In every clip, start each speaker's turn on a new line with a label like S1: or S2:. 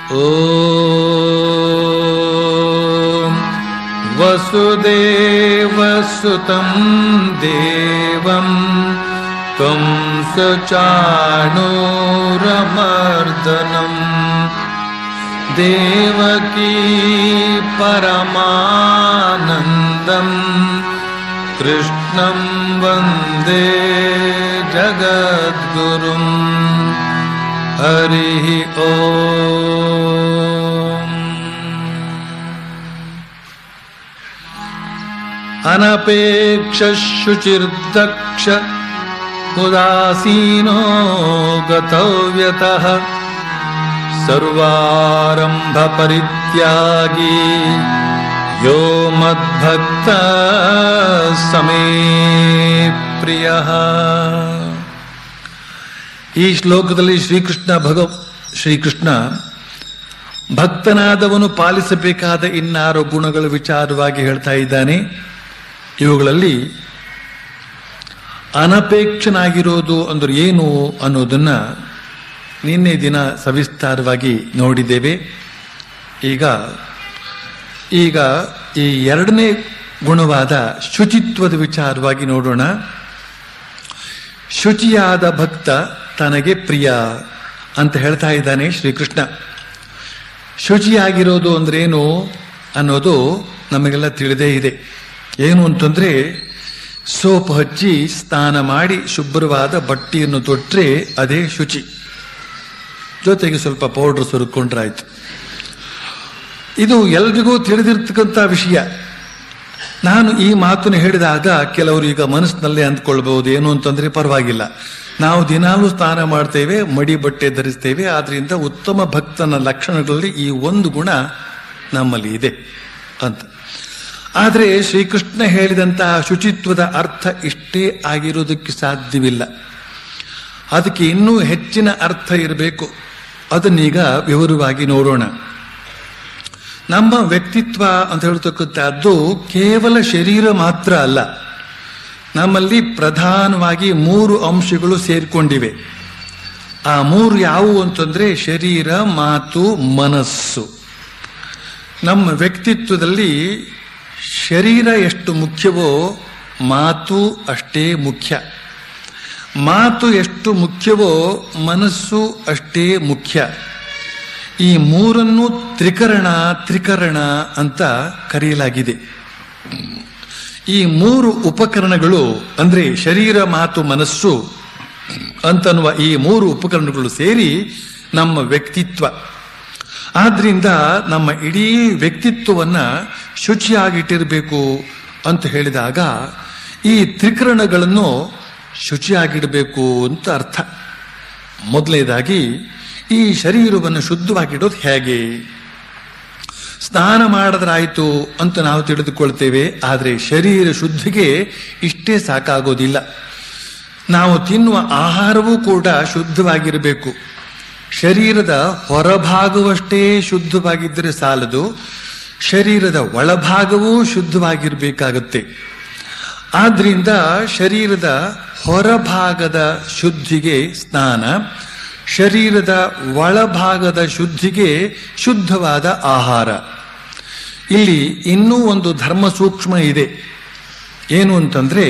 S1: ॐ वसुदेवसुतं देवं त्वं सचाणूरमर्दनम् देवकी परमानन्दम् कृष्णं वन्दे जगद्गुरुम् हरिः ॐ अनपेक्षशुचिर्दक्ष उदासीनो गतव्यतः सर्वारम्भपरित्यागी यो मद्भक्त समे ಪ್ರಿಯಃ ಈ ಶ್ಲೋಕದಲ್ಲಿ ಶ್ರೀಕೃಷ್ಣ ಭಗವ ಶ್ರೀಕೃಷ್ಣ ಭಕ್ತನಾದವನು ಪಾಲಿಸಬೇಕಾದ ಇನ್ನಾರು ಗುಣಗಳ ವಿಚಾರವಾಗಿ ಹೇಳ್ತಾ ಇದ್ದಾನೆ ಇವುಗಳಲ್ಲಿ ಅನಪೇಕ್ಷನಾಗಿರೋದು ಅಂದ್ರೆ ಏನು ಅನ್ನೋದನ್ನ ನಿನ್ನೆ ದಿನ ಸವಿಸ್ತಾರವಾಗಿ ನೋಡಿದ್ದೇವೆ ಈಗ ಈಗ ಈ ಎರಡನೇ ಗುಣವಾದ ಶುಚಿತ್ವದ ವಿಚಾರವಾಗಿ ನೋಡೋಣ ಶುಚಿಯಾದ ಭಕ್ತ ತನಗೆ ಪ್ರಿಯ ಅಂತ ಹೇಳ್ತಾ ಇದ್ದಾನೆ ಶ್ರೀಕೃಷ್ಣ ಶುಚಿಯಾಗಿರೋದು ಅಂದ್ರೇನು ಅನ್ನೋದು ನಮಗೆಲ್ಲ ತಿಳಿದೇ ಇದೆ ಏನು ಅಂತಂದ್ರೆ ಸೋಪ್ ಹಚ್ಚಿ ಸ್ನಾನ ಮಾಡಿ ಶುಭ್ರವಾದ ಬಟ್ಟೆಯನ್ನು ತೊಟ್ಟರೆ ಅದೇ ಶುಚಿ ಜೊತೆಗೆ ಸ್ವಲ್ಪ ಪೌಡರ್ ಸುರುಕೊಂಡ್ರಾಯ್ತು ಇದು ಎಲ್ರಿಗೂ ತಿಳಿದಿರ್ತಕ್ಕಂಥ ವಿಷಯ ನಾನು ಈ ಮಾತನ್ನು ಹೇಳಿದಾಗ ಕೆಲವರು ಈಗ ಮನಸ್ಸಿನಲ್ಲೇ ಅಂದ್ಕೊಳ್ಬಹುದು ಏನು ಅಂತಂದ್ರೆ ಪರವಾಗಿಲ್ಲ ನಾವು ದಿನಾಲೂ ಸ್ನಾನ ಮಾಡ್ತೇವೆ ಮಡಿ ಬಟ್ಟೆ ಧರಿಸ್ತೇವೆ ಆದ್ರಿಂದ ಉತ್ತಮ ಭಕ್ತನ ಲಕ್ಷಣಗಳಲ್ಲಿ ಈ ಒಂದು ಗುಣ ನಮ್ಮಲ್ಲಿ ಇದೆ ಅಂತ ಆದರೆ ಶ್ರೀಕೃಷ್ಣ ಹೇಳಿದಂತಹ ಶುಚಿತ್ವದ ಅರ್ಥ ಇಷ್ಟೇ ಆಗಿರೋದಕ್ಕೆ ಸಾಧ್ಯವಿಲ್ಲ ಅದಕ್ಕೆ ಇನ್ನೂ ಹೆಚ್ಚಿನ ಅರ್ಥ ಇರಬೇಕು ಅದನ್ನೀಗ ವಿವರವಾಗಿ ನೋಡೋಣ ನಮ್ಮ ವ್ಯಕ್ತಿತ್ವ ಅಂತ ಹೇಳ್ತಕ್ಕಂಥದ್ದು ಕೇವಲ ಶರೀರ ಮಾತ್ರ ಅಲ್ಲ ನಮ್ಮಲ್ಲಿ ಪ್ರಧಾನವಾಗಿ ಮೂರು ಅಂಶಗಳು ಸೇರಿಕೊಂಡಿವೆ ಆ ಮೂರು ಯಾವುವು ಅಂತಂದ್ರೆ ಶರೀರ ಮಾತು ಮನಸ್ಸು ನಮ್ಮ ವ್ಯಕ್ತಿತ್ವದಲ್ಲಿ ಶರೀರ ಎಷ್ಟು ಮುಖ್ಯವೋ ಮಾತು ಅಷ್ಟೇ ಮುಖ್ಯ ಮಾತು ಎಷ್ಟು ಮುಖ್ಯವೋ ಮನಸ್ಸು ಅಷ್ಟೇ ಮುಖ್ಯ ಈ ಮೂರನ್ನು ತ್ರಿಕರಣ ತ್ರಿಕರಣ ಅಂತ ಕರೆಯಲಾಗಿದೆ ಈ ಮೂರು ಉಪಕರಣಗಳು ಅಂದ್ರೆ ಶರೀರ ಮಾತು ಮನಸ್ಸು ಅಂತನ್ನುವ ಈ ಮೂರು ಉಪಕರಣಗಳು ಸೇರಿ ನಮ್ಮ ವ್ಯಕ್ತಿತ್ವ ಆದ್ರಿಂದ ನಮ್ಮ ಇಡೀ ವ್ಯಕ್ತಿತ್ವವನ್ನ ಶುಚಿಯಾಗಿಟ್ಟಿರಬೇಕು ಅಂತ ಹೇಳಿದಾಗ ಈ ತ್ರಿಕರಣಗಳನ್ನು ಶುಚಿಯಾಗಿಡಬೇಕು ಅಂತ ಅರ್ಥ ಮೊದಲನೇದಾಗಿ ಈ ಶರೀರವನ್ನು ಶುದ್ಧವಾಗಿಡೋದು ಹೇಗೆ ಸ್ನಾನ ಮಾಡಿದ್ರಾಯ್ತು ಅಂತ ನಾವು ತಿಳಿದುಕೊಳ್ತೇವೆ ಆದರೆ ಶರೀರ ಶುದ್ಧಿಗೆ ಇಷ್ಟೇ ಸಾಕಾಗೋದಿಲ್ಲ ನಾವು ತಿನ್ನುವ ಆಹಾರವೂ ಕೂಡ ಶುದ್ಧವಾಗಿರಬೇಕು ಶರೀರದ ಹೊರಭಾಗವಷ್ಟೇ ಶುದ್ಧವಾಗಿದ್ದರೆ ಸಾಲದು ಶರೀರದ ಒಳಭಾಗವೂ ಶುದ್ಧವಾಗಿರಬೇಕಾಗುತ್ತೆ ಆದ್ರಿಂದ ಶರೀರದ ಹೊರಭಾಗದ ಶುದ್ಧಿಗೆ ಸ್ನಾನ ಶರೀರದ ಒಳಭಾಗದ ಶುದ್ಧಿಗೆ ಶುದ್ಧವಾದ ಆಹಾರ ಇಲ್ಲಿ ಇನ್ನೂ ಒಂದು ಧರ್ಮ ಸೂಕ್ಷ್ಮ ಇದೆ ಏನು ಅಂತಂದ್ರೆ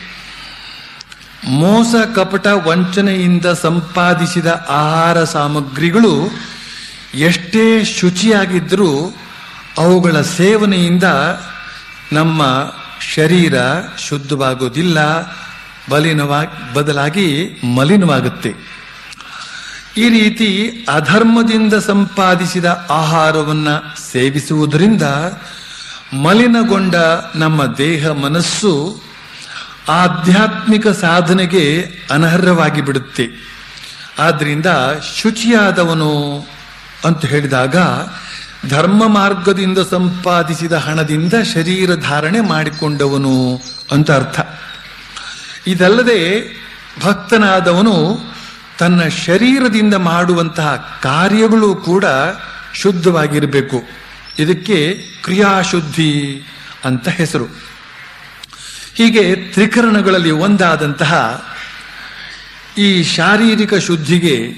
S1: ಮೋಸ ಕಪಟ ವಂಚನೆಯಿಂದ ಸಂಪಾದಿಸಿದ ಆಹಾರ ಸಾಮಗ್ರಿಗಳು ಎಷ್ಟೇ ಶುಚಿಯಾಗಿದ್ದರೂ ಅವುಗಳ ಸೇವನೆಯಿಂದ ನಮ್ಮ ಶರೀರ ಶುದ್ಧವಾಗೋದಿಲ್ಲ ಬಲಿನವಾ ಬದಲಾಗಿ ಮಲಿನವಾಗುತ್ತೆ ಈ ರೀತಿ ಅಧರ್ಮದಿಂದ ಸಂಪಾದಿಸಿದ ಆಹಾರವನ್ನ ಸೇವಿಸುವುದರಿಂದ ಮಲಿನಗೊಂಡ ನಮ್ಮ ದೇಹ ಮನಸ್ಸು ಆಧ್ಯಾತ್ಮಿಕ ಸಾಧನೆಗೆ ಅನರ್ಹವಾಗಿ ಬಿಡುತ್ತೆ ಆದ್ರಿಂದ ಶುಚಿಯಾದವನು ಅಂತ ಹೇಳಿದಾಗ ಧರ್ಮ ಮಾರ್ಗದಿಂದ ಸಂಪಾದಿಸಿದ ಹಣದಿಂದ ಶರೀರ ಧಾರಣೆ ಮಾಡಿಕೊಂಡವನು ಅಂತ ಅರ್ಥ ಇದಲ್ಲದೆ ಭಕ್ತನಾದವನು ತನ್ನ ಶರೀರದಿಂದ ಮಾಡುವಂತಹ ಕಾರ್ಯಗಳು ಕೂಡ ಶುದ್ಧವಾಗಿರಬೇಕು ಇದಕ್ಕೆ ಕ್ರಿಯಾಶುದ್ಧಿ ಅಂತ ಹೆಸರು ಹೀಗೆ ತ್ರಿಕರಣಗಳಲ್ಲಿ ಒಂದಾದಂತಹ ಈ ಶಾರೀರಿಕ ಶುದ್ಧಿಗೆ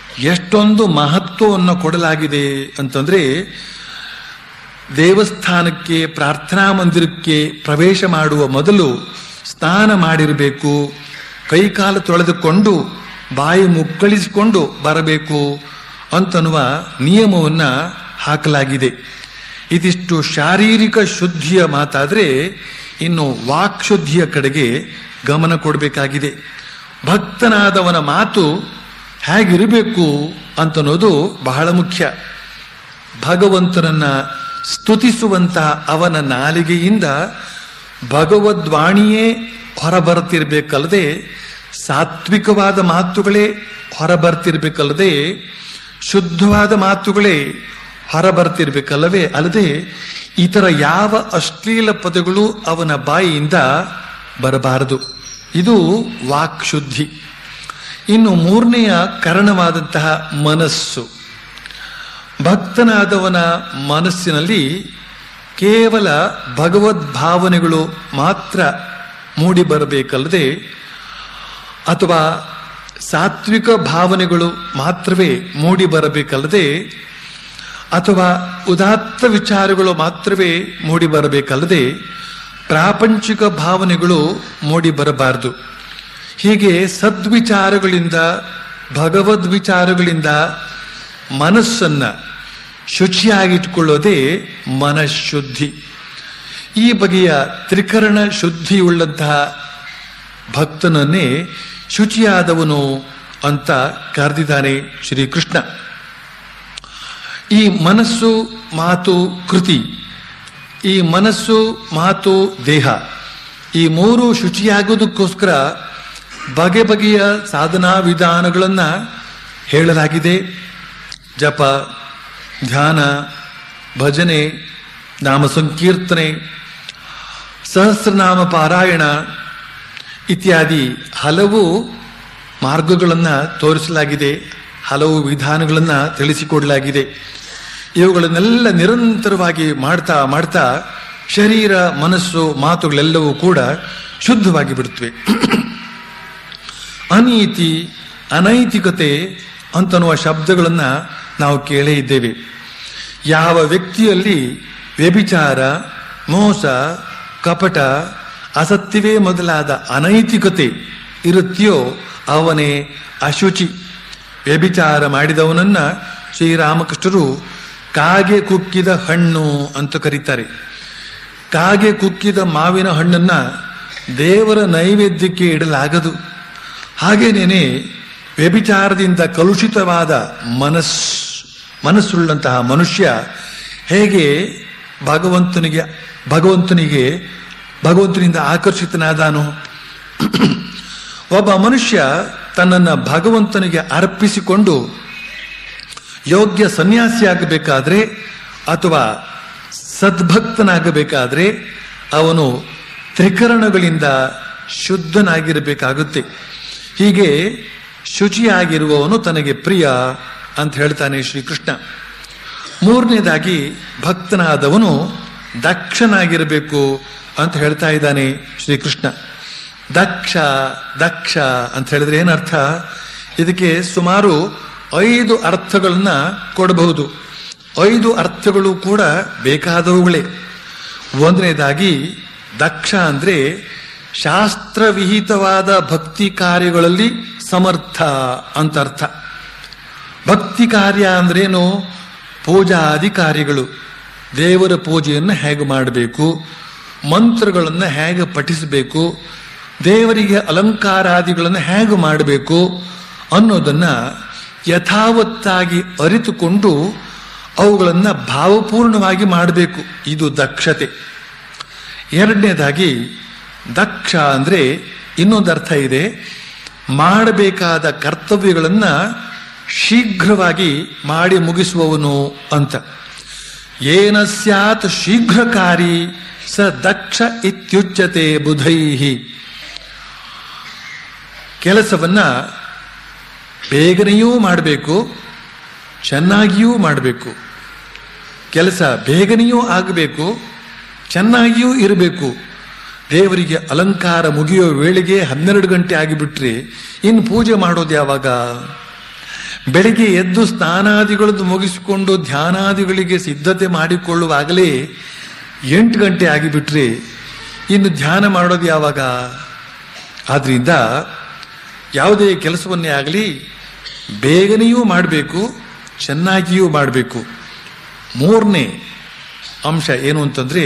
S1: ಎಷ್ಟೊಂದು ಮಹತ್ವವನ್ನು ಕೊಡಲಾಗಿದೆ ಅಂತಂದ್ರೆ ದೇವಸ್ಥಾನಕ್ಕೆ ಪ್ರಾರ್ಥನಾ ಮಂದಿರಕ್ಕೆ ಪ್ರವೇಶ ಮಾಡುವ ಮೊದಲು ಸ್ನಾನ ಮಾಡಿರಬೇಕು ಕೈಕಾಲು ತೊಳೆದುಕೊಂಡು ಬಾಯಿ ಮುಕ್ಕಳಿಸಿಕೊಂಡು ಬರಬೇಕು ಅಂತನ್ನುವ ನಿಯಮವನ್ನ ಹಾಕಲಾಗಿದೆ ಇದಿಷ್ಟು ಶಾರೀರಿಕ ಶುದ್ಧಿಯ ಮಾತಾದ್ರೆ ಇನ್ನು ವಾಕ್ ಶುದ್ಧಿಯ ಕಡೆಗೆ ಗಮನ ಕೊಡಬೇಕಾಗಿದೆ ಭಕ್ತನಾದವನ ಮಾತು ಹೇಗಿರಬೇಕು ಅಂತನ್ನೋದು ಬಹಳ ಮುಖ್ಯ ಭಗವಂತನನ್ನ ಸ್ತುತಿಸುವಂತಹ ಅವನ ನಾಲಿಗೆಯಿಂದ ಭಗವದ್ವಾಣಿಯೇ ಹೊರಬರ್ತಿರ್ಬೇಕಲ್ಲದೆ ಸಾತ್ವಿಕವಾದ ಮಾತುಗಳೇ ಹೊರಬರ್ತಿರ್ಬೇಕಲ್ಲದೆ ಶುದ್ಧವಾದ ಮಾತುಗಳೇ ಹೊರಬರ್ತಿರ್ಬೇಕಲ್ಲವೇ ಅಲ್ಲದೆ ಇತರ ಯಾವ ಅಶ್ಲೀಲ ಪದಗಳು ಅವನ ಬಾಯಿಯಿಂದ ಬರಬಾರದು ಇದು ವಾಕ್ ಶುದ್ಧಿ ಇನ್ನು ಮೂರನೆಯ ಕಾರಣವಾದಂತಹ ಮನಸ್ಸು ಭಕ್ತನಾದವನ ಮನಸ್ಸಿನಲ್ಲಿ ಕೇವಲ ಭಗವದ್ ಭಾವನೆಗಳು ಮಾತ್ರ ಮೂಡಿ ಬರಬೇಕಲ್ಲದೆ ಅಥವಾ ಸಾತ್ವಿಕ ಭಾವನೆಗಳು ಮಾತ್ರವೇ ಮೂಡಿ ಬರಬೇಕಲ್ಲದೆ ಅಥವಾ ಉದಾತ್ತ ವಿಚಾರಗಳು ಮಾತ್ರವೇ ಮೂಡಿ ಬರಬೇಕಲ್ಲದೆ ಪ್ರಾಪಂಚಿಕ ಭಾವನೆಗಳು ಮೂಡಿ ಬರಬಾರದು ಹೀಗೆ ಸದ್ವಿಚಾರಗಳಿಂದ ಭಗವದ್ ವಿಚಾರಗಳಿಂದ ಮನಸ್ಸನ್ನ ಶುಚಿಯಾಗಿಟ್ಕೊಳ್ಳೋದೇ ಮನಃಶುದ್ಧಿ ಈ ಬಗೆಯ ತ್ರಿಕರಣ ಶುದ್ಧಿಯುಳ್ಳಂತಹ ಭಕ್ತನನ್ನೇ ಶುಚಿಯಾದವನು ಅಂತ ಕರೆದಿದ್ದಾನೆ ಶ್ರೀಕೃಷ್ಣ ಈ ಮನಸ್ಸು ಮಾತು ಕೃತಿ ಈ ಮನಸ್ಸು ಮಾತು ದೇಹ ಈ ಮೂರು ಶುಚಿಯಾಗೋದಕ್ಕೋಸ್ಕರ ಬಗೆ ಬಗೆಯ ಸಾಧನಾ ವಿಧಾನಗಳನ್ನ ಹೇಳಲಾಗಿದೆ ಜಪ ಧ್ಯಾನ ಭಜನೆ ನಾಮ ಸಂಕೀರ್ತನೆ ಸಹಸ್ರನಾಮ ಪಾರಾಯಣ ಇತ್ಯಾದಿ ಹಲವು ಮಾರ್ಗಗಳನ್ನು ತೋರಿಸಲಾಗಿದೆ ಹಲವು ವಿಧಾನಗಳನ್ನು ತಿಳಿಸಿಕೊಡಲಾಗಿದೆ ಇವುಗಳನ್ನೆಲ್ಲ ನಿರಂತರವಾಗಿ ಮಾಡ್ತಾ ಮಾಡ್ತಾ ಶರೀರ ಮನಸ್ಸು ಮಾತುಗಳೆಲ್ಲವೂ ಕೂಡ ಶುದ್ಧವಾಗಿ ಬಿಡುತ್ತವೆ ಅನೀತಿ ಅನೈತಿಕತೆ ಅಂತನ್ನುವ ಶಬ್ದಗಳನ್ನ ನಾವು ಕೇಳೇ ಇದ್ದೇವೆ ಯಾವ ವ್ಯಕ್ತಿಯಲ್ಲಿ ವ್ಯಭಿಚಾರ ಮೋಸ ಕಪಟ ಅಸತ್ಯವೇ ಮೊದಲಾದ ಅನೈತಿಕತೆ ಇರುತ್ತೆಯೋ ಅವನೇ ಅಶುಚಿ ವ್ಯಭಿಚಾರ ಮಾಡಿದವನನ್ನ ಶ್ರೀರಾಮಕೃಷ್ಣರು ಕಾಗೆ ಕುಕ್ಕಿದ ಹಣ್ಣು ಅಂತ ಕರೀತಾರೆ ಕಾಗೆ ಕುಕ್ಕಿದ ಮಾವಿನ ಹಣ್ಣನ್ನ ದೇವರ ನೈವೇದ್ಯಕ್ಕೆ ಇಡಲಾಗದು ಹಾಗೇನೇನೆ ವ್ಯಭಿಚಾರದಿಂದ ಕಲುಷಿತವಾದ ಮನಸ್ ಮನಸ್ಸುಳ್ಳಂತಹ ಮನುಷ್ಯ ಹೇಗೆ ಭಗವಂತನಿಗೆ ಭಗವಂತನಿಗೆ ಭಗವಂತನಿಂದ ಆಕರ್ಷಿತನಾದಾನು ಒಬ್ಬ ಮನುಷ್ಯ ತನ್ನನ್ನು ಭಗವಂತನಿಗೆ ಅರ್ಪಿಸಿಕೊಂಡು ಯೋಗ್ಯ ಸನ್ಯಾಸಿಯಾಗಬೇಕಾದ್ರೆ ಅಥವಾ ಸದ್ಭಕ್ತನಾಗಬೇಕಾದ್ರೆ ಅವನು ತ್ರಿಕರಣಗಳಿಂದ ಶುದ್ಧನಾಗಿರಬೇಕಾಗುತ್ತೆ ಹೀಗೆ ಶುಚಿಯಾಗಿರುವವನು ತನಗೆ ಪ್ರಿಯ ಅಂತ ಹೇಳ್ತಾನೆ ಶ್ರೀಕೃಷ್ಣ ಮೂರನೇದಾಗಿ ಭಕ್ತನಾದವನು ದಕ್ಷನಾಗಿರಬೇಕು ಅಂತ ಹೇಳ್ತಾ ಇದ್ದಾನೆ ಶ್ರೀಕೃಷ್ಣ ದಕ್ಷ ದಕ್ಷ ಅಂತ ಹೇಳಿದ್ರೆ ಏನರ್ಥ ಇದಕ್ಕೆ ಸುಮಾರು ಐದು ಅರ್ಥಗಳನ್ನ ಕೊಡಬಹುದು ಐದು ಅರ್ಥಗಳು ಕೂಡ ಬೇಕಾದವುಗಳೇ ಒಂದನೇದಾಗಿ ದಕ್ಷ ಅಂದ್ರೆ ಶಾಸ್ತ್ರವಿಹಿತವಾದ ಭಕ್ತಿ ಕಾರ್ಯಗಳಲ್ಲಿ ಸಮರ್ಥ ಅಂತ ಅರ್ಥ ಭಕ್ತಿ ಕಾರ್ಯ ಅಂದ್ರೇನು ಪೂಜಾದಿ ಕಾರ್ಯಗಳು ದೇವರ ಪೂಜೆಯನ್ನು ಹೇಗೆ ಮಾಡಬೇಕು ಮಂತ್ರಗಳನ್ನು ಹೇಗೆ ಪಠಿಸಬೇಕು ದೇವರಿಗೆ ಅಲಂಕಾರಾದಿಗಳನ್ನು ಹೇಗೆ ಮಾಡಬೇಕು ಅನ್ನೋದನ್ನ ಯಥಾವತ್ತಾಗಿ ಅರಿತುಕೊಂಡು ಅವುಗಳನ್ನು ಭಾವಪೂರ್ಣವಾಗಿ ಮಾಡಬೇಕು ಇದು ದಕ್ಷತೆ ಎರಡನೇದಾಗಿ ದಕ್ಷ ಅಂದ್ರೆ ಇನ್ನೊಂದು ಅರ್ಥ ಇದೆ ಮಾಡಬೇಕಾದ ಕರ್ತವ್ಯಗಳನ್ನ ಶೀಘ್ರವಾಗಿ ಮಾಡಿ ಮುಗಿಸುವವನು ಅಂತ ಏನ ಸ್ಯಾತ್ ಶೀಘ್ರಕಾರಿ ಸ ದಕ್ಷ ಇತ್ಯುಚ್ಯತೆ ಬುಧೈಹಿ ಕೆಲಸವನ್ನ ಬೇಗನೆಯೂ ಮಾಡಬೇಕು ಚೆನ್ನಾಗಿಯೂ ಮಾಡಬೇಕು ಕೆಲಸ ಬೇಗನೆಯೂ ಆಗಬೇಕು ಚೆನ್ನಾಗಿಯೂ ಇರಬೇಕು ದೇವರಿಗೆ ಅಲಂಕಾರ ಮುಗಿಯೋ ವೇಳೆಗೆ ಹನ್ನೆರಡು ಗಂಟೆ ಆಗಿಬಿಟ್ರೆ ಇನ್ನು ಪೂಜೆ ಮಾಡೋದು ಯಾವಾಗ ಬೆಳಿಗ್ಗೆ ಎದ್ದು ಸ್ನಾನಾದಿಗಳನ್ನು ಮುಗಿಸಿಕೊಂಡು ಧ್ಯಾನಾದಿಗಳಿಗೆ ಸಿದ್ಧತೆ ಮಾಡಿಕೊಳ್ಳುವಾಗಲೇ ಎಂಟು ಗಂಟೆ ಆಗಿಬಿಟ್ರೆ ಇನ್ನು ಧ್ಯಾನ ಮಾಡೋದು ಯಾವಾಗ ಆದ್ರಿಂದ ಯಾವುದೇ ಕೆಲಸವನ್ನೇ ಆಗಲಿ ಬೇಗನೆಯೂ ಮಾಡಬೇಕು ಚೆನ್ನಾಗಿಯೂ ಮಾಡಬೇಕು ಮೂರನೇ ಅಂಶ ಏನು ಅಂತಂದ್ರೆ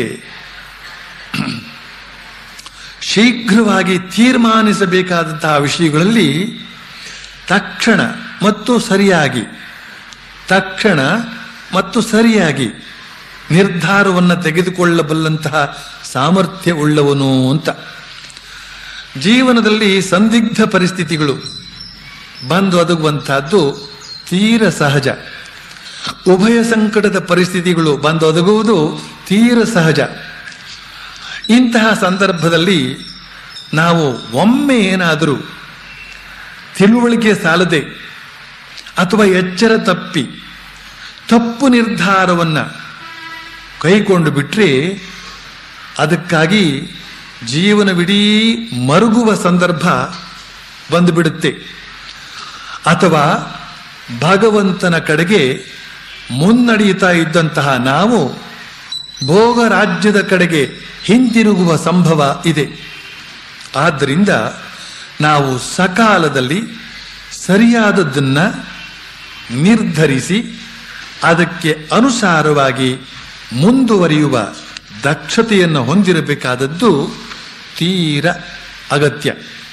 S1: ಶೀಘ್ರವಾಗಿ ತೀರ್ಮಾನಿಸಬೇಕಾದಂತಹ ವಿಷಯಗಳಲ್ಲಿ ತಕ್ಷಣ ಮತ್ತು ಸರಿಯಾಗಿ ತಕ್ಷಣ ಮತ್ತು ಸರಿಯಾಗಿ ನಿರ್ಧಾರವನ್ನು ತೆಗೆದುಕೊಳ್ಳಬಲ್ಲಂತಹ ಸಾಮರ್ಥ್ಯ ಉಳ್ಳವನು ಅಂತ ಜೀವನದಲ್ಲಿ ಸಂದಿಗ್ಧ ಪರಿಸ್ಥಿತಿಗಳು ಬಂದು ಒದಗುವಂತಹದ್ದು ತೀರ ಸಹಜ ಉಭಯ ಸಂಕಟದ ಪರಿಸ್ಥಿತಿಗಳು ಬಂದು ಒದಗುವುದು ತೀರ ಸಹಜ ಇಂತಹ ಸಂದರ್ಭದಲ್ಲಿ ನಾವು ಒಮ್ಮೆ ಏನಾದರೂ ತಿಳುವಳಿಕೆ ಸಾಲದೆ ಅಥವಾ ಎಚ್ಚರ ತಪ್ಪಿ ತಪ್ಪು ನಿರ್ಧಾರವನ್ನ ಕೈಕೊಂಡು ಬಿಟ್ರೆ ಅದಕ್ಕಾಗಿ ಜೀವನವಿಡೀ ಮರುಗುವ ಸಂದರ್ಭ ಬಂದುಬಿಡುತ್ತೆ ಅಥವಾ ಭಗವಂತನ ಕಡೆಗೆ ಮುನ್ನಡೆಯುತ್ತಾ ಇದ್ದಂತಹ ನಾವು ಭೋಗ ರಾಜ್ಯದ ಕಡೆಗೆ ಹಿಂತಿರುಗುವ ಸಂಭವ ಇದೆ ಆದ್ದರಿಂದ ನಾವು ಸಕಾಲದಲ್ಲಿ ಸರಿಯಾದದ್ದನ್ನ ನಿರ್ಧರಿಸಿ ಅದಕ್ಕೆ ಅನುಸಾರವಾಗಿ ಮುಂದುವರಿಯುವ ದಕ್ಷತೆಯನ್ನು ಹೊಂದಿರಬೇಕಾದದ್ದು ತೀರ ಅಗತ್ಯ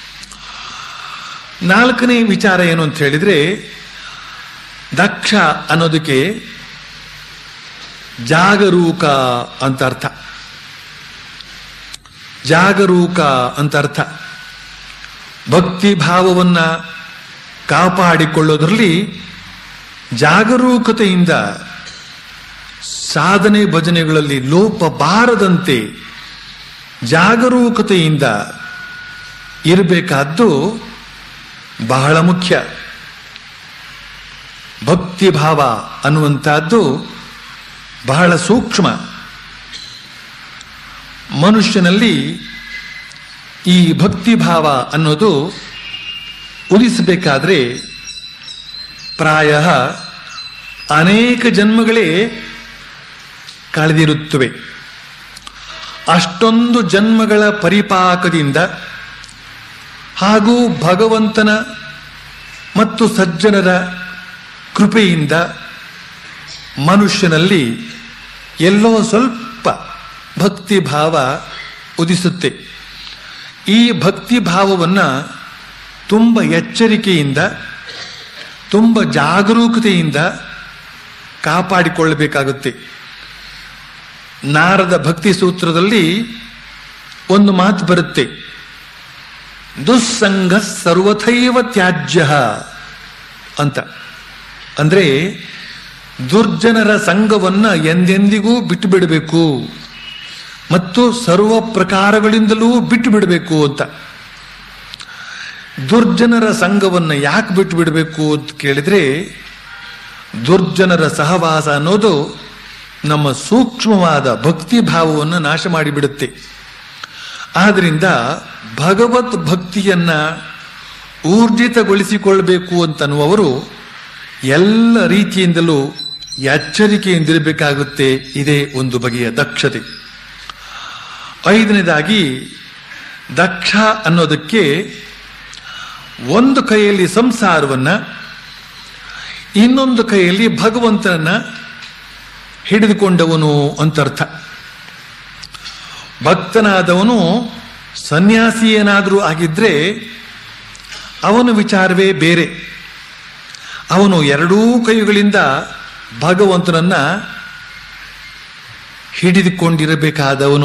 S1: ನಾಲ್ಕನೇ ವಿಚಾರ ಏನು ಅಂತ ಹೇಳಿದ್ರೆ ದಕ್ಷ ಅನ್ನೋದಕ್ಕೆ ಜಾಗರೂಕ ಅಂತ ಅರ್ಥ ಜಾಗರೂಕ ಅಂತ ಅರ್ಥ ಭಕ್ತಿ ಭಾವವನ್ನ ಕಾಪಾಡಿಕೊಳ್ಳೋದ್ರಲ್ಲಿ ಜಾಗರೂಕತೆಯಿಂದ ಸಾಧನೆ ಭಜನೆಗಳಲ್ಲಿ ಲೋಪ ಬಾರದಂತೆ ಜಾಗರೂಕತೆಯಿಂದ ಇರಬೇಕಾದ್ದು ಬಹಳ ಮುಖ್ಯ ಭಕ್ತಿ ಭಾವ ಅನ್ನುವಂತಹದ್ದು ಬಹಳ ಸೂಕ್ಷ್ಮ ಮನುಷ್ಯನಲ್ಲಿ ಈ ಭಕ್ತಿ ಭಾವ ಅನ್ನೋದು ಉದಿಸಬೇಕಾದ್ರೆ ಪ್ರಾಯ ಅನೇಕ ಜನ್ಮಗಳೇ ಕಳೆದಿರುತ್ತವೆ ಅಷ್ಟೊಂದು ಜನ್ಮಗಳ ಪರಿಪಾಕದಿಂದ ಹಾಗೂ ಭಗವಂತನ ಮತ್ತು ಸಜ್ಜನರ ಕೃಪೆಯಿಂದ ಮನುಷ್ಯನಲ್ಲಿ ಎಲ್ಲೋ ಸ್ವಲ್ಪ ಭಕ್ತಿ ಭಾವ ಉದಿಸುತ್ತೆ ಈ ಭಕ್ತಿ ಭಾವವನ್ನು ತುಂಬ ಎಚ್ಚರಿಕೆಯಿಂದ ತುಂಬ ಜಾಗರೂಕತೆಯಿಂದ ಕಾಪಾಡಿಕೊಳ್ಳಬೇಕಾಗುತ್ತೆ ನಾರದ ಭಕ್ತಿ ಸೂತ್ರದಲ್ಲಿ ಒಂದು ಮಾತು ಬರುತ್ತೆ ದುಸ್ಸಂಗ ಸರ್ವಥೈವ ತ್ಯಾಜ್ಯ ಅಂತ ಅಂದ್ರೆ ದುರ್ಜನರ ಸಂಘವನ್ನ ಎಂದೆಂದಿಗೂ ಬಿಟ್ಟು ಬಿಡಬೇಕು ಮತ್ತು ಸರ್ವ ಪ್ರಕಾರಗಳಿಂದಲೂ ಬಿಟ್ಟು ಬಿಡಬೇಕು ಅಂತ ದುರ್ಜನರ ಸಂಘವನ್ನ ಯಾಕೆ ಬಿಟ್ಟು ಬಿಡಬೇಕು ಅಂತ ಕೇಳಿದ್ರೆ ದುರ್ಜನರ ಸಹವಾಸ ಅನ್ನೋದು ನಮ್ಮ ಸೂಕ್ಷ್ಮವಾದ ಭಕ್ತಿ ಭಾವವನ್ನು ನಾಶ ಮಾಡಿಬಿಡುತ್ತೆ ಆದ್ರಿಂದ ಭಗವತ್ ಭಕ್ತಿಯನ್ನ ಊರ್ಜಿತಗೊಳಿಸಿಕೊಳ್ಬೇಕು ಅಂತನ್ನುವರು ಎಲ್ಲ ರೀತಿಯಿಂದಲೂ ಎಚ್ಚರಿಕೆಯಿಂದಿರಬೇಕಾಗುತ್ತೆ ಇದೇ ಒಂದು ಬಗೆಯ ದಕ್ಷತೆ ಐದನೇದಾಗಿ ದಕ್ಷ ಅನ್ನೋದಕ್ಕೆ ಒಂದು ಕೈಯಲ್ಲಿ ಸಂಸಾರವನ್ನ ಇನ್ನೊಂದು ಕೈಯಲ್ಲಿ ಭಗವಂತನನ್ನ ಹಿಡಿದುಕೊಂಡವನು ಅಂತರ್ಥ ಭಕ್ತನಾದವನು ಸನ್ಯಾಸಿಯೇನಾದರೂ ಆಗಿದ್ರೆ ಅವನ ವಿಚಾರವೇ ಬೇರೆ ಅವನು ಎರಡೂ ಕೈಗಳಿಂದ ಭಗವಂತನನ್ನ ಹಿಡಿದುಕೊಂಡಿರಬೇಕಾದವನು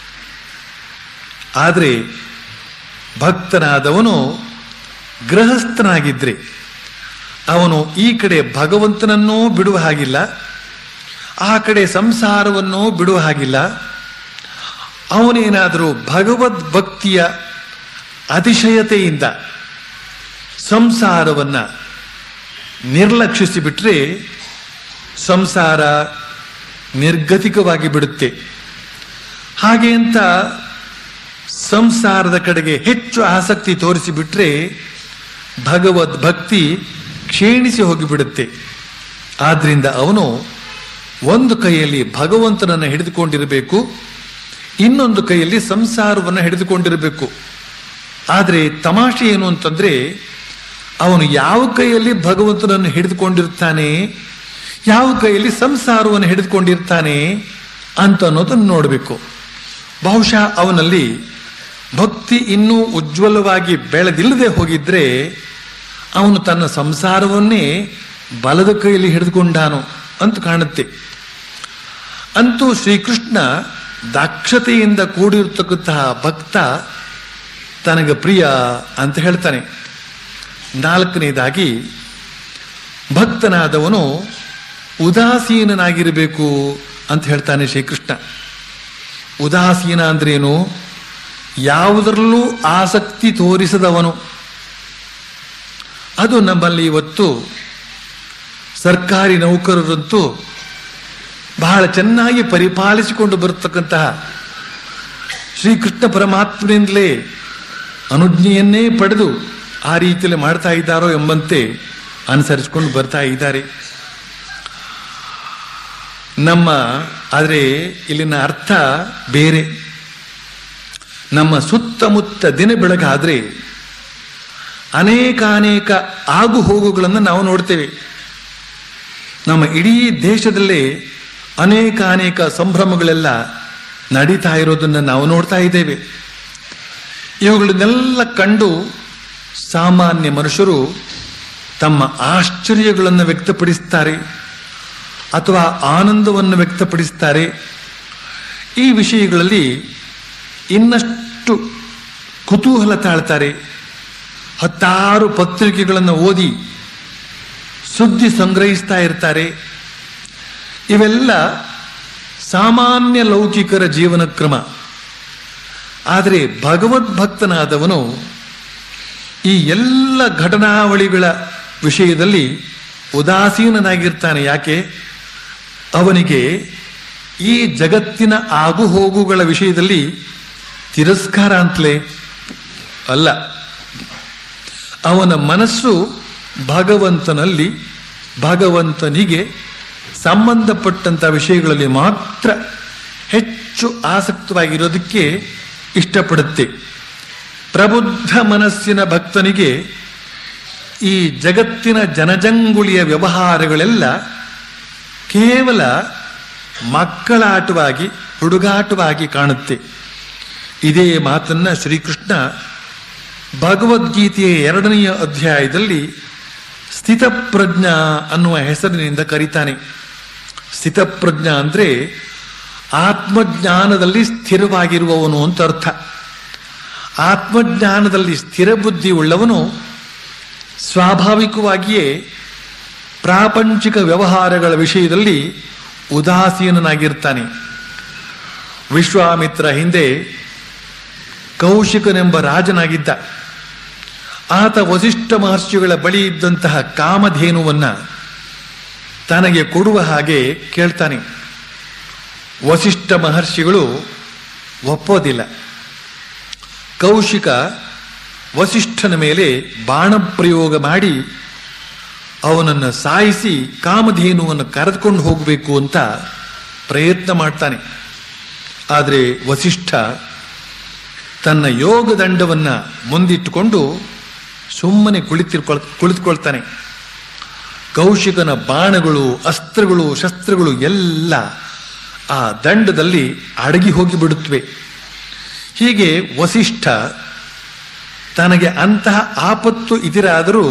S1: ಆದರೆ ಭಕ್ತನಾದವನು ಗೃಹಸ್ಥನಾಗಿದ್ರೆ ಅವನು ಈ ಕಡೆ ಭಗವಂತನನ್ನೂ ಬಿಡುವ ಹಾಗಿಲ್ಲ ಆ ಕಡೆ ಸಂಸಾರವನ್ನೂ ಬಿಡುವ ಹಾಗಿಲ್ಲ ಅವನೇನಾದರೂ ಭಗವದ್ ಭಕ್ತಿಯ ಅತಿಶಯತೆಯಿಂದ ಸಂಸಾರವನ್ನ ನಿರ್ಲಕ್ಷಿಸಿ ಬಿಟ್ರೆ ಸಂಸಾರ ನಿರ್ಗತಿಕವಾಗಿ ಬಿಡುತ್ತೆ ಹಾಗೆ ಅಂತ ಸಂಸಾರದ ಕಡೆಗೆ ಹೆಚ್ಚು ಆಸಕ್ತಿ ತೋರಿಸಿಬಿಟ್ರೆ ಭಗವದ್ ಭಕ್ತಿ ಕ್ಷೀಣಿಸಿ ಹೋಗಿಬಿಡುತ್ತೆ ಆದ್ರಿಂದ ಅವನು ಒಂದು ಕೈಯಲ್ಲಿ ಭಗವಂತನನ್ನು ಹಿಡಿದುಕೊಂಡಿರಬೇಕು ಇನ್ನೊಂದು ಕೈಯಲ್ಲಿ ಸಂಸಾರವನ್ನು ಹಿಡಿದುಕೊಂಡಿರಬೇಕು ಆದರೆ ತಮಾಷೆ ಏನು ಅಂತಂದ್ರೆ ಅವನು ಯಾವ ಕೈಯಲ್ಲಿ ಭಗವಂತನನ್ನು ಹಿಡಿದುಕೊಂಡಿರ್ತಾನೆ ಯಾವ ಕೈಯಲ್ಲಿ ಸಂಸಾರವನ್ನು ಹಿಡಿದುಕೊಂಡಿರ್ತಾನೆ ಅಂತ ಅನ್ನೋದನ್ನು ನೋಡಬೇಕು ಬಹುಶಃ ಅವನಲ್ಲಿ ಭಕ್ತಿ ಇನ್ನೂ ಉಜ್ವಲವಾಗಿ ಬೆಳೆದಿಲ್ಲದೆ ಹೋಗಿದ್ರೆ ಅವನು ತನ್ನ ಸಂಸಾರವನ್ನೇ ಬಲದ ಕೈಯಲ್ಲಿ ಹಿಡಿದುಕೊಂಡಾನು ಅಂತ ಕಾಣುತ್ತೆ ಅಂತೂ ಶ್ರೀಕೃಷ್ಣ ದಾಕ್ಷತೆಯಿಂದ ಕೂಡಿರ್ತಕ್ಕಂತಹ ಭಕ್ತ ತನಗೆ ಪ್ರಿಯ ಅಂತ ಹೇಳ್ತಾನೆ ನಾಲ್ಕನೇದಾಗಿ ಭಕ್ತನಾದವನು ಉದಾಸೀನನಾಗಿರಬೇಕು ಅಂತ ಹೇಳ್ತಾನೆ ಶ್ರೀಕೃಷ್ಣ ಉದಾಸೀನ ಅಂದ್ರೇನು ಯಾವುದರಲ್ಲೂ ಆಸಕ್ತಿ ತೋರಿಸದವನು ಅದು ನಮ್ಮಲ್ಲಿ ಇವತ್ತು ಸರ್ಕಾರಿ ನೌಕರರಂತೂ ಬಹಳ ಚೆನ್ನಾಗಿ ಪರಿಪಾಲಿಸಿಕೊಂಡು ಬರತಕ್ಕಂತಹ ಶ್ರೀಕೃಷ್ಣ ಪರಮಾತ್ಮನಿಂದಲೇ ಅನುಜ್ಞೆಯನ್ನೇ ಪಡೆದು ಆ ರೀತಿಯಲ್ಲಿ ಮಾಡ್ತಾ ಇದ್ದಾರೋ ಎಂಬಂತೆ ಅನುಸರಿಸಿಕೊಂಡು ಬರ್ತಾ ಇದ್ದಾರೆ ನಮ್ಮ ಆದರೆ ಇಲ್ಲಿನ ಅರ್ಥ ಬೇರೆ ನಮ್ಮ ಸುತ್ತಮುತ್ತ ದಿನ ಬೆಳಗಾದ್ರೆ ಅನೇಕಾನೇಕ ಆಗು ಹೋಗುಗಳನ್ನು ನಾವು ನೋಡ್ತೇವೆ ನಮ್ಮ ಇಡೀ ದೇಶದಲ್ಲೇ ಅನೇಕಾನೇಕ ಸಂಭ್ರಮಗಳೆಲ್ಲ ನಡೀತಾ ಇರೋದನ್ನು ನಾವು ನೋಡ್ತಾ ಇದ್ದೇವೆ ಇವುಗಳನ್ನೆಲ್ಲ ಕಂಡು ಸಾಮಾನ್ಯ ಮನುಷ್ಯರು ತಮ್ಮ ಆಶ್ಚರ್ಯಗಳನ್ನು ವ್ಯಕ್ತಪಡಿಸ್ತಾರೆ ಅಥವಾ ಆನಂದವನ್ನು ವ್ಯಕ್ತಪಡಿಸ್ತಾರೆ ಈ ವಿಷಯಗಳಲ್ಲಿ ಇನ್ನಷ್ಟು ಕುತೂಹಲ ತಾಳ್ತಾರೆ ಹತ್ತಾರು ಪತ್ರಿಕೆಗಳನ್ನು ಓದಿ ಸುದ್ದಿ ಸಂಗ್ರಹಿಸ್ತಾ ಇರ್ತಾರೆ ಇವೆಲ್ಲ ಸಾಮಾನ್ಯ ಲೌಕಿಕರ ಜೀವನ ಕ್ರಮ ಆದರೆ ಭಗವದ್ಭಕ್ತನಾದವನು ಈ ಎಲ್ಲ ಘಟನಾವಳಿಗಳ ವಿಷಯದಲ್ಲಿ ಉದಾಸೀನನಾಗಿರ್ತಾನೆ ಯಾಕೆ ಅವನಿಗೆ ಈ ಜಗತ್ತಿನ ಆಗುಹೋಗುಗಳ ವಿಷಯದಲ್ಲಿ ತಿರಸ್ಕಾರ ಅಂತಲೇ ಅಲ್ಲ ಅವನ ಮನಸ್ಸು ಭಗವಂತನಲ್ಲಿ ಭಗವಂತನಿಗೆ ಸಂಬಂಧಪಟ್ಟಂತ ವಿಷಯಗಳಲ್ಲಿ ಮಾತ್ರ ಹೆಚ್ಚು ಆಸಕ್ತವಾಗಿರೋದಕ್ಕೆ ಇಷ್ಟಪಡುತ್ತೆ ಪ್ರಬುದ್ಧ ಮನಸ್ಸಿನ ಭಕ್ತನಿಗೆ ಈ ಜಗತ್ತಿನ ಜನಜಂಗುಳಿಯ ವ್ಯವಹಾರಗಳೆಲ್ಲ ಕೇವಲ ಮಕ್ಕಳಾಟವಾಗಿ ಹುಡುಗಾಟವಾಗಿ ಕಾಣುತ್ತೆ ಇದೇ ಮಾತನ್ನ ಶ್ರೀಕೃಷ್ಣ ಭಗವದ್ಗೀತೆಯ ಎರಡನೆಯ ಅಧ್ಯಾಯದಲ್ಲಿ ಸ್ಥಿತಪ್ರಜ್ಞ ಅನ್ನುವ ಹೆಸರಿನಿಂದ ಕರೀತಾನೆ ಸ್ಥಿತಪ್ರಜ್ಞ ಅಂದ್ರೆ ಆತ್ಮಜ್ಞಾನದಲ್ಲಿ ಸ್ಥಿರವಾಗಿರುವವನು ಅಂತ ಅರ್ಥ ಆತ್ಮಜ್ಞಾನದಲ್ಲಿ ಸ್ಥಿರ ಬುದ್ಧಿ ಉಳ್ಳವನು ಸ್ವಾಭಾವಿಕವಾಗಿಯೇ ಪ್ರಾಪಂಚಿಕ ವ್ಯವಹಾರಗಳ ವಿಷಯದಲ್ಲಿ ಉದಾಸೀನನಾಗಿರ್ತಾನೆ ವಿಶ್ವಾಮಿತ್ರ ಹಿಂದೆ ಕೌಶಿಕನೆಂಬ ರಾಜನಾಗಿದ್ದ ಆತ ವಸಿಷ್ಠ ಮಹರ್ಷಿಗಳ ಬಳಿ ಇದ್ದಂತಹ ಕಾಮಧೇನುವನ್ನ ತನಗೆ ಕೊಡುವ ಹಾಗೆ ಕೇಳ್ತಾನೆ ವಸಿಷ್ಠ ಮಹರ್ಷಿಗಳು ಒಪ್ಪೋದಿಲ್ಲ ಕೌಶಿಕ ವಸಿಷ್ಠನ ಮೇಲೆ ಬಾಣ ಪ್ರಯೋಗ ಮಾಡಿ ಅವನನ್ನು ಸಾಯಿಸಿ ಕಾಮಧೇನುವನ್ನು ಕರೆದುಕೊಂಡು ಹೋಗಬೇಕು ಅಂತ ಪ್ರಯತ್ನ ಮಾಡ್ತಾನೆ ಆದರೆ ವಸಿಷ್ಠ ತನ್ನ ಯೋಗ ದಂಡವನ್ನ ಮುಂದಿಟ್ಟುಕೊಂಡು ಸುಮ್ಮನೆ ಕುಳಿತಿರ್ಕೊಳ್ ಕುಳಿತುಕೊಳ್ತಾನೆ ಕೌಶಿಕನ ಬಾಣಗಳು ಅಸ್ತ್ರಗಳು ಶಸ್ತ್ರಗಳು ಎಲ್ಲ ಆ ದಂಡದಲ್ಲಿ ಅಡಗಿ ಹೋಗಿ ಬಿಡುತ್ತವೆ ಹೀಗೆ ವಸಿಷ್ಠ ತನಗೆ ಅಂತಹ ಆಪತ್ತು ಇದಿರಾದರೂ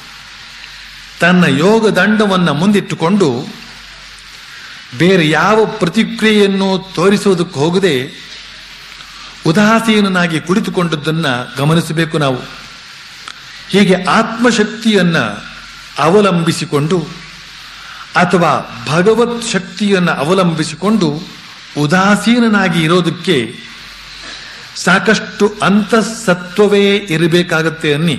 S1: ತನ್ನ ಯೋಗ ದಂಡವನ್ನು ಮುಂದಿಟ್ಟುಕೊಂಡು ಬೇರೆ ಯಾವ ಪ್ರತಿಕ್ರಿಯೆಯನ್ನು ತೋರಿಸೋದಕ್ಕೆ ಹೋಗದೆ ಉದಾಸೀನನಾಗಿ ಕುಳಿತುಕೊಂಡದ್ದನ್ನ ಗಮನಿಸಬೇಕು ನಾವು ಹೀಗೆ ಆತ್ಮಶಕ್ತಿಯನ್ನ ಅವಲಂಬಿಸಿಕೊಂಡು ಅಥವಾ ಭಗವತ್ ಶಕ್ತಿಯನ್ನು ಅವಲಂಬಿಸಿಕೊಂಡು ಉದಾಸೀನನಾಗಿ ಇರೋದಕ್ಕೆ ಸಾಕಷ್ಟು ಅಂತಃಸತ್ವವೇ ಇರಬೇಕಾಗತ್ತೆ ಅನ್ನಿ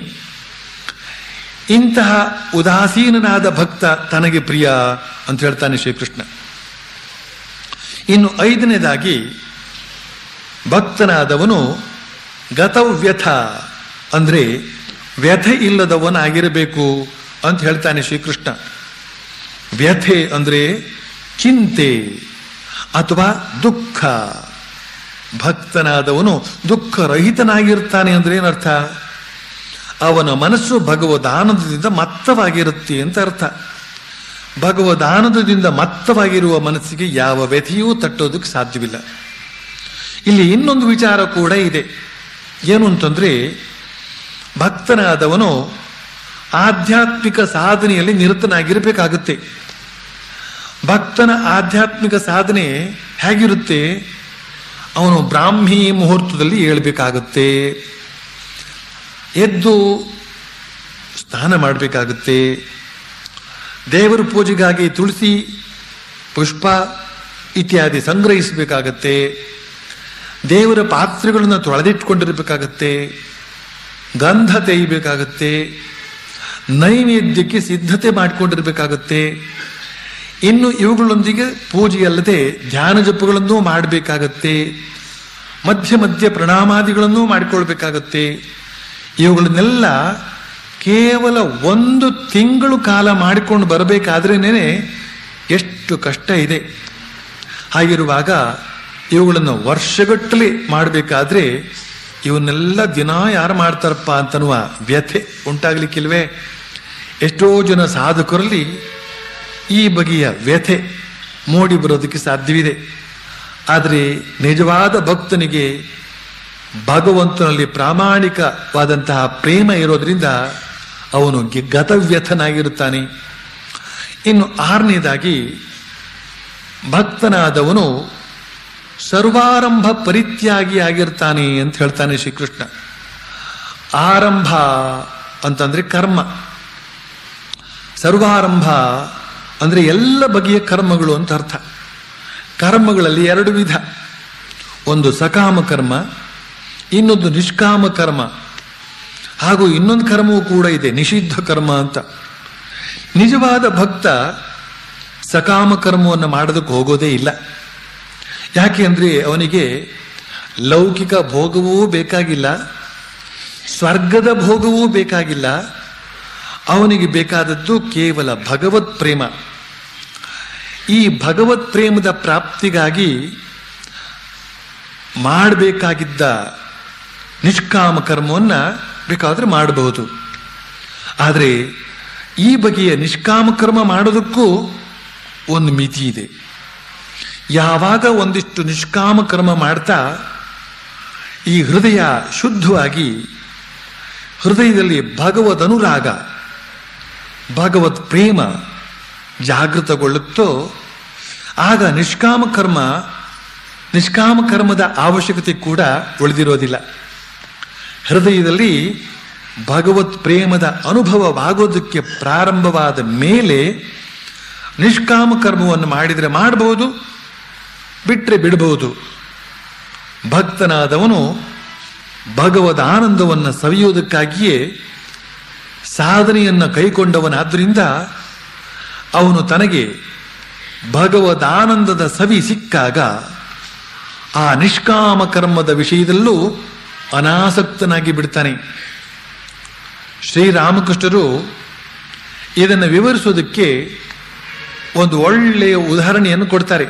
S1: ಇಂತಹ ಉದಾಸೀನನಾದ ಭಕ್ತ ತನಗೆ ಪ್ರಿಯ ಅಂತ ಹೇಳ್ತಾನೆ ಶ್ರೀಕೃಷ್ಣ ಇನ್ನು ಐದನೇದಾಗಿ ಭಕ್ತನಾದವನು ಗತವ್ಯಥ ಅಂದ್ರೆ ವ್ಯಥೆ ಇಲ್ಲದವನಾಗಿರಬೇಕು ಅಂತ ಹೇಳ್ತಾನೆ ಶ್ರೀಕೃಷ್ಣ ವ್ಯಥೆ ಅಂದ್ರೆ ಚಿಂತೆ ಅಥವಾ ದುಃಖ ಭಕ್ತನಾದವನು ದುಃಖರಹಿತನಾಗಿರ್ತಾನೆ ಅಂದ್ರೆ ಏನರ್ಥ ಅವನ ಮನಸ್ಸು ಭಗವದಾನಂದದಿಂದ ಮತ್ತವಾಗಿರುತ್ತೆ ಅಂತ ಅರ್ಥ ಭಗವದಾನಂದದಿಂದ ಮತ್ತವಾಗಿರುವ ಮನಸ್ಸಿಗೆ ಯಾವ ವ್ಯಥೆಯೂ ತಟ್ಟೋದಕ್ಕೆ ಸಾಧ್ಯವಿಲ್ಲ ಇಲ್ಲಿ ಇನ್ನೊಂದು ವಿಚಾರ ಕೂಡ ಇದೆ ಏನು ಅಂತಂದ್ರೆ ಭಕ್ತನಾದವನು ಆಧ್ಯಾತ್ಮಿಕ ಸಾಧನೆಯಲ್ಲಿ ನಿರತನಾಗಿರಬೇಕಾಗುತ್ತೆ ಭಕ್ತನ ಆಧ್ಯಾತ್ಮಿಕ ಸಾಧನೆ ಹೇಗಿರುತ್ತೆ ಅವನು ಬ್ರಾಹ್ಮಿ ಮುಹೂರ್ತದಲ್ಲಿ ಏಳಬೇಕಾಗುತ್ತೆ ಎದ್ದು ಸ್ನಾನ ಮಾಡಬೇಕಾಗುತ್ತೆ ದೇವರ ಪೂಜೆಗಾಗಿ ತುಳಸಿ ಪುಷ್ಪ ಇತ್ಯಾದಿ ಸಂಗ್ರಹಿಸಬೇಕಾಗತ್ತೆ ದೇವರ ಪಾತ್ರೆಗಳನ್ನು ತೊಳೆದಿಟ್ಕೊಂಡಿರ್ಬೇಕಾಗತ್ತೆ ಗಂಧ ತೆಗಿಬೇಕಾಗತ್ತೆ ನೈವೇದ್ಯಕ್ಕೆ ಸಿದ್ಧತೆ ಮಾಡಿಕೊಂಡಿರ್ಬೇಕಾಗತ್ತೆ ಇನ್ನು ಇವುಗಳೊಂದಿಗೆ ಪೂಜೆಯಲ್ಲದೆ ಧ್ಯಾನ ಜಪಗಳನ್ನೂ ಮಾಡಬೇಕಾಗತ್ತೆ ಮಧ್ಯ ಮಧ್ಯ ಪ್ರಣಾಮಾದಿಗಳನ್ನೂ ಮಾಡಿಕೊಳ್ಬೇಕಾಗತ್ತೆ ಇವುಗಳನ್ನೆಲ್ಲ ಕೇವಲ ಒಂದು ತಿಂಗಳು ಕಾಲ ಮಾಡಿಕೊಂಡು ಬರಬೇಕಾದ್ರೇನೆ ಎಷ್ಟು ಕಷ್ಟ ಇದೆ ಹಾಗಿರುವಾಗ ಇವುಗಳನ್ನು ವರ್ಷಗಟ್ಟಲೆ ಮಾಡಬೇಕಾದ್ರೆ ಇವನ್ನೆಲ್ಲ ದಿನ ಯಾರು ಮಾಡ್ತಾರಪ್ಪ ಅಂತನ್ನುವ ವ್ಯಥೆ ಉಂಟಾಗ್ಲಿಕ್ಕಿಲ್ವೇ ಎಷ್ಟೋ ಜನ ಸಾಧಕರಲ್ಲಿ ಈ ಬಗೆಯ ವ್ಯಥೆ ಮೂಡಿ ಬರೋದಕ್ಕೆ ಸಾಧ್ಯವಿದೆ ಆದರೆ ನಿಜವಾದ ಭಕ್ತನಿಗೆ ಭಗವಂತನಲ್ಲಿ ಪ್ರಾಮಾಣಿಕವಾದಂತಹ ಪ್ರೇಮ ಇರೋದ್ರಿಂದ ಅವನು ಗಿ- ಗತವ್ಯಥನಾಗಿರುತ್ತಾನೆ ಇನ್ನು ಆರನೇದಾಗಿ ಭಕ್ತನಾದವನು ಸರ್ವಾರಂಭ ಪರಿತ್ಯಾಗಿ ಆಗಿರ್ತಾನೆ ಅಂತ ಹೇಳ್ತಾನೆ ಶ್ರೀಕೃಷ್ಣ ಆರಂಭ ಅಂತಂದ್ರೆ ಕರ್ಮ ಸರ್ವಾರಂಭ ಅಂದ್ರೆ ಎಲ್ಲ ಬಗೆಯ ಕರ್ಮಗಳು ಅಂತ ಅರ್ಥ ಕರ್ಮಗಳಲ್ಲಿ ಎರಡು ವಿಧ ಒಂದು ಸಕಾಮ ಕರ್ಮ ಇನ್ನೊಂದು ನಿಷ್ಕಾಮ ಕರ್ಮ ಹಾಗೂ ಇನ್ನೊಂದು ಕರ್ಮವೂ ಕೂಡ ಇದೆ ನಿಷಿದ್ಧ ಕರ್ಮ ಅಂತ ನಿಜವಾದ ಭಕ್ತ ಸಕಾಮ ಕರ್ಮವನ್ನು ಮಾಡೋದಕ್ಕೆ ಹೋಗೋದೇ ಇಲ್ಲ ಯಾಕೆ ಅಂದ್ರೆ ಅವನಿಗೆ ಲೌಕಿಕ ಭೋಗವೂ ಬೇಕಾಗಿಲ್ಲ ಸ್ವರ್ಗದ ಭೋಗವೂ ಬೇಕಾಗಿಲ್ಲ ಅವನಿಗೆ ಬೇಕಾದದ್ದು ಕೇವಲ ಭಗವತ್ ಪ್ರೇಮ ಈ ಭಗವತ್ ಪ್ರೇಮದ ಪ್ರಾಪ್ತಿಗಾಗಿ ಮಾಡಬೇಕಾಗಿದ್ದ ನಿಷ್ಕಾಮ ಕರ್ಮವನ್ನ ಬೇಕಾದ್ರೆ ಮಾಡಬಹುದು ಆದರೆ ಈ ಬಗೆಯ ನಿಷ್ಕಾಮ ಕರ್ಮ ಮಾಡೋದಕ್ಕೂ ಒಂದು ಮಿತಿ ಇದೆ ಯಾವಾಗ ಒಂದಿಷ್ಟು ನಿಷ್ಕಾಮ ಕರ್ಮ ಮಾಡ್ತಾ ಈ ಹೃದಯ ಶುದ್ಧವಾಗಿ ಹೃದಯದಲ್ಲಿ ಭಗವದ್ ಅನುರಾಗ ಭಗವತ್ ಪ್ರೇಮ ಜಾಗೃತಗೊಳ್ಳುತ್ತೋ ಆಗ ನಿಷ್ಕಾಮ ಕರ್ಮ ನಿಷ್ಕಾಮ ಕರ್ಮದ ಅವಶ್ಯಕತೆ ಕೂಡ ಉಳಿದಿರೋದಿಲ್ಲ ಹೃದಯದಲ್ಲಿ ಭಗವತ್ ಪ್ರೇಮದ ಅನುಭವವಾಗೋದಕ್ಕೆ ಪ್ರಾರಂಭವಾದ ಮೇಲೆ ನಿಷ್ಕಾಮ ಕರ್ಮವನ್ನು ಮಾಡಿದರೆ ಮಾಡಬಹುದು ಬಿಟ್ಟರೆ ಬಿಡಬಹುದು ಭಕ್ತನಾದವನು ಭಗವದ್ ಆನಂದವನ್ನು ಸವಿಯುವುದಕ್ಕಾಗಿಯೇ ಸಾಧನೆಯನ್ನು ಕೈಕೊಂಡವನಾದ್ದರಿಂದ ಅವನು ತನಗೆ ಭಗವದ್ ಆನಂದದ ಸವಿ ಸಿಕ್ಕಾಗ ಆ ನಿಷ್ಕಾಮ ಕರ್ಮದ ವಿಷಯದಲ್ಲೂ ಅನಾಸಕ್ತನಾಗಿ ಬಿಡ್ತಾನೆ ಶ್ರೀರಾಮಕೃಷ್ಣರು ಇದನ್ನು ವಿವರಿಸೋದಕ್ಕೆ ಒಂದು ಒಳ್ಳೆಯ ಉದಾಹರಣೆಯನ್ನು ಕೊಡ್ತಾರೆ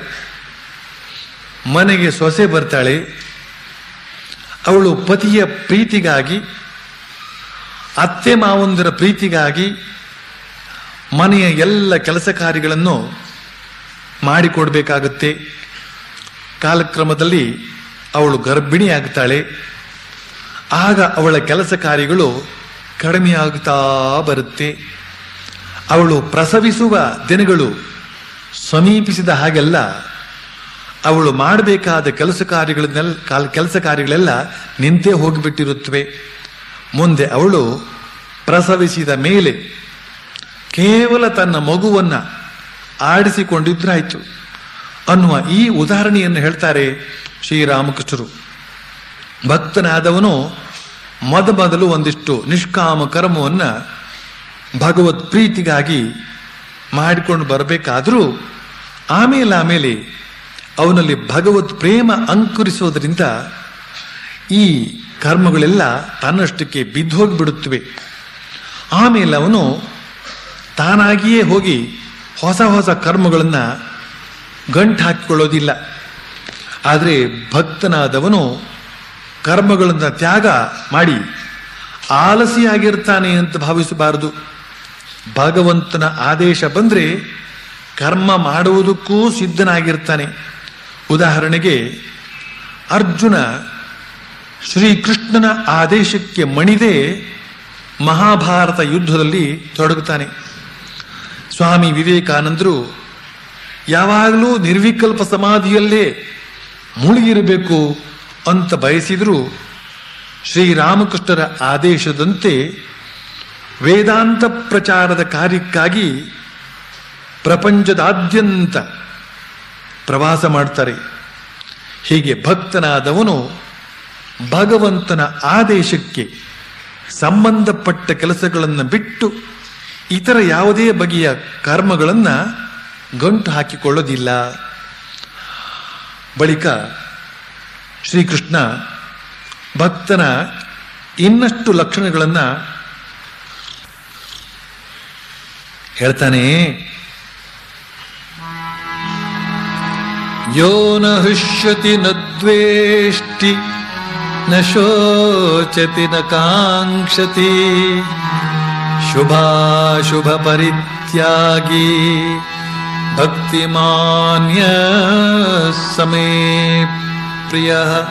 S1: ಮನೆಗೆ ಸೊಸೆ ಬರ್ತಾಳೆ ಅವಳು ಪತಿಯ ಪ್ರೀತಿಗಾಗಿ ಅತ್ತೆ ಮಾವಂದರ ಪ್ರೀತಿಗಾಗಿ ಮನೆಯ ಎಲ್ಲ ಕೆಲಸ ಕಾರ್ಯಗಳನ್ನು ಮಾಡಿಕೊಡ್ಬೇಕಾಗುತ್ತೆ ಕಾಲಕ್ರಮದಲ್ಲಿ ಅವಳು ಗರ್ಭಿಣಿ ಆಗ್ತಾಳೆ ಆಗ ಅವಳ ಕೆಲಸ ಕಾರ್ಯಗಳು ಕಡಿಮೆಯಾಗುತ್ತಾ ಬರುತ್ತೆ ಅವಳು ಪ್ರಸವಿಸುವ ದಿನಗಳು ಸಮೀಪಿಸಿದ ಹಾಗೆಲ್ಲ ಅವಳು ಮಾಡಬೇಕಾದ ಕೆಲಸ ಕಾರ್ಯಗಳನ್ನೆಲ್ಲ ಕಾಲ್- ಕೆಲಸ ಕಾರ್ಯಗಳೆಲ್ಲ ನಿಂತೇ ಹೋಗಿಬಿಟ್ಟಿರುತ್ತವೆ ಮುಂದೆ ಅವಳು ಪ್ರಸವಿಸಿದ ಮೇಲೆ ಕೇವಲ ತನ್ನ ಮಗುವನ್ನ ಆಡಿಸಿಕೊಂಡಿದ್ರಾಯ್ತು ಅನ್ನುವ ಈ ಉದಾಹರಣೆಯನ್ನು ಹೇಳ್ತಾರೆ ಶ್ರೀರಾಮಕೃಷ್ಣರು ಭಕ್ತನಾದವನು ಮೊದಮೊದಲು ಒಂದಿಷ್ಟು ನಿಷ್ಕಾಮ ಕರ್ಮವನ್ನ ಭಗವತ್ ಪ್ರೀತಿಗಾಗಿ ಮಾಡಿಕೊಂಡು ಬರಬೇಕಾದರೂ ಆಮೇಲೆ ಆಮೇಲೆ ಅವನಲ್ಲಿ ಭಗವತ್ ಪ್ರೇಮ ಅಂಕುರಿಸೋದ್ರಿಂದ ಈ ಕರ್ಮಗಳೆಲ್ಲ ತನ್ನಷ್ಟಕ್ಕೆ ಬಿದ್ದೋಗಿಬಿಡುತ್ತವೆ ಆಮೇಲೆ ಅವನು ತಾನಾಗಿಯೇ ಹೋಗಿ ಹೊಸ ಹೊಸ ಕರ್ಮಗಳನ್ನು ಗಂಟು ಹಾಕಿಕೊಳ್ಳೋದಿಲ್ಲ ಆದರೆ ಭಕ್ತನಾದವನು ಕರ್ಮಗಳನ್ನು ತ್ಯಾಗ ಮಾಡಿ ಆಲಸಿಯಾಗಿರ್ತಾನೆ ಅಂತ ಭಾವಿಸಬಾರದು ಭಗವಂತನ ಆದೇಶ ಬಂದರೆ ಕರ್ಮ ಮಾಡುವುದಕ್ಕೂ ಸಿದ್ಧನಾಗಿರ್ತಾನೆ ಉದಾಹರಣೆಗೆ ಅರ್ಜುನ ಶ್ರೀಕೃಷ್ಣನ ಆದೇಶಕ್ಕೆ ಮಣಿದೇ ಮಹಾಭಾರತ ಯುದ್ಧದಲ್ಲಿ ತೊಡಗುತ್ತಾನೆ ಸ್ವಾಮಿ ವಿವೇಕಾನಂದರು ಯಾವಾಗಲೂ ನಿರ್ವಿಕಲ್ಪ ಸಮಾಧಿಯಲ್ಲೇ ಮುಳುಗಿರಬೇಕು ಅಂತ ಬಯಸಿದರೂ ಶ್ರೀರಾಮಕೃಷ್ಣರ ಆದೇಶದಂತೆ ವೇದಾಂತ ಪ್ರಚಾರದ ಕಾರ್ಯಕ್ಕಾಗಿ ಪ್ರಪಂಚದಾದ್ಯಂತ ಪ್ರವಾಸ ಮಾಡ್ತಾರೆ ಹೀಗೆ ಭಕ್ತನಾದವನು ಭಗವಂತನ ಆದೇಶಕ್ಕೆ ಸಂಬಂಧಪಟ್ಟ ಕೆಲಸಗಳನ್ನು ಬಿಟ್ಟು ಇತರ ಯಾವುದೇ ಬಗೆಯ ಕರ್ಮಗಳನ್ನು ಗಂಟು ಹಾಕಿಕೊಳ್ಳೋದಿಲ್ಲ ಬಳಿಕ ಶ್ರೀಕೃಷ್ಣ ಭಕ್ತನ ಇನ್ನಷ್ಟು ಲಕ್ಷಣಗಳನ್ನು ಹೇಳ್ತಾನೆ ಯೋ ನ ಹೃಷ್ಯತಿ ನ ದ್ವೇಷ್ಟಿ ನ ಶೋಚತಿ ನ ಕಾಂಕ್ಷತಿ ಶುಭಾಶುಭ ಪರಿತ್ಯಾಗಿ ಭಕ್ತಿಮಾನ್ಯ ಸಮೇ ಪ್ರಿಯ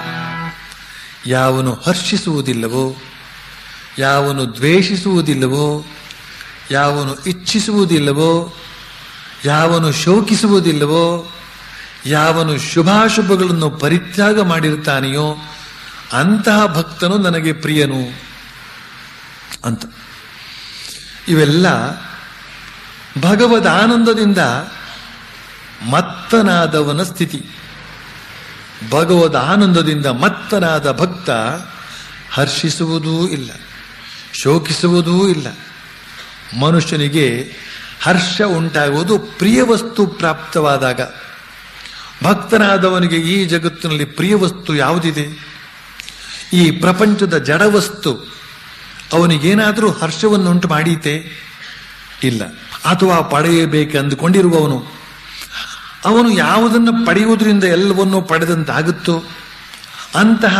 S1: ಯಾವನು ಹರ್ಷಿಸುವುದಿಲ್ಲವೋ ಯಾವನು ದ್ವೇಷಿಸುವುದಿಲ್ಲವೋ ಯಾವನು ಇಚ್ಛಿಸುವುದಿಲ್ಲವೋ ಯಾವನು ಶೋಕಿಸುವುದಿಲ್ಲವೋ ಯಾವನು ಶುಭಾಶುಭಗಳನ್ನು ಪರಿತ್ಯಾಗ ಮಾಡಿರ್ತಾನೆಯೋ ಅಂತಹ ಭಕ್ತನು ನನಗೆ ಪ್ರಿಯನು ಅಂತ ಇವೆಲ್ಲ ಭಗವದ್ ಆನಂದದಿಂದ ಮತ್ತನಾದವನ ಸ್ಥಿತಿ ಭಗವದ್ ಆನಂದದಿಂದ ಮತ್ತನಾದ ಭಕ್ತ ಹರ್ಷಿಸುವುದೂ ಇಲ್ಲ ಶೋಕಿಸುವುದೂ ಇಲ್ಲ ಮನುಷ್ಯನಿಗೆ ಹರ್ಷ ಉಂಟಾಗುವುದು ಪ್ರಿಯ ವಸ್ತು ಪ್ರಾಪ್ತವಾದಾಗ ಭಕ್ತನಾದವನಿಗೆ ಈ ಜಗತ್ತಿನಲ್ಲಿ ಪ್ರಿಯ ವಸ್ತು ಯಾವುದಿದೆ ಈ ಪ್ರಪಂಚದ ಜಡವಸ್ತು ಅವನಿಗೇನಾದರೂ ಹರ್ಷವನ್ನುಂಟು ಮಾಡೀತೆ ಇಲ್ಲ ಅಥವಾ ಪಡೆಯಬೇಕು ಅಂದುಕೊಂಡಿರುವವನು ಅವನು ಯಾವುದನ್ನು ಪಡೆಯುವುದರಿಂದ ಎಲ್ಲವನ್ನೂ ಪಡೆದಂತಾಗುತ್ತೋ ಅಂತಹ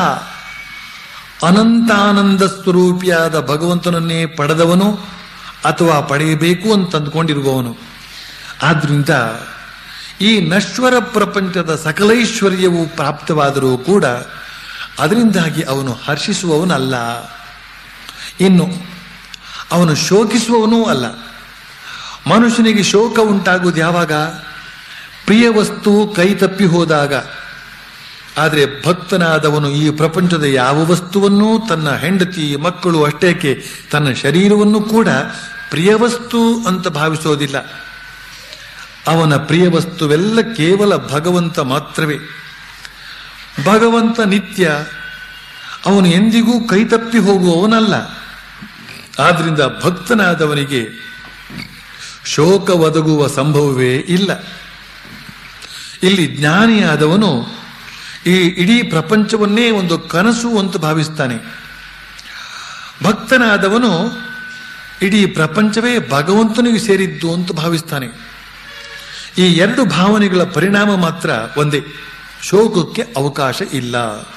S1: ಅನಂತಾನಂದ ಸ್ವರೂಪಿಯಾದ ಭಗವಂತನನ್ನೇ ಪಡೆದವನು ಅಥವಾ ಪಡೆಯಬೇಕು ಅಂತ ಅಂದುಕೊಂಡಿರುವವನು ಆದ್ರಿಂದ ಈ ನಶ್ವರ ಪ್ರಪಂಚದ ಸಕಲೈಶ್ವರ್ಯವು ಪ್ರಾಪ್ತವಾದರೂ ಕೂಡ ಅದರಿಂದಾಗಿ ಅವನು ಹರ್ಷಿಸುವವನಲ್ಲ ಇನ್ನು ಅವನು ಶೋಕಿಸುವವನೂ ಅಲ್ಲ ಮನುಷ್ಯನಿಗೆ ಶೋಕ ಉಂಟಾಗುವುದು ಯಾವಾಗ ಪ್ರಿಯ ವಸ್ತು ಕೈ ತಪ್ಪಿ ಹೋದಾಗ ಆದರೆ ಭಕ್ತನಾದವನು ಈ ಪ್ರಪಂಚದ ಯಾವ ವಸ್ತುವನ್ನೂ ತನ್ನ ಹೆಂಡತಿ ಮಕ್ಕಳು ಅಷ್ಟೇಕೆ ತನ್ನ ಶರೀರವನ್ನು ಕೂಡ ಪ್ರಿಯ ವಸ್ತು ಅಂತ ಭಾವಿಸೋದಿಲ್ಲ ಅವನ ಪ್ರಿಯ ವಸ್ತುವೆಲ್ಲ ಕೇವಲ ಭಗವಂತ ಮಾತ್ರವೇ ಭಗವಂತ ನಿತ್ಯ ಅವನು ಎಂದಿಗೂ ಕೈತಪ್ಪಿ ಹೋಗುವವನಲ್ಲ ಆದ್ರಿಂದ ಭಕ್ತನಾದವನಿಗೆ ಶೋಕ ಒದಗುವ ಸಂಭವವೇ ಇಲ್ಲ ಇಲ್ಲಿ ಜ್ಞಾನಿಯಾದವನು ಈ ಇಡೀ ಪ್ರಪಂಚವನ್ನೇ ಒಂದು ಕನಸು ಅಂತ ಭಾವಿಸ್ತಾನೆ ಭಕ್ತನಾದವನು ಇಡೀ ಪ್ರಪಂಚವೇ ಭಗವಂತನಿಗೆ ಸೇರಿದ್ದು ಅಂತ ಭಾವಿಸ್ತಾನೆ ಈ ಎರಡು ಭಾವನೆಗಳ ಪರಿಣಾಮ ಮಾತ್ರ ಒಂದೇ ಶೋಕಕ್ಕೆ ಅವಕಾಶ ಇಲ್ಲ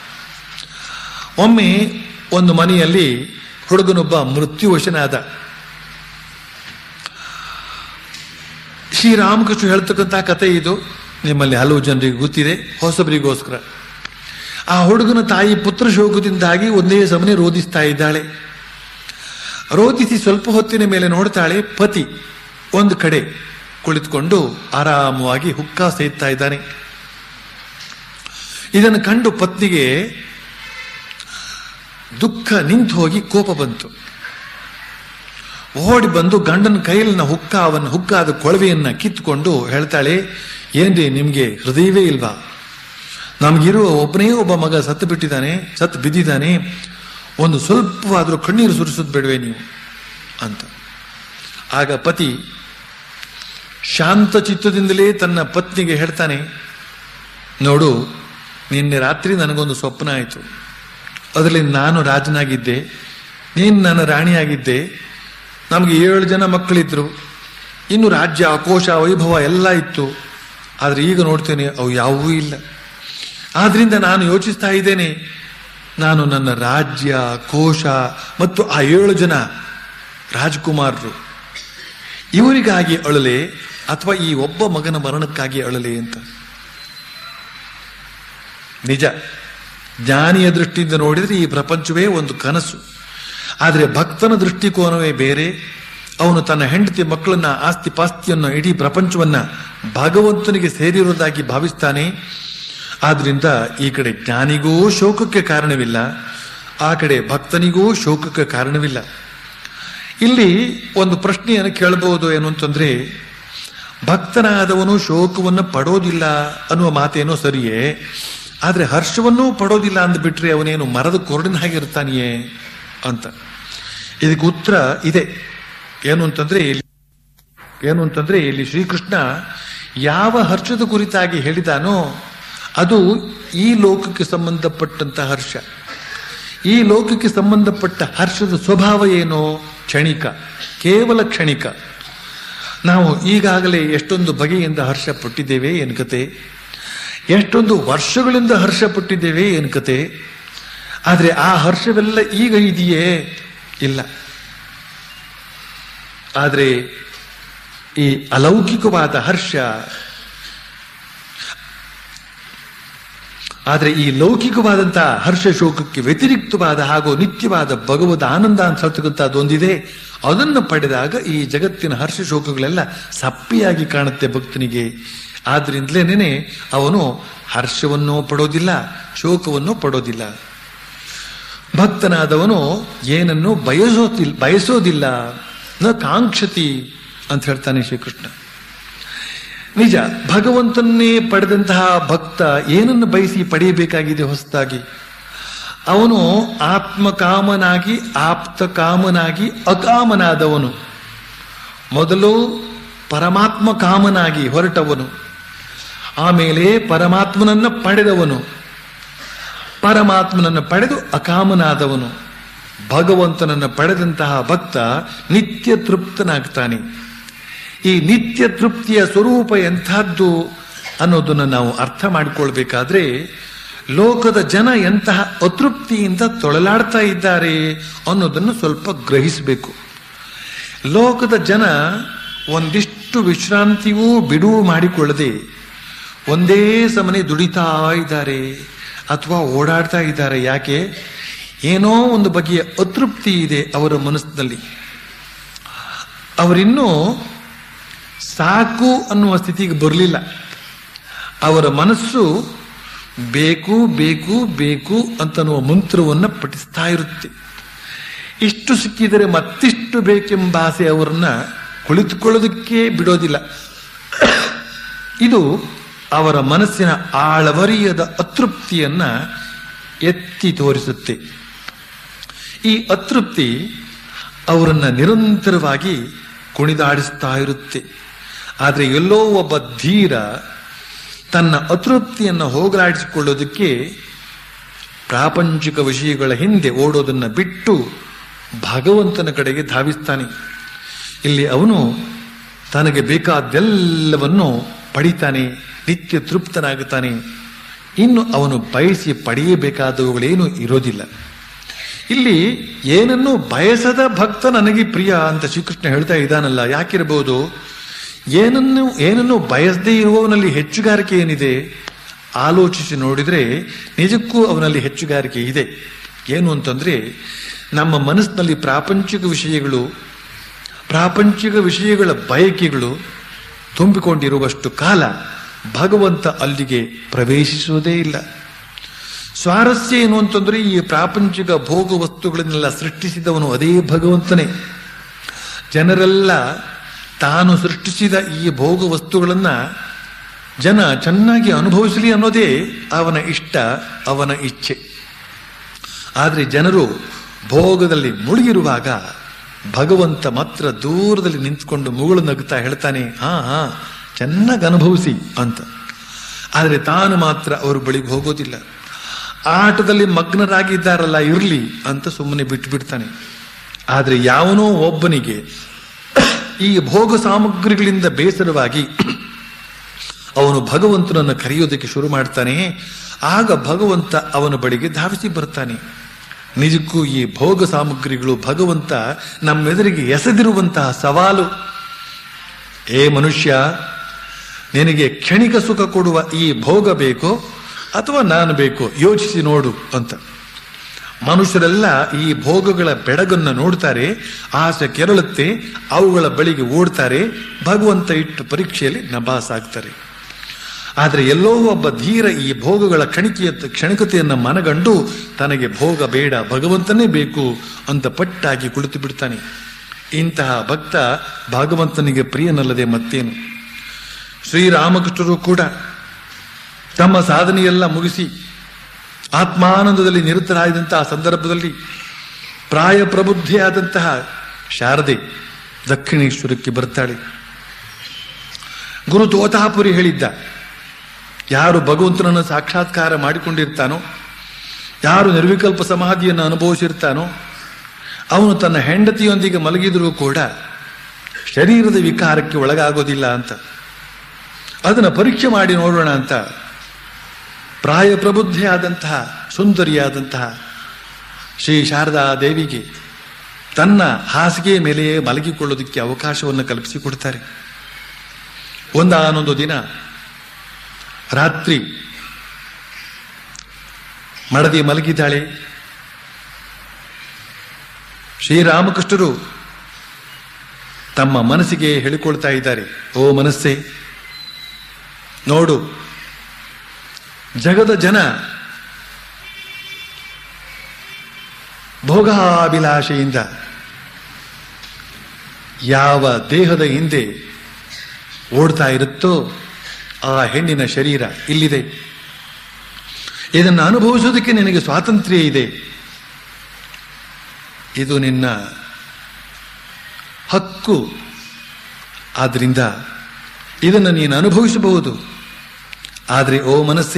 S1: ಒಮ್ಮೆ ಒಂದು ಮನೆಯಲ್ಲಿ ಹುಡುಗನೊಬ್ಬ ಮೃತ್ಯುವಶನಾದ ಶ್ರೀರಾಮಕೃಷ್ಣ ಹೇಳ್ತಕ್ಕಂಥ ಕಥೆ ಇದು ನಿಮ್ಮಲ್ಲಿ ಹಲವು ಜನರಿಗೆ ಗೊತ್ತಿದೆ ಹೊಸಬರಿಗೋಸ್ಕರ ಆ ಹುಡುಗನ ತಾಯಿ ಪುತ್ರ ಶೋಕದಿಂದಾಗಿ ಒಂದೇ ಸಮನೆ ರೋಧಿಸ್ತಾ ಇದ್ದಾಳೆ ರೋಧಿಸಿ ಸ್ವಲ್ಪ ಹೊತ್ತಿನ ಮೇಲೆ ನೋಡ್ತಾಳೆ ಪತಿ ಒಂದು ಕಡೆ ಕುಳಿತುಕೊಂಡು ಆರಾಮವಾಗಿ ಹುಕ್ಕ ಸೇಯ್ತಾ ಇದ್ದಾನೆ ಇದನ್ನು ಕಂಡು ಪತ್ನಿಗೆ ದುಃಖ ನಿಂತು ಹೋಗಿ ಕೋಪ ಬಂತು ಓಡಿ ಬಂದು ಗಂಡನ ಕೈಯಲ್ಲಿನ ಹುಕ್ಕ ಅವನ ಹುಕ್ಕಾದ ಕೊಳವೆಯನ್ನ ಕಿತ್ತುಕೊಂಡು ಹೇಳ್ತಾಳೆ ಏನ್ರಿ ನಿಮ್ಗೆ ಹೃದಯವೇ ಇಲ್ವಾ ನಮಗಿರುವ ಒಬ್ಬನೇ ಒಬ್ಬ ಮಗ ಸತ್ತು ಬಿಟ್ಟಿದ್ದಾನೆ ಸತ್ತು ಬಿದ್ದಿದ್ದಾನೆ ಒಂದು ಸ್ವಲ್ಪವಾದರೂ ಕಣ್ಣೀರು ಸುರಿಸೋದು ಬೇಡವೆ ನೀವು ಅಂತ ಆಗ ಪತಿ ಶಾಂತ ಚಿತ್ತದಿಂದಲೇ ತನ್ನ ಪತ್ನಿಗೆ ಹೇಳ್ತಾನೆ ನೋಡು ನಿನ್ನೆ ರಾತ್ರಿ ನನಗೊಂದು ಸ್ವಪ್ನ ಆಯಿತು ಅದರಲ್ಲಿ ನಾನು ರಾಜನಾಗಿದ್ದೆ ನೀನು ನನ್ನ ರಾಣಿಯಾಗಿದ್ದೆ ನಮಗೆ ಏಳು ಜನ ಮಕ್ಕಳಿದ್ರು ಇನ್ನು ರಾಜ್ಯ ಕೋಶ ವೈಭವ ಎಲ್ಲ ಇತ್ತು ಆದರೆ ಈಗ ನೋಡ್ತೇನೆ ಅವು ಯಾವುವೂ ಇಲ್ಲ ಆದ್ರಿಂದ ನಾನು ಯೋಚಿಸ್ತಾ ಇದ್ದೇನೆ ನಾನು ನನ್ನ ರಾಜ್ಯ ಕೋಶ ಮತ್ತು ಆ ಏಳು ಜನ ರಾಜ್ಕುಮಾರರು ಇವರಿಗಾಗಿ ಅಳಲೆ ಅಥವಾ ಈ ಒಬ್ಬ ಮಗನ ಮರಣಕ್ಕಾಗಿ ಅಳಲೆ ಅಂತ ನಿಜ ಜ್ಞಾನಿಯ ದೃಷ್ಟಿಯಿಂದ ನೋಡಿದರೆ ಈ ಪ್ರಪಂಚವೇ ಒಂದು ಕನಸು ಆದರೆ ಭಕ್ತನ ದೃಷ್ಟಿಕೋನವೇ ಬೇರೆ ಅವನು ತನ್ನ ಹೆಂಡತಿ ಮಕ್ಕಳನ್ನ ಆಸ್ತಿ ಪಾಸ್ತಿಯನ್ನು ಇಡೀ ಪ್ರಪಂಚವನ್ನ ಭಗವಂತನಿಗೆ ಸೇರಿರುವುದಾಗಿ ಭಾವಿಸ್ತಾನೆ ಆದ್ರಿಂದ ಈ ಕಡೆ ಜ್ಞಾನಿಗೂ ಶೋಕಕ್ಕೆ ಕಾರಣವಿಲ್ಲ ಆ ಕಡೆ ಭಕ್ತನಿಗೂ ಶೋಕಕ್ಕೆ ಕಾರಣವಿಲ್ಲ ಇಲ್ಲಿ ಒಂದು ಪ್ರಶ್ನೆಯನ್ನು ಕೇಳಬಹುದು ಏನು ಅಂತಂದ್ರೆ ಭಕ್ತನಾದವನು ಶೋಕವನ್ನು ಪಡೋದಿಲ್ಲ ಅನ್ನುವ ಮಾತೇನೋ ಸರಿಯೇ ಆದ್ರೆ ಹರ್ಷವನ್ನೂ ಪಡೋದಿಲ್ಲ ಅಂದ್ಬಿಟ್ರೆ ಅವನೇನು ಮರದ ಕೊರಡಿನ ಹಾಗೆ ಇರ್ತಾನೆಯೇ ಅಂತ ಇದಕ್ಕೆ ಉತ್ತರ ಇದೆ ಏನು ಅಂತಂದ್ರೆ ಇಲ್ಲಿ- ಏನು ಅಂತಂದ್ರೆ ಇಲ್ಲಿ ಶ್ರೀಕೃಷ್ಣ ಯಾವ ಹರ್ಷದ ಕುರಿತಾಗಿ ಹೇಳಿದಾನೋ ಅದು ಈ ಲೋಕಕ್ಕೆ ಸಂಬಂಧಪಟ್ಟಂತ ಹರ್ಷ ಈ ಲೋಕಕ್ಕೆ ಸಂಬಂಧಪಟ್ಟ ಹರ್ಷದ ಸ್ವಭಾವ ಏನು ಕ್ಷಣಿಕ ಕೇವಲ ಕ್ಷಣಿಕ ನಾವು ಈಗಾಗಲೇ ಎಷ್ಟೊಂದು ಬಗೆಯಿಂದ ಹರ್ಷ ಪಟ್ಟಿದ್ದೇವೆ ಎನ್ಕತೆ ಎಷ್ಟೊಂದು ವರ್ಷಗಳಿಂದ ಹರ್ಷ ಪಟ್ಟಿದ್ದೇವೆ ಎನ್ಕತೆ ಆದರೆ ಆ ಹರ್ಷವೆಲ್ಲ ಈಗ ಇದೆಯೇ ಇಲ್ಲ ಆದರೆ ಈ ಅಲೌಕಿಕವಾದ ಹರ್ಷ ಆದರೆ ಈ ಲೌಕಿಕವಾದಂತಹ ಹರ್ಷ ಶೋಕಕ್ಕೆ ವ್ಯತಿರಿಕ್ತವಾದ ಹಾಗೂ ನಿತ್ಯವಾದ ಭಗವದ್ ಆನಂದ ಅನ್ಸತಕ್ಕಂಥದ್ದೊಂದಿದೆ ಅದನ್ನು ಪಡೆದಾಗ ಈ ಜಗತ್ತಿನ ಹರ್ಷ ಶೋಕಗಳೆಲ್ಲ ಸಪ್ಪಿಯಾಗಿ ಕಾಣುತ್ತೆ ಭಕ್ತನಿಗೆ ಆದ್ರಿಂದಲೇನೆ ಅವನು ಹರ್ಷವನ್ನೂ ಪಡೋದಿಲ್ಲ ಶೋಕವನ್ನು ಪಡೋದಿಲ್ಲ ಭಕ್ತನಾದವನು ಏನನ್ನು ಬಯಸೋದಿಲ್ಲ ಬಯಸೋದಿಲ್ಲ ನ ಕಾಂಕ್ಷತಿ ಅಂತ ಹೇಳ್ತಾನೆ ಶ್ರೀಕೃಷ್ಣ ನಿಜ ಭಗವಂತನ್ನೇ ಪಡೆದಂತಹ ಭಕ್ತ ಏನನ್ನು ಬಯಸಿ ಪಡೆಯಬೇಕಾಗಿದೆ ಹೊಸದಾಗಿ ಅವನು ಆತ್ಮಕಾಮನಾಗಿ ಆಪ್ತ ಕಾಮನಾಗಿ ಅಕಾಮನಾದವನು ಮೊದಲು ಪರಮಾತ್ಮ ಕಾಮನಾಗಿ ಹೊರಟವನು ಆಮೇಲೆ ಪರಮಾತ್ಮನನ್ನ ಪಡೆದವನು ಪರಮಾತ್ಮನನ್ನು ಪಡೆದು ಅಕಾಮನಾದವನು ಭಗವಂತನನ್ನು ಪಡೆದಂತಹ ಭಕ್ತ ನಿತ್ಯ ತೃಪ್ತನಾಗ್ತಾನೆ ಈ ನಿತ್ಯ ತೃಪ್ತಿಯ ಸ್ವರೂಪ ಎಂಥದ್ದು ಅನ್ನೋದನ್ನು ನಾವು ಅರ್ಥ ಮಾಡಿಕೊಳ್ಬೇಕಾದ್ರೆ ಲೋಕದ ಜನ ಎಂತಹ ಅತೃಪ್ತಿಯಿಂದ ತೊಳಲಾಡ್ತಾ ಇದ್ದಾರೆ ಅನ್ನೋದನ್ನು ಸ್ವಲ್ಪ ಗ್ರಹಿಸಬೇಕು ಲೋಕದ ಜನ ಒಂದಿಷ್ಟು ವಿಶ್ರಾಂತಿಯೂ ಬಿಡುವು ಮಾಡಿಕೊಳ್ಳದೆ ಒಂದೇ ಸಮನೆ ದುಡಿತಾ ಇದ್ದಾರೆ ಅಥವಾ ಓಡಾಡ್ತಾ ಇದ್ದಾರೆ ಯಾಕೆ ಏನೋ ಒಂದು ಬಗೆಯ ಅತೃಪ್ತಿ ಇದೆ ಅವರ ಮನಸ್ಸಿನಲ್ಲಿ ಅವರಿನ್ನೂ ಸಾಕು ಅನ್ನುವ ಸ್ಥಿತಿಗೆ ಬರಲಿಲ್ಲ ಅವರ ಮನಸ್ಸು ಬೇಕು ಬೇಕು ಬೇಕು ಅಂತನ್ನುವ ಮಂತ್ರವನ್ನು ಪಠಿಸ್ತಾ ಇರುತ್ತೆ ಇಷ್ಟು ಸಿಕ್ಕಿದರೆ ಮತ್ತಿಷ್ಟು ಬೇಕೆಂಬ ಆಸೆ ಅವರನ್ನ ಕುಳಿತುಕೊಳ್ಳೋದಕ್ಕೆ ಬಿಡೋದಿಲ್ಲ ಇದು ಅವರ ಮನಸ್ಸಿನ ಆಳವರಿಯದ ಅತೃಪ್ತಿಯನ್ನ ಎತ್ತಿ ತೋರಿಸುತ್ತೆ ಈ ಅತೃಪ್ತಿ ಅವರನ್ನ ನಿರಂತರವಾಗಿ ಕುಣಿದಾಡಿಸ್ತಾ ಇರುತ್ತೆ ಆದರೆ ಎಲ್ಲೋ ಒಬ್ಬ ಧೀರ ತನ್ನ ಅತೃಪ್ತಿಯನ್ನು ಹೋಗಲಾಡಿಸಿಕೊಳ್ಳೋದಕ್ಕೆ ಪ್ರಾಪಂಚಿಕ ವಿಷಯಗಳ ಹಿಂದೆ ಓಡೋದನ್ನ ಬಿಟ್ಟು ಭಗವಂತನ ಕಡೆಗೆ ಧಾವಿಸ್ತಾನೆ ಇಲ್ಲಿ ಅವನು ತನಗೆ ಬೇಕಾದ್ದೆಲ್ಲವನ್ನು ಪಡಿತಾನೆ ನಿತ್ಯ ತೃಪ್ತನಾಗುತ್ತಾನೆ ಇನ್ನು ಅವನು ಬಯಸಿ ಪಡೆಯಬೇಕಾದವುಗಳೇನು ಇರೋದಿಲ್ಲ ಇಲ್ಲಿ ಏನನ್ನು ಬಯಸದ ಭಕ್ತ ನನಗೆ ಪ್ರಿಯ ಅಂತ ಶ್ರೀಕೃಷ್ಣ ಹೇಳ್ತಾ ಇದ್ದಾನಲ್ಲ ಯಾಕಿರಬಹುದು ಏನನ್ನು ಏನನ್ನು ಬಯಸದೇ ಇರುವವನಲ್ಲಿ ಹೆಚ್ಚುಗಾರಿಕೆ ಏನಿದೆ ಆಲೋಚಿಸಿ ನೋಡಿದ್ರೆ ನಿಜಕ್ಕೂ ಅವನಲ್ಲಿ ಹೆಚ್ಚುಗಾರಿಕೆ ಇದೆ ಏನು ಅಂತಂದ್ರೆ ನಮ್ಮ ಮನಸ್ಸಿನಲ್ಲಿ ಪ್ರಾಪಂಚಿಕ ವಿಷಯಗಳು ಪ್ರಾಪಂಚಿಕ ವಿಷಯಗಳ ಬಯಕೆಗಳು ತುಂಬಿಕೊಂಡಿರುವಷ್ಟು ಕಾಲ ಭಗವಂತ ಅಲ್ಲಿಗೆ ಪ್ರವೇಶಿಸುವುದೇ ಇಲ್ಲ ಸ್ವಾರಸ್ಯ ಏನು ಅಂತಂದ್ರೆ ಈ ಪ್ರಾಪಂಚಿಕ ಭೋಗ ವಸ್ತುಗಳನ್ನೆಲ್ಲ ಸೃಷ್ಟಿಸಿದವನು ಅದೇ ಭಗವಂತನೇ ಜನರೆಲ್ಲ ತಾನು ಸೃಷ್ಟಿಸಿದ ಈ ಭೋಗ ವಸ್ತುಗಳನ್ನ ಜನ ಚೆನ್ನಾಗಿ ಅನುಭವಿಸಲಿ ಅನ್ನೋದೇ ಅವನ ಇಷ್ಟ ಅವನ ಇಚ್ಛೆ ಆದರೆ ಜನರು ಭೋಗದಲ್ಲಿ ಮುಳುಗಿರುವಾಗ ಭಗವಂತ ಮಾತ್ರ ದೂರದಲ್ಲಿ ನಿಂತ್ಕೊಂಡು ಮುಗುಳು ನಗುತ್ತಾ ಹೇಳ್ತಾನೆ ಹಾ ಹಾ ಚೆನ್ನಾಗಿ ಅನುಭವಿಸಿ ಅಂತ ಆದರೆ ತಾನು ಮಾತ್ರ ಅವ್ರ ಬಳಿಗೆ ಹೋಗೋದಿಲ್ಲ ಆಟದಲ್ಲಿ ಮಗ್ನರಾಗಿದ್ದಾರಲ್ಲ ಇರಲಿ ಅಂತ ಸುಮ್ಮನೆ ಬಿಟ್ಟು ಬಿಡ್ತಾನೆ ಆದರೆ ಯಾವನೋ ಒಬ್ಬನಿಗೆ ಈ ಭೋಗ ಸಾಮಗ್ರಿಗಳಿಂದ ಬೇಸರವಾಗಿ ಅವನು ಭಗವಂತನನ್ನು ಕರೆಯೋದಕ್ಕೆ ಶುರು ಮಾಡ್ತಾನೆ ಆಗ ಭಗವಂತ ಅವನ ಬಳಿಗೆ ಧಾವಿಸಿ ಬರ್ತಾನೆ ನಿಜಕ್ಕೂ ಈ ಭೋಗ ಸಾಮಗ್ರಿಗಳು ಭಗವಂತ ನಮ್ಮೆದುರಿಗೆ ಎಸೆದಿರುವಂತಹ ಸವಾಲು ಏ ಮನುಷ್ಯ ನಿನಗೆ ಕ್ಷಣಿಕ ಸುಖ ಕೊಡುವ ಈ ಭೋಗ ಬೇಕೋ ಅಥವಾ ನಾನು ಬೇಕೋ ಯೋಚಿಸಿ ನೋಡು ಅಂತ ಮನುಷ್ಯರೆಲ್ಲ ಈ ಭೋಗಗಳ ಬೆಡಗನ್ನ ನೋಡ್ತಾರೆ ಆಸೆ ಕೆರಳುತ್ತೆ ಅವುಗಳ ಬಳಿಗೆ ಓಡ್ತಾರೆ ಭಗವಂತ ಇಟ್ಟು ಪರೀಕ್ಷೆಯಲ್ಲಿ ನಭಾಸಾಗ್ತಾರೆ ಆದರೆ ಎಲ್ಲೋ ಒಬ್ಬ ಧೀರ ಈ ಭೋಗಗಳ ಕಣಿಕೆಯ ಕ್ಷಣಿಕತೆಯನ್ನು ಮನಗಂಡು ತನಗೆ ಭೋಗ ಬೇಡ ಭಗವಂತನೇ ಬೇಕು ಅಂತ ಪಟ್ಟಾಗಿ ಕುಳಿತು ಬಿಡ್ತಾನೆ ಇಂತಹ ಭಕ್ತ ಭಗವಂತನಿಗೆ ಪ್ರಿಯನಲ್ಲದೆ ಮತ್ತೇನು ಶ್ರೀರಾಮಕೃಷ್ಣರು ಕೂಡ ತಮ್ಮ ಸಾಧನೆಯೆಲ್ಲ ಮುಗಿಸಿ ಆತ್ಮಾನಂದದಲ್ಲಿ ನಿರತರಾದಂತಹ ಸಂದರ್ಭದಲ್ಲಿ ಪ್ರಾಯ ಪ್ರಬುದ್ಧಿಯಾದಂತಹ ಶಾರದೆ ದಕ್ಷಿಣೇಶ್ವರಕ್ಕೆ ಬರ್ತಾಳೆ ಗುರು ತೋತಾಪುರಿ ಹೇಳಿದ್ದ ಯಾರು ಭಗವಂತನನ್ನು ಸಾಕ್ಷಾತ್ಕಾರ ಮಾಡಿಕೊಂಡಿರ್ತಾನೋ ಯಾರು ನಿರ್ವಿಕಲ್ಪ ಸಮಾಧಿಯನ್ನು ಅನುಭವಿಸಿರ್ತಾನೋ ಅವನು ತನ್ನ ಹೆಂಡತಿಯೊಂದಿಗೆ ಮಲಗಿದರೂ ಕೂಡ ಶರೀರದ ವಿಕಾರಕ್ಕೆ ಒಳಗಾಗೋದಿಲ್ಲ ಅಂತ ಅದನ್ನು ಪರೀಕ್ಷೆ ಮಾಡಿ ನೋಡೋಣ ಅಂತ ಪ್ರಾಯ ಪ್ರಬುದ್ಧಿಯಾದಂತಹ ಸುಂದರಿಯಾದಂತಹ ಶ್ರೀ ಶಾರದಾ ದೇವಿಗೆ ತನ್ನ ಹಾಸಿಗೆಯ ಮೇಲೆಯೇ ಮಲಗಿಕೊಳ್ಳೋದಕ್ಕೆ ಅವಕಾಶವನ್ನು ಕಲ್ಪಿಸಿಕೊಡ್ತಾರೆ ಒಂದಾನೊಂದು ದಿನ ರಾತ್ರಿ ಮಡದಿ ಮಲಗಿದ್ದಾಳೆ ಶ್ರೀರಾಮಕೃಷ್ಣರು ತಮ್ಮ ಮನಸ್ಸಿಗೆ ಹೇಳಿಕೊಳ್ತಾ ಇದ್ದಾರೆ ಓ ಮನಸ್ಸೇ ನೋಡು ಜಗದ ಜನ ಭೋಗಾಭಿಲಾಷೆಯಿಂದ ಯಾವ ದೇಹದ ಹಿಂದೆ ಓಡ್ತಾ ಇರುತ್ತೋ ಆ ಹೆಣ್ಣಿನ ಶರೀರ ಇಲ್ಲಿದೆ ಇದನ್ನು ಅನುಭವಿಸೋದಕ್ಕೆ ನಿನಗೆ ಸ್ವಾತಂತ್ರ್ಯ ಇದೆ ಇದು ನಿನ್ನ ಹಕ್ಕು ಆದ್ರಿಂದ ಇದನ್ನು ನೀನು ಅನುಭವಿಸಬಹುದು ಆದರೆ ಓ ಮನಸ್ಸೇ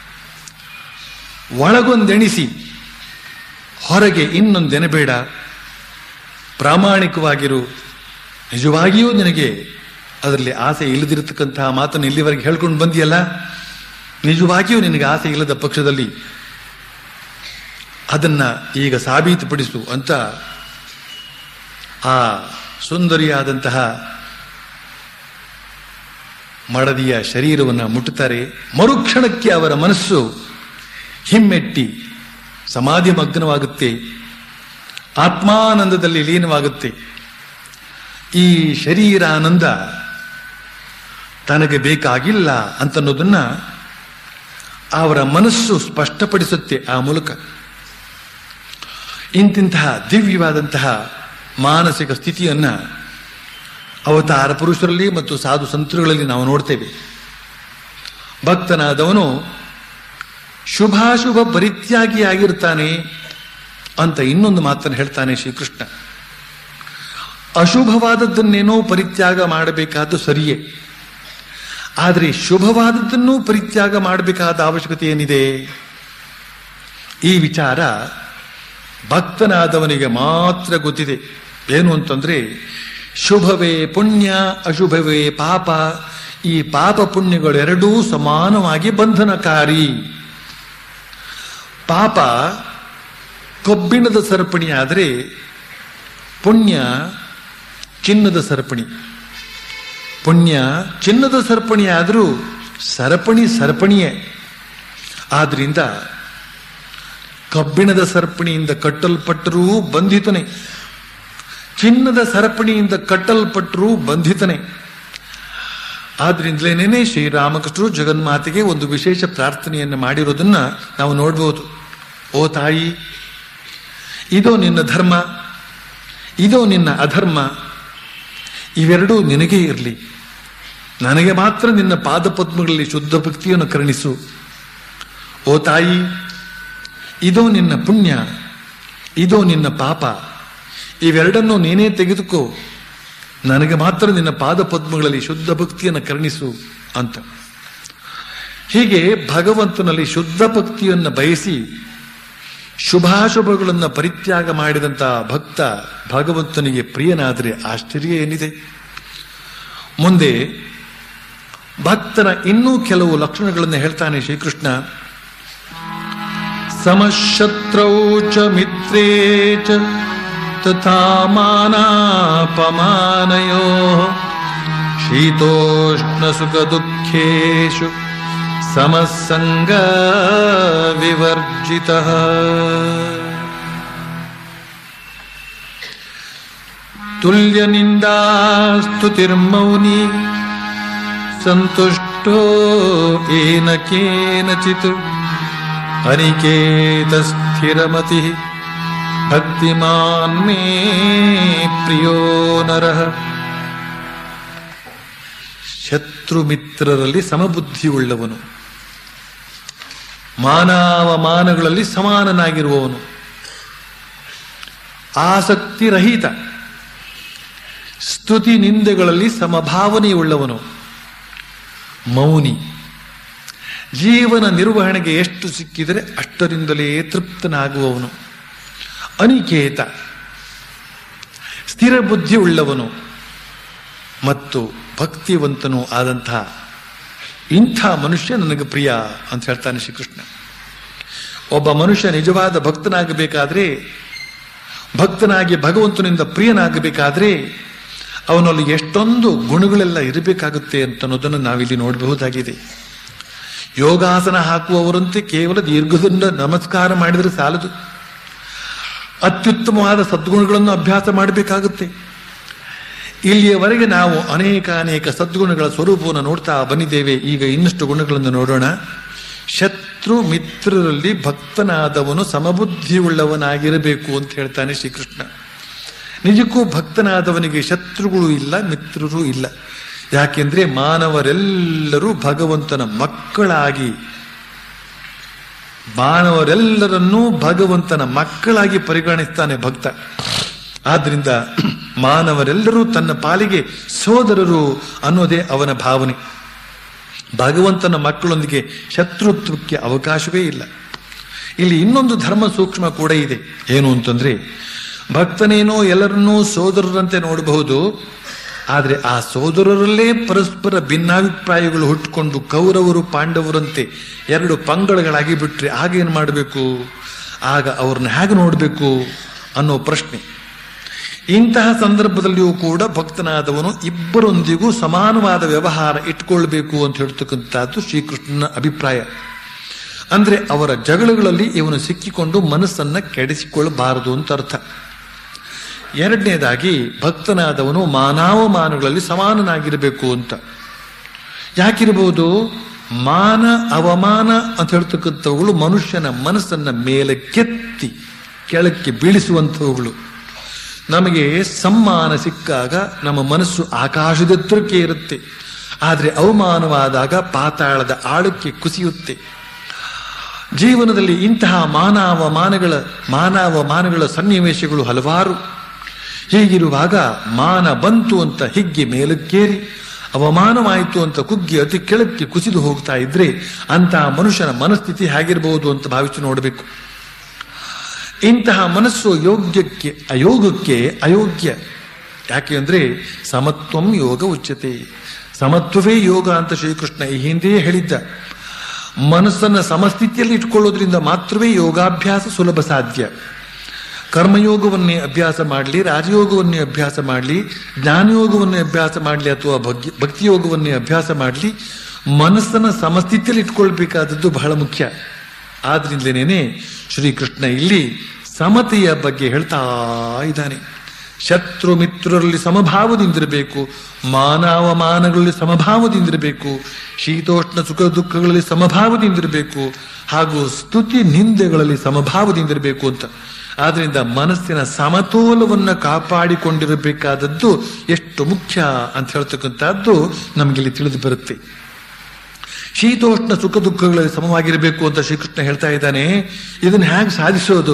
S1: ಒಳಗೊಂದೆಣಿಸಿ ಹೊರಗೆ ಇನ್ನೊಂದೆನಬೇಡ ಪ್ರಾಮಾಣಿಕವಾಗಿರು ನಿಜವಾಗಿಯೂ ನಿನಗೆ ಅದರಲ್ಲಿ ಆಸೆ ಇಲ್ಲದಿರತಕ್ಕಂತಹ ಮಾತನ್ನು ಇಲ್ಲಿವರೆಗೆ ಹೇಳ್ಕೊಂಡು ಬಂದಿಯಲ್ಲ ನಿಜವಾಗಿಯೂ ನಿನಗೆ ಆಸೆ ಇಲ್ಲದ ಪಕ್ಷದಲ್ಲಿ ಅದನ್ನ ಈಗ ಸಾಬೀತುಪಡಿಸು ಅಂತ ಆ ಸುಂದರಿಯಾದಂತಹ ಮಡದಿಯ ಶರೀರವನ್ನು ಮುಟ್ಟುತ್ತಾರೆ ಮರುಕ್ಷಣಕ್ಕೆ ಅವರ ಮನಸ್ಸು ಹಿಮ್ಮೆಟ್ಟಿ ಸಮಾಧಿ ಮಗ್ನವಾಗುತ್ತೆ ಆತ್ಮಾನಂದದಲ್ಲಿ ಲೀನವಾಗುತ್ತೆ ಈ ಶರೀರಾನಂದ ತನಗೆ ಬೇಕಾಗಿಲ್ಲ ಅಂತನ್ನೋದನ್ನ ಅವರ ಮನಸ್ಸು ಸ್ಪಷ್ಟಪಡಿಸುತ್ತೆ ಆ ಮೂಲಕ ಇಂತಿಂತಹ ದಿವ್ಯವಾದಂತಹ ಮಾನಸಿಕ ಸ್ಥಿತಿಯನ್ನ ಅವತಾರ ಪುರುಷರಲ್ಲಿ ಮತ್ತು ಸಾಧು ಸಂತರುಗಳಲ್ಲಿ ನಾವು ನೋಡ್ತೇವೆ ಭಕ್ತನಾದವನು ಶುಭಾಶುಭ ಪರಿತ್ಯಾಗಿಯಾಗಿರ್ತಾನೆ ಅಂತ ಇನ್ನೊಂದು ಮಾತನ್ನು ಹೇಳ್ತಾನೆ ಶ್ರೀಕೃಷ್ಣ ಅಶುಭವಾದದ್ದನ್ನೇನೋ ಪರಿತ್ಯಾಗ ಮಾಡಬೇಕಾದ್ದು ಸರಿಯೇ ಆದರೆ ಶುಭವಾದದ್ದನ್ನೂ ಪರಿತ್ಯಾಗ ಮಾಡಬೇಕಾದ ಅವಶ್ಯಕತೆ ಏನಿದೆ ಈ ವಿಚಾರ ಭಕ್ತನಾದವನಿಗೆ ಮಾತ್ರ ಗೊತ್ತಿದೆ ಏನು ಅಂತಂದ್ರೆ ಶುಭವೇ ಪುಣ್ಯ ಅಶುಭವೇ ಪಾಪ ಈ ಪಾಪ ಪುಣ್ಯಗಳೆರಡೂ ಸಮಾನವಾಗಿ ಬಂಧನಕಾರಿ ಪಾಪ ಕಬ್ಬಿಣದ ಸರಪಣಿ ಆದರೆ ಪುಣ್ಯ ಚಿನ್ನದ ಸರಪಣಿ ಪುಣ್ಯ ಚಿನ್ನದ ಸರಪಣಿ ಆದರೂ ಸರಪಣಿ ಸರಪಣಿಯೇ ಆದ್ರಿಂದ ಕಬ್ಬಿಣದ ಸರಪಣಿಯಿಂದ ಕಟ್ಟಲ್ಪಟ್ಟರೂ ಬಂಧಿತನೇ ಚಿನ್ನದ ಸರಪಣಿಯಿಂದ ಕಟ್ಟಲ್ಪಟ್ಟರೂ ಬಂಧಿತನೇ ಆದ್ರಿಂದಲೇನೇ ಶ್ರೀರಾಮಕೃಷ್ಣರು ಜಗನ್ಮಾತೆಗೆ ಒಂದು ವಿಶೇಷ ಪ್ರಾರ್ಥನೆಯನ್ನು ಮಾಡಿರೋದನ್ನ ನಾವು ನೋಡ್ಬೋದು ಓ ತಾಯಿ ಇದೋ ನಿನ್ನ ಧರ್ಮ ಇದೋ ನಿನ್ನ ಅಧರ್ಮ ಇವೆರಡೂ ನಿನಗೇ ಇರಲಿ ನನಗೆ ಮಾತ್ರ ನಿನ್ನ ಪಾದಪದ್ಮಗಳಲ್ಲಿ ಶುದ್ಧ ಭಕ್ತಿಯನ್ನು ಕರುಣಿಸು ಓ ತಾಯಿ ಇದೋ ನಿನ್ನ ಪುಣ್ಯ ಇದೋ ನಿನ್ನ ಪಾಪ ಇವೆರಡನ್ನು ನೀನೇ ತೆಗೆದುಕೋ ನನಗೆ ಮಾತ್ರ ನಿನ್ನ ಪಾದಪದ್ಮಗಳಲ್ಲಿ ಶುದ್ಧ ಭಕ್ತಿಯನ್ನು ಕರುಣಿಸು ಅಂತ ಹೀಗೆ ಭಗವಂತನಲ್ಲಿ ಶುದ್ಧ ಭಕ್ತಿಯನ್ನು ಬಯಸಿ ಶುಭಾಶುಭಗಳನ್ನು ಪರಿತ್ಯಾಗ ಮಾಡಿದಂತಹ ಭಕ್ತ ಭಗವಂತನಿಗೆ ಪ್ರಿಯನಾದರೆ ಆಶ್ಚರ್ಯ ಏನಿದೆ ಮುಂದೆ ಭಕ್ತನ ಇನ್ನೂ ಕೆಲವು ಲಕ್ಷಣಗಳನ್ನು ಹೇಳ್ತಾನೆ ಶ್ರೀಕೃಷ್ಣ ಸಮಶತ್ರೌ ಚ ಮಿತ್ರೇ ಚ ತಥಾ ಮಾನಾಪಮಾನಯೋ ಶೀತೋಷ್ಣ ಸುಖ ದುಃಖೇಶು ಸಮಸಂಗ ವಿವರ್ಜಿತ ತುಲ್ಯನಿಂದ ಸ್ತುತಿರ್ಮೌನಿ ಸಂತುಷ್ಟೋ ಏನ ಕೇನಚಿತ್ ಅನಿಕೇತ ಸ್ಥಿರಮತಿ ಭಕ್ತಿಮಾನ್ ಮೇ ಪ್ರಿಯೋ ನರಃ ಶತ್ರು ಮಿತ್ರರಲ್ಲಿ ಸಮಬುದ್ಧಿಯುಳ್ಳವನು ಮಾನವಮಾನಗಳಲ್ಲಿ ಸಮಾನನಾಗಿರುವವನು ಆಸಕ್ತಿ ರಹಿತ ಸ್ತುತಿ ನಿಂದೆಗಳಲ್ಲಿ ಸಮಭಾವನೆಯುಳ್ಳವನು ಮೌನಿ ಜೀವನ ನಿರ್ವಹಣೆಗೆ ಎಷ್ಟು ಸಿಕ್ಕಿದರೆ ಅಷ್ಟರಿಂದಲೇ ತೃಪ್ತನಾಗುವವನು ಅನಿಕೇತ ಸ್ಥಿರ ಬುದ್ಧಿ ಉಳ್ಳವನು ಮತ್ತು ಭಕ್ತಿವಂತನೂ ಆದಂತಹ ಇಂಥ ಮನುಷ್ಯ ನನಗೆ ಪ್ರಿಯ ಅಂತ ಹೇಳ್ತಾನೆ ಶ್ರೀಕೃಷ್ಣ ಒಬ್ಬ ಮನುಷ್ಯ ನಿಜವಾದ ಭಕ್ತನಾಗಬೇಕಾದ್ರೆ ಭಕ್ತನಾಗಿ ಭಗವಂತನಿಂದ ಪ್ರಿಯನಾಗಬೇಕಾದ್ರೆ ಅವನಲ್ಲಿ ಎಷ್ಟೊಂದು ಗುಣಗಳೆಲ್ಲ ಇರಬೇಕಾಗುತ್ತೆ ಅಂತ ಅನ್ನೋದನ್ನು ನಾವಿಲ್ಲಿ ನೋಡಬಹುದಾಗಿದೆ ಯೋಗಾಸನ ಹಾಕುವವರಂತೆ ಕೇವಲ ದೀರ್ಘದಿಂದ ನಮಸ್ಕಾರ ಮಾಡಿದರೆ ಸಾಲದು ಅತ್ಯುತ್ತಮವಾದ ಸದ್ಗುಣಗಳನ್ನು ಅಭ್ಯಾಸ ಮಾಡಬೇಕಾಗುತ್ತೆ ಇಲ್ಲಿಯವರೆಗೆ ನಾವು ಅನೇಕ ಅನೇಕ ಸದ್ಗುಣಗಳ ಸ್ವರೂಪವನ್ನು ನೋಡ್ತಾ ಬಂದಿದ್ದೇವೆ ಈಗ ಇನ್ನಷ್ಟು ಗುಣಗಳನ್ನು ನೋಡೋಣ ಶತ್ರು ಮಿತ್ರರಲ್ಲಿ ಭಕ್ತನಾದವನು ಸಮಬುದ್ಧಿಯುಳ್ಳವನಾಗಿರಬೇಕು ಅಂತ ಹೇಳ್ತಾನೆ ಶ್ರೀಕೃಷ್ಣ ನಿಜಕ್ಕೂ ಭಕ್ತನಾದವನಿಗೆ ಶತ್ರುಗಳು ಇಲ್ಲ ಮಿತ್ರರು ಇಲ್ಲ ಯಾಕೆಂದ್ರೆ ಮಾನವರೆಲ್ಲರೂ ಭಗವಂತನ ಮಕ್ಕಳಾಗಿ ಮಾನವರೆಲ್ಲರನ್ನೂ ಭಗವಂತನ ಮಕ್ಕಳಾಗಿ ಪರಿಗಣಿಸ್ತಾನೆ ಭಕ್ತ ಆದ್ರಿಂದ ಮಾನವರೆಲ್ಲರೂ ತನ್ನ ಪಾಲಿಗೆ ಸೋದರರು ಅನ್ನೋದೇ ಅವನ ಭಾವನೆ ಭಗವಂತನ ಮಕ್ಕಳೊಂದಿಗೆ ಶತ್ರುತ್ವಕ್ಕೆ ಅವಕಾಶವೇ ಇಲ್ಲ ಇಲ್ಲಿ ಇನ್ನೊಂದು ಧರ್ಮ ಸೂಕ್ಷ್ಮ ಕೂಡ ಇದೆ ಏನು ಅಂತಂದ್ರೆ ಭಕ್ತನೇನೋ ಎಲ್ಲರನ್ನೂ ಸೋದರರಂತೆ ನೋಡಬಹುದು ಆದರೆ ಆ ಸೋದರರಲ್ಲೇ ಪರಸ್ಪರ ಭಿನ್ನಾಭಿಪ್ರಾಯಗಳು ಹುಟ್ಟುಕೊಂಡು ಕೌರವರು ಪಾಂಡವರಂತೆ ಎರಡು ಪಂಗಡಗಳಾಗಿ ಬಿಟ್ರೆ ಆಗೇನು ಮಾಡಬೇಕು ಆಗ ಅವ್ರನ್ನ ಹೇಗೆ ನೋಡಬೇಕು ಅನ್ನೋ ಪ್ರಶ್ನೆ ಇಂತಹ ಸಂದರ್ಭದಲ್ಲಿಯೂ ಕೂಡ ಭಕ್ತನಾದವನು ಇಬ್ಬರೊಂದಿಗೂ ಸಮಾನವಾದ ವ್ಯವಹಾರ ಇಟ್ಕೊಳ್ಬೇಕು ಅಂತ ಹೇಳ್ತಕ್ಕಂಥದ್ದು ಶ್ರೀಕೃಷ್ಣನ ಅಭಿಪ್ರಾಯ ಅಂದ್ರೆ ಅವರ ಜಗಳಗಳಲ್ಲಿ ಇವನು ಸಿಕ್ಕಿಕೊಂಡು ಮನಸ್ಸನ್ನ ಕೆಡಿಸಿಕೊಳ್ಳಬಾರದು ಅಂತ ಅರ್ಥ ಎರಡನೇದಾಗಿ ಭಕ್ತನಾದವನು ಮಾನವಮಾನಗಳಲ್ಲಿ ಸಮಾನನಾಗಿರಬೇಕು ಅಂತ ಯಾಕಿರಬಹುದು ಮಾನ ಅವಮಾನ ಅಂತ ಹೇಳ್ತಕ್ಕಂಥವುಗಳು ಮನುಷ್ಯನ ಮನಸ್ಸನ್ನ ಮೇಲೆ ಕೆತ್ತಿ ಕೆಳಕ್ಕೆ ಬೀಳಿಸುವಂಥವುಗಳು ನಮಗೆ ಸಮ್ಮಾನ ಸಿಕ್ಕಾಗ ನಮ್ಮ ಮನಸ್ಸು ಆಕಾಶದೆತ್ತರಕ್ಕೆ ಇರುತ್ತೆ ಆದರೆ ಅವಮಾನವಾದಾಗ ಪಾತಾಳದ ಆಳಕ್ಕೆ ಕುಸಿಯುತ್ತೆ ಜೀವನದಲ್ಲಿ ಇಂತಹ ಮಾನವಮಾನಗಳ ಮಾನವಮಾನಗಳ ಸನ್ನಿವೇಶಗಳು ಹಲವಾರು ಹೀಗಿರುವಾಗ ಮಾನ ಬಂತು ಅಂತ ಹಿಗ್ಗಿ ಮೇಲಕ್ಕೇರಿ ಅವಮಾನವಾಯಿತು ಅಂತ ಕುಗ್ಗಿ ಅತಿ ಕೆಳಕ್ಕೆ ಕುಸಿದು ಹೋಗ್ತಾ ಇದ್ರೆ ಅಂತಹ ಮನುಷ್ಯನ ಮನಸ್ಥಿತಿ ಹೇಗಿರಬಹುದು ಅಂತ ಭಾವಿಸಿ ನೋಡಬೇಕು ಇಂತಹ ಮನಸ್ಸು ಯೋಗ್ಯಕ್ಕೆ ಅಯೋಗಕ್ಕೆ ಅಯೋಗ್ಯ ಯಾಕೆ ಅಂದ್ರೆ ಸಮತ್ವಂ ಯೋಗ ಉಚ್ಯತೆ ಸಮತ್ವವೇ ಯೋಗ ಅಂತ ಶ್ರೀಕೃಷ್ಣ ಈ ಹಿಂದೆಯೇ ಹೇಳಿದ್ದ ಮನಸ್ಸನ್ನ ಸಮಸ್ಥಿತಿಯಲ್ಲಿ ಇಟ್ಕೊಳ್ಳೋದ್ರಿಂದ ಮಾತ್ರವೇ ಯೋಗಾಭ್ಯಾಸ ಸುಲಭ ಸಾಧ್ಯ ಕರ್ಮಯೋಗವನ್ನೇ ಅಭ್ಯಾಸ ಮಾಡಲಿ ರಾಜಯೋಗವನ್ನೇ ಅಭ್ಯಾಸ ಮಾಡಲಿ ಜ್ಞಾನಯೋಗವನ್ನೇ ಅಭ್ಯಾಸ ಮಾಡಲಿ ಅಥವಾ ಭಕ್ತಿ ಭಕ್ತಿಯೋಗವನ್ನೇ ಅಭ್ಯಾಸ ಮಾಡಲಿ ಮನಸ್ಸನ್ನ ಸಮಸ್ಥಿತಿಯಲ್ಲಿ ಇಟ್ಕೊಳ್ಬೇಕಾದದ್ದು ಬಹಳ ಮುಖ್ಯ ಆದ್ರಿಂದಲೇನೆ ಶ್ರೀಕೃಷ್ಣ ಇಲ್ಲಿ ಸಮತೆಯ ಬಗ್ಗೆ ಹೇಳ್ತಾ ಇದ್ದಾನೆ ಶತ್ರು ಮಿತ್ರರಲ್ಲಿ ಸಮಭಾವದಿಂದಿರಬೇಕು ಮಾನವಮಾನಗಳಲ್ಲಿ ಸಮಭಾವದಿಂದಿರಬೇಕು ಶೀತೋಷ್ಣ ಸುಖ ದುಃಖಗಳಲ್ಲಿ ಸಮಭಾವದಿಂದಿರಬೇಕು ಹಾಗೂ ಸ್ತುತಿ ನಿಂದೆಗಳಲ್ಲಿ ಸಮಭಾವದಿಂದಿರಬೇಕು ಅಂತ ಆದ್ರಿಂದ ಮನಸ್ಸಿನ ಸಮತೋಲವನ್ನು ಕಾಪಾಡಿಕೊಂಡಿರಬೇಕಾದದ್ದು ಎಷ್ಟು ಮುಖ್ಯ ಅಂತ ಹೇಳ್ತಕ್ಕಂಥದ್ದು ನಮಗಿಲ್ಲಿ ತಿಳಿದು ಬರುತ್ತೆ ಶೀತೋಷ್ಣ ಸುಖ ದುಃಖಗಳಲ್ಲಿ ಸಮವಾಗಿರಬೇಕು ಅಂತ ಶ್ರೀಕೃಷ್ಣ ಹೇಳ್ತಾ ಇದ್ದಾನೆ ಇದನ್ನ ಹೇಗೆ ಸಾಧಿಸೋದು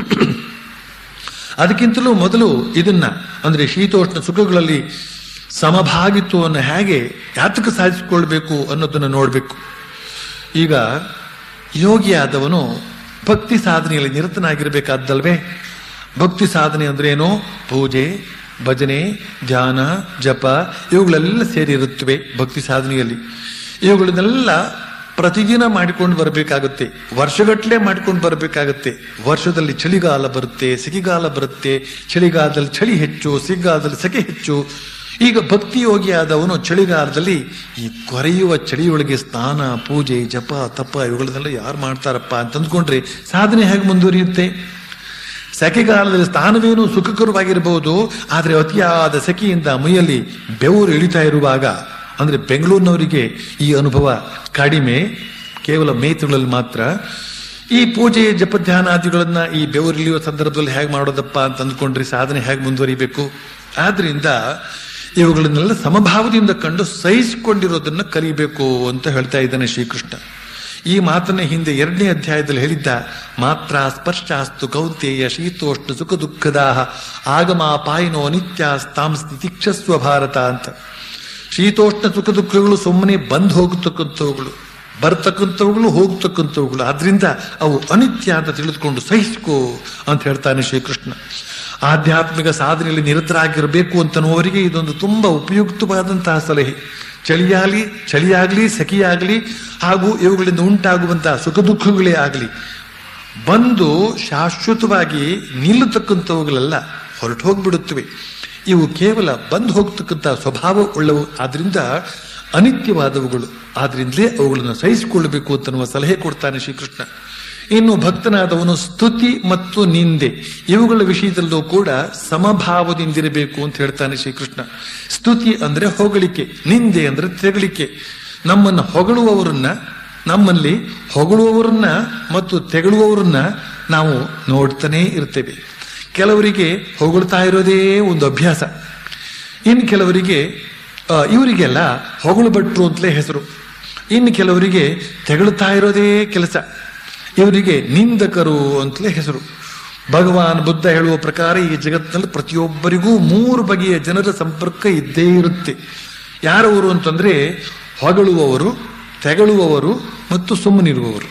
S1: ಅದಕ್ಕಿಂತಲೂ ಮೊದಲು ಇದನ್ನ ಅಂದ್ರೆ ಶೀತೋಷ್ಣ ಸುಖಗಳಲ್ಲಿ ಸಮಭಾಗಿತ್ವವನ್ನು ಹೇಗೆ ಯಾತಕ ಸಾಧಿಸಿಕೊಳ್ಬೇಕು ಅನ್ನೋದನ್ನು ನೋಡಬೇಕು ಈಗ ಯೋಗಿಯಾದವನು ಭಕ್ತಿ ಸಾಧನೆಯಲ್ಲಿ ನಿರತನಾಗಿರಬೇಕಾದ್ದಲ್ವೇ ಭಕ್ತಿ ಸಾಧನೆ ಅಂದ್ರೆ ಏನು ಪೂಜೆ ಭಜನೆ ಧ್ಯಾನ ಜಪ ಇವುಗಳೆಲ್ಲ ಸೇರಿರುತ್ತವೆ ಭಕ್ತಿ ಸಾಧನೆಯಲ್ಲಿ ಇವುಗಳನ್ನೆಲ್ಲ ಪ್ರತಿದಿನ ಮಾಡಿಕೊಂಡು ಬರಬೇಕಾಗುತ್ತೆ ವರ್ಷಗಟ್ಟಲೆ ಮಾಡಿಕೊಂಡು ಬರಬೇಕಾಗುತ್ತೆ ವರ್ಷದಲ್ಲಿ ಚಳಿಗಾಲ ಬರುತ್ತೆ ಸೆಕೆಗಾಲ ಬರುತ್ತೆ ಚಳಿಗಾಲದಲ್ಲಿ ಚಳಿ ಹೆಚ್ಚು ಸೆಕೆಗಾಲದಲ್ಲಿ ಸೆಕೆ ಹೆಚ್ಚು ಈಗ ಭಕ್ತಿ ಯೋಗಿಯಾದವನು ಚಳಿಗಾಲದಲ್ಲಿ ಈ ಕೊರೆಯುವ ಚಳಿಯೊಳಗೆ ಸ್ನಾನ ಪೂಜೆ ಜಪ ತಪ ಇವುಗಳನ್ನೆಲ್ಲ ಯಾರು ಮಾಡ್ತಾರಪ್ಪ ಅಂತ ಅಂದ್ಕೊಂಡ್ರೆ ಸಾಧನೆ ಹೇಗೆ ಮುಂದುವರಿಯುತ್ತೆ ಸೆಕೆಗಾಲದಲ್ಲಿ ಸ್ಥಾನವೇನು ಸುಖಕರವಾಗಿರಬಹುದು ಆದರೆ ಅತಿಯಾದ ಸೆಕೆಯಿಂದ ಮೈಯಲ್ಲಿ ಬೆವರು ಇಳಿತಾ ಇರುವಾಗ ಅಂದ್ರೆ ಬೆಂಗಳೂರಿನವರಿಗೆ ಈ ಅನುಭವ ಕಡಿಮೆ ಕೇವಲ ಮೇ ತಿಂಗಳಲ್ಲಿ ಮಾತ್ರ ಈ ಪೂಜೆ ಜಪಧ್ಯಾನಾದಿಗಳನ್ನ ಈ ಬೆವರು ಇಳಿಯುವ ಸಂದರ್ಭದಲ್ಲಿ ಹೇಗೆ ಮಾಡೋದಪ್ಪ ಅಂತ ಅಂದ್ಕೊಂಡ್ರೆ ಸಾಧನೆ ಹೇಗೆ ಮುಂದುವರಿಬೇಕು ಆದ್ರಿಂದ ಇವುಗಳನ್ನೆಲ್ಲ ಸಮಭಾವದಿಂದ ಕಂಡು ಸಹಿಸಿಕೊಂಡಿರೋದನ್ನ ಕಲಿಬೇಕು ಅಂತ ಹೇಳ್ತಾ ಇದ್ದಾನೆ ಶ್ರೀಕೃಷ್ಣ ಈ ಮಾತನ್ನ ಹಿಂದೆ ಎರಡನೇ ಅಧ್ಯಾಯದಲ್ಲಿ ಹೇಳಿದ್ದ ಮಾತ್ರ ಸ್ಪರ್ಶಾಸ್ತು ಕೌಂತೆಯ ಶೀತೋಷ್ಣ ಸುಖ ದುಃಖದಾಹ ಆಗಮಾಪಾಯಿನೋ ನಿತ್ಯ ತಾಂ ಸ್ಥಿತಿಕ್ಷಸ್ವ ಭಾರತ ಅಂತ ಶೀತೋಷ್ಣ ಸುಖ ದುಃಖಗಳು ಸುಮ್ಮನೆ ಬಂದು ಹೋಗತಕ್ಕಂಥವುಗಳು ಬರ್ತಕ್ಕಂಥವುಗಳು ಹೋಗ್ತಕ್ಕಂಥವುಗಳು ಆದ್ರಿಂದ ಅವು ಅನಿತ್ಯ ಅಂತ ತಿಳಿದುಕೊಂಡು ಸಹಿಸಿಕೋ ಅಂತ ಹೇಳ್ತಾನೆ ಶ್ರೀಕೃಷ್ಣ ಆಧ್ಯಾತ್ಮಿಕ ಸಾಧನೆಯಲ್ಲಿ ನಿರತರಾಗಿರಬೇಕು ಅಂತನ್ನುವರಿಗೆ ಇದೊಂದು ತುಂಬಾ ಉಪಯುಕ್ತವಾದಂತಹ ಸಲಹೆ ಚಳಿಯಾಗಲಿ ಚಳಿಯಾಗಲಿ ಸೆಕೆಯಾಗಲಿ ಹಾಗೂ ಇವುಗಳಿಂದ ಉಂಟಾಗುವಂತಹ ಸುಖ ದುಃಖಗಳೇ ಆಗಲಿ ಬಂದು ಶಾಶ್ವತವಾಗಿ ನಿಲ್ಲತಕ್ಕಂಥವುಗಳೆಲ್ಲ ಹೊರಟು ಹೋಗ್ಬಿಡುತ್ತವೆ ಇವು ಕೇವಲ ಬಂದು ಹೋಗ್ತಕ್ಕಂಥ ಸ್ವಭಾವ ಉಳ್ಳವು ಆದ್ರಿಂದ ಅನಿತ್ಯವಾದವುಗಳು ಆದ್ರಿಂದಲೇ ಅವುಗಳನ್ನು ಸಹಿಸಿಕೊಳ್ಳಬೇಕು ಅಂತನ್ನುವ ಸಲಹೆ ಕೊಡ್ತಾನೆ ಶ್ರೀಕೃಷ್ಣ ಇನ್ನು ಭಕ್ತನಾದವನು ಸ್ತುತಿ ಮತ್ತು ನಿಂದೆ ಇವುಗಳ ವಿಷಯದಲ್ಲೂ ಕೂಡ ಸಮಭಾವದಿಂದಿರಬೇಕು ಅಂತ ಹೇಳ್ತಾನೆ ಶ್ರೀಕೃಷ್ಣ ಸ್ತುತಿ ಅಂದ್ರೆ ಹೊಗಳಿಕೆ ನಿಂದೆ ಅಂದ್ರೆ ತೆಗಳಿಕೆ ನಮ್ಮನ್ನು ಹೊಗಳುವವರನ್ನ ನಮ್ಮಲ್ಲಿ ಹೊಗಳುವವರನ್ನ ಮತ್ತು ತೆಗಳುವವರನ್ನ ನಾವು ನೋಡ್ತಾನೇ ಇರ್ತೇವೆ ಕೆಲವರಿಗೆ ಹೊಗಳ್ತಾ ಇರೋದೇ ಒಂದು ಅಭ್ಯಾಸ ಇನ್ನು ಕೆಲವರಿಗೆ ಆ, ಇವರಿಗೆಲ್ಲ ಹೊಗಳು ಭಟ್ರು ಅಂತಲೇ ಹೆಸರು ಇನ್ನು ಕೆಲವರಿಗೆ ತೆಗಳುತ್ತಾ ಇರೋದೇ ಕೆಲಸ ಇವರಿಗೆ ನಿಂದಕರು ಅಂತಲೇ ಹೆಸರು ಭಗವಾನ್ ಬುದ್ಧ ಹೇಳುವ ಪ್ರಕಾರ ಈ ಜಗತ್ತಿನಲ್ಲಿ ಪ್ರತಿಯೊಬ್ಬರಿಗೂ ಮೂರು ಬಗೆಯ ಜನರ ಸಂಪರ್ಕ ಇದ್ದೇ ಇರುತ್ತೆ ಯಾರವರು ಅಂತಂದ್ರೆ ಹೊಗಳುವವರು ತೆಗಳುವವರು ಮತ್ತು ಸುಮ್ಮನಿರುವವರು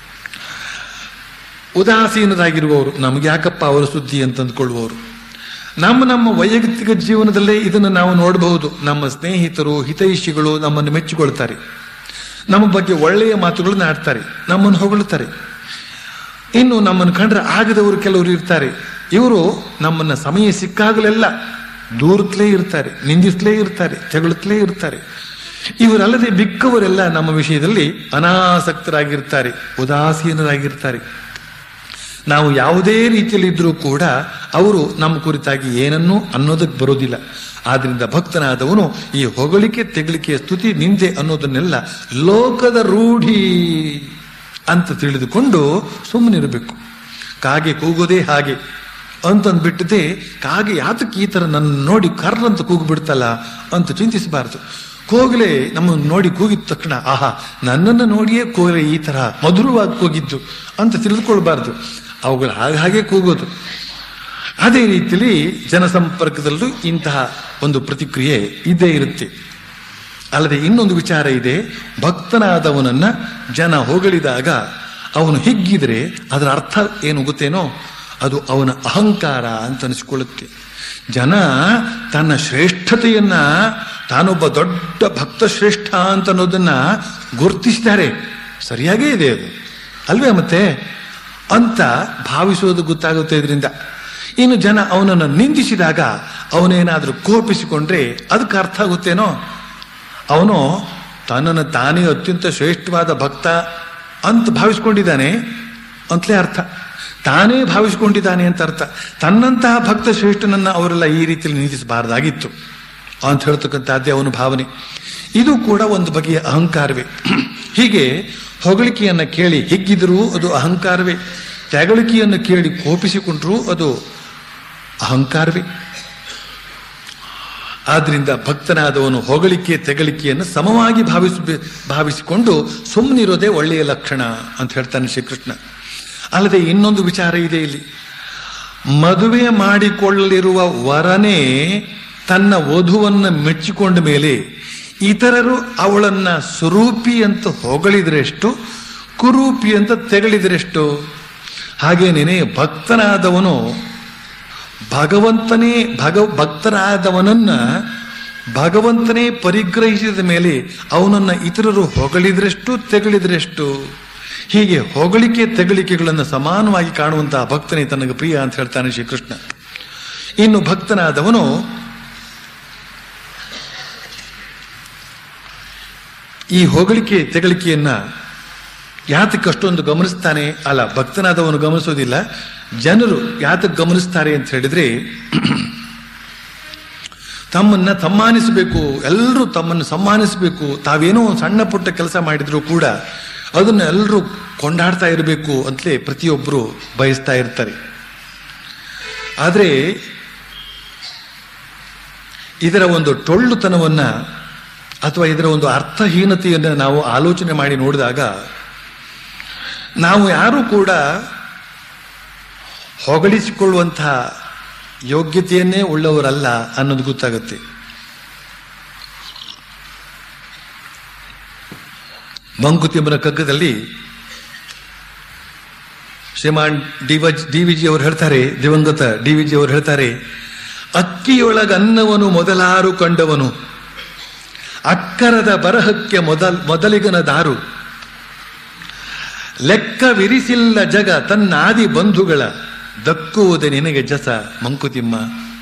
S1: ಉದಾಸೀನರಾಗಿರುವವರು ನಮ್ಗೆ ಯಾಕಪ್ಪ ಅವರ ಸುದ್ದಿ ಅಂತ ಅಂದ್ಕೊಳ್ಳುವವರು ನಮ್ಮ ನಮ್ಮ ವೈಯಕ್ತಿಕ ಜೀವನದಲ್ಲೇ ಇದನ್ನು ನಾವು ನೋಡಬಹುದು ನಮ್ಮ ಸ್ನೇಹಿತರು ಹಿತೈಷಿಗಳು ನಮ್ಮನ್ನು ಮೆಚ್ಚಿಕೊಳ್ತಾರೆ ನಮ್ಮ ಬಗ್ಗೆ ಒಳ್ಳೆಯ ಮಾತುಗಳನ್ನು ಆಡ್ತಾರೆ ನಮ್ಮನ್ನು ಹೊಗಳುತ್ತಾರೆ ಇನ್ನು ನಮ್ಮನ್ನು ಕಂಡ್ರೆ ಆಗದವರು ಕೆಲವರು ಇರ್ತಾರೆ ಇವರು ನಮ್ಮನ್ನ ಸಮಯ ಸಿಕ್ಕಾಗಲೆಲ್ಲ ದೂರತ್ಲೇ ಇರ್ತಾರೆ ನಿಂದಿಸ್ಲೇ ಇರ್ತಾರೆ ತೆಗಳುತ್ತಲೇ ಇರ್ತಾರೆ ಇವರಲ್ಲದೆ ಮಿಕ್ಕವರೆಲ್ಲ ನಮ್ಮ ವಿಷಯದಲ್ಲಿ ಅನಾಸಕ್ತರಾಗಿರ್ತಾರೆ ಉದಾಸೀನರಾಗಿರ್ತಾರೆ ನಾವು ಯಾವುದೇ ರೀತಿಯಲ್ಲಿ ಇದ್ರೂ ಕೂಡ ಅವರು ನಮ್ಮ ಕುರಿತಾಗಿ ಏನನ್ನೂ ಅನ್ನೋದಕ್ಕೆ ಬರೋದಿಲ್ಲ ಆದ್ರಿಂದ ಭಕ್ತನಾದವನು ಈ ಹೊಗಳಿಕೆ ತೆಗಳಿಕೆ ಸ್ತುತಿ ನಿಂದೆ ಅನ್ನೋದನ್ನೆಲ್ಲ ಲೋಕದ ರೂಢಿ ಅಂತ ತಿಳಿದುಕೊಂಡು ಸುಮ್ಮನಿರಬೇಕು ಕಾಗೆ ಕೂಗೋದೇ ಹಾಗೆ ಅಂತಂದ್ಬಿಟ್ಟದೆ ಕಾಗೆ ಯಾತಕ್ಕೆ ಈ ತರ ನನ್ನ ನೋಡಿ ಕರ್ರ ಅಂತ ಕೂಗು ಬಿಡ್ತಲ್ಲ ಅಂತ ಚಿಂತಿಸಬಾರದು ಕೋಗಿಲೆ ನಮ್ಮನ್ನು ನೋಡಿ ಕೂಗಿದ ತಕ್ಷಣ ಆಹಾ ನನ್ನನ್ನು ನೋಡಿಯೇ ಕೋಗಿಲೆ ಈ ತರ ಮಧುರವಾಗಿ ಕೂಗಿದ್ದು ಅಂತ ತಿಳಿದುಕೊಳ್ಬಾರ್ದು ಅವುಗಳು ಹಾಗೆ ಹಾಗೆ ಕೂಗೋದು ಅದೇ ರೀತಿಯಲ್ಲಿ ಜನಸಂಪರ್ಕದಲ್ಲೂ ಇಂತಹ ಒಂದು ಪ್ರತಿಕ್ರಿಯೆ ಇದ್ದೇ ಇರುತ್ತೆ ಅಲ್ಲದೆ ಇನ್ನೊಂದು ವಿಚಾರ ಇದೆ ಭಕ್ತನಾದವನನ್ನ ಜನ ಹೊಗಳಿದಾಗ ಅವನು ಹಿಗ್ಗಿದ್ರೆ ಅದರ ಅರ್ಥ ಏನು ಗೊತ್ತೇನೋ ಅದು ಅವನ ಅಹಂಕಾರ ಅಂತ ಅನಿಸ್ಕೊಳ್ಳುತ್ತೆ ಜನ ತನ್ನ ಶ್ರೇಷ್ಠತೆಯನ್ನ ತಾನೊಬ್ಬ ದೊಡ್ಡ ಭಕ್ತ ಶ್ರೇಷ್ಠ ಅಂತ ಅನ್ನೋದನ್ನ ಗುರುತಿಸಿದ್ದಾರೆ ಸರಿಯಾಗೇ ಇದೆ ಅದು ಅಲ್ವೇ ಮತ್ತೆ ಅಂತ ಭಾವಿಸೋದು ಗೊತ್ತಾಗುತ್ತೆ ಇದರಿಂದ ಇನ್ನು ಜನ ಅವನನ್ನು ನಿಂದಿಸಿದಾಗ ಅವನೇನಾದ್ರೂ ಕೋಪಿಸಿಕೊಂಡ್ರೆ ಅದಕ್ಕೆ ಅರ್ಥ ಆಗುತ್ತೇನೋ ಅವನು ತನ್ನನ್ನು ತಾನೇ ಅತ್ಯಂತ ಶ್ರೇಷ್ಠವಾದ ಭಕ್ತ ಅಂತ ಭಾವಿಸ್ಕೊಂಡಿದ್ದಾನೆ ಅಂತಲೇ ಅರ್ಥ ತಾನೇ ಭಾವಿಸ್ಕೊಂಡಿದ್ದಾನೆ ಅಂತ ಅರ್ಥ ತನ್ನಂತಹ ಭಕ್ತ ಶ್ರೇಷ್ಠನನ್ನ ಅವರೆಲ್ಲ ಈ ರೀತಿಯಲ್ಲಿ ನಿಂದಿಸಬಾರದಾಗಿತ್ತು ಅಂತ ಹೇಳ್ತಕ್ಕಂಥದ್ದೇ ಅವನ ಭಾವನೆ ಇದು ಕೂಡ ಒಂದು ಬಗೆಯ ಅಹಂಕಾರವೇ ಹೀಗೆ ಹೊಗಳಿಕೆಯನ್ನ ಕೇಳಿ ಹಿಗ್ಗಿದರೂ ಅದು ಅಹಂಕಾರವೇ ತೆಗಳಿಕೆಯನ್ನು ಕೇಳಿ ಕೋಪಿಸಿಕೊಂಡ್ರೂ ಅದು ಅಹಂಕಾರವೇ ಆದ್ರಿಂದ ಭಕ್ತನಾದವನು ಹೊಗಳಿಕೆ ತೆಗಳಿಕೆಯನ್ನು ಸಮವಾಗಿ ಭಾವಿಸ ಭಾವಿಸಿಕೊಂಡು ಸುಮ್ಮನಿರೋದೇ ಒಳ್ಳೆಯ ಲಕ್ಷಣ ಅಂತ ಹೇಳ್ತಾನೆ ಶ್ರೀಕೃಷ್ಣ ಅಲ್ಲದೆ ಇನ್ನೊಂದು ವಿಚಾರ ಇದೆ ಇಲ್ಲಿ ಮದುವೆ ಮಾಡಿಕೊಳ್ಳಲಿರುವ ವರನೇ ತನ್ನ ವಧುವನ್ನ ಮೆಚ್ಚಿಕೊಂಡ ಮೇಲೆ ಇತರರು ಅವಳನ್ನ ಸುರೂಪಿ ಅಂತ ಹೊಗಳಿದ್ರೆಷ್ಟು ಕುರೂಪಿ ಅಂತ ತೆಗಳಿದ್ರೆಷ್ಟು ಹಾಗೇನೇನೆ ಭಕ್ತನಾದವನು ಭಗವಂತನೇ ಭಗ ಭಕ್ತರಾದವನನ್ನ ಭಗವಂತನೇ ಪರಿಗ್ರಹಿಸಿದ ಮೇಲೆ ಅವನನ್ನ ಇತರರು ಹೊಗಳಿದ್ರೆಷ್ಟು ತೆಗಳಿದ್ರೆಷ್ಟು ಹೀಗೆ ಹೊಗಳಿಕೆ ತೆಗಳಿಕೆಗಳನ್ನು ಸಮಾನವಾಗಿ ಕಾಣುವಂತಹ ಭಕ್ತನೇ ತನಗೆ ಪ್ರಿಯ ಅಂತ ಹೇಳ್ತಾನೆ ಶ್ರೀಕೃಷ್ಣ ಇನ್ನು ಭಕ್ತನಾದವನು ಈ ಹೊಗಳಿಕೆ ತೆಗಳಿಕೆಯನ್ನ ಯಾತಕ್ಕೆ ಅಷ್ಟೊಂದು ಗಮನಿಸ್ತಾನೆ ಅಲ್ಲ ಭಕ್ತನಾದವನು ಗಮನಿಸೋದಿಲ್ಲ ಜನರು ಯಾತಕ್ಕೆ ಗಮನಿಸ್ತಾರೆ ಅಂತ ಹೇಳಿದ್ರೆ ತಮ್ಮನ್ನ ತಮ್ಮಾನಿಸಬೇಕು ಎಲ್ಲರೂ ತಮ್ಮನ್ನು ಸಮ್ಮಾನಿಸಬೇಕು ತಾವೇನೋ ಒಂದು ಸಣ್ಣ ಪುಟ್ಟ ಕೆಲಸ ಮಾಡಿದ್ರು ಕೂಡ ಅದನ್ನ ಎಲ್ಲರೂ ಕೊಂಡಾಡ್ತಾ ಇರಬೇಕು ಅಂತಲೇ ಪ್ರತಿಯೊಬ್ಬರು ಬಯಸ್ತಾ ಇರ್ತಾರೆ ಆದರೆ ಇದರ ಒಂದು ಟೊಳ್ಳುತನವನ್ನ ಅಥವಾ ಇದರ ಒಂದು ಅರ್ಥಹೀನತೆಯನ್ನು ನಾವು ಆಲೋಚನೆ ಮಾಡಿ ನೋಡಿದಾಗ ನಾವು ಯಾರೂ ಕೂಡ ಹೊಗಳಿಸಿಕೊಳ್ಳುವಂತಹ ಯೋಗ್ಯತೆಯನ್ನೇ ಉಳ್ಳವರಲ್ಲ ಅನ್ನೋದು ಗೊತ್ತಾಗುತ್ತೆ ಮಂಕುತಿಮ್ಮನ ಕಗ್ಗದಲ್ಲಿ ಶ್ರೀಮಾನ್ ಡಿ ವಜ್ ಡಿ ವಿಜಿ ಅವರು ಹೇಳ್ತಾರೆ ದಿವಂಗತ ಡಿ ವಿಜಿ ಅವರು ಹೇಳ್ತಾರೆ ಅಕ್ಕಿಯೊಳಗನ್ನವನು ಮೊದಲಾರು ಕಂಡವನು ಅಕ್ಕರದ ಬರಹಕ್ಕೆ ಮೊದಲ್ ಮೊದಲಿಗನ ದಾರು ಲೆಕ್ಕವಿರಿಸಿಲ್ಲ ಜಗ ತನ್ನಾದಿ ಬಂಧುಗಳ ದಕ್ಕುವುದೇ ನಿನಗೆ ಜಸ ಮಂಕುತಿಮ್ಮ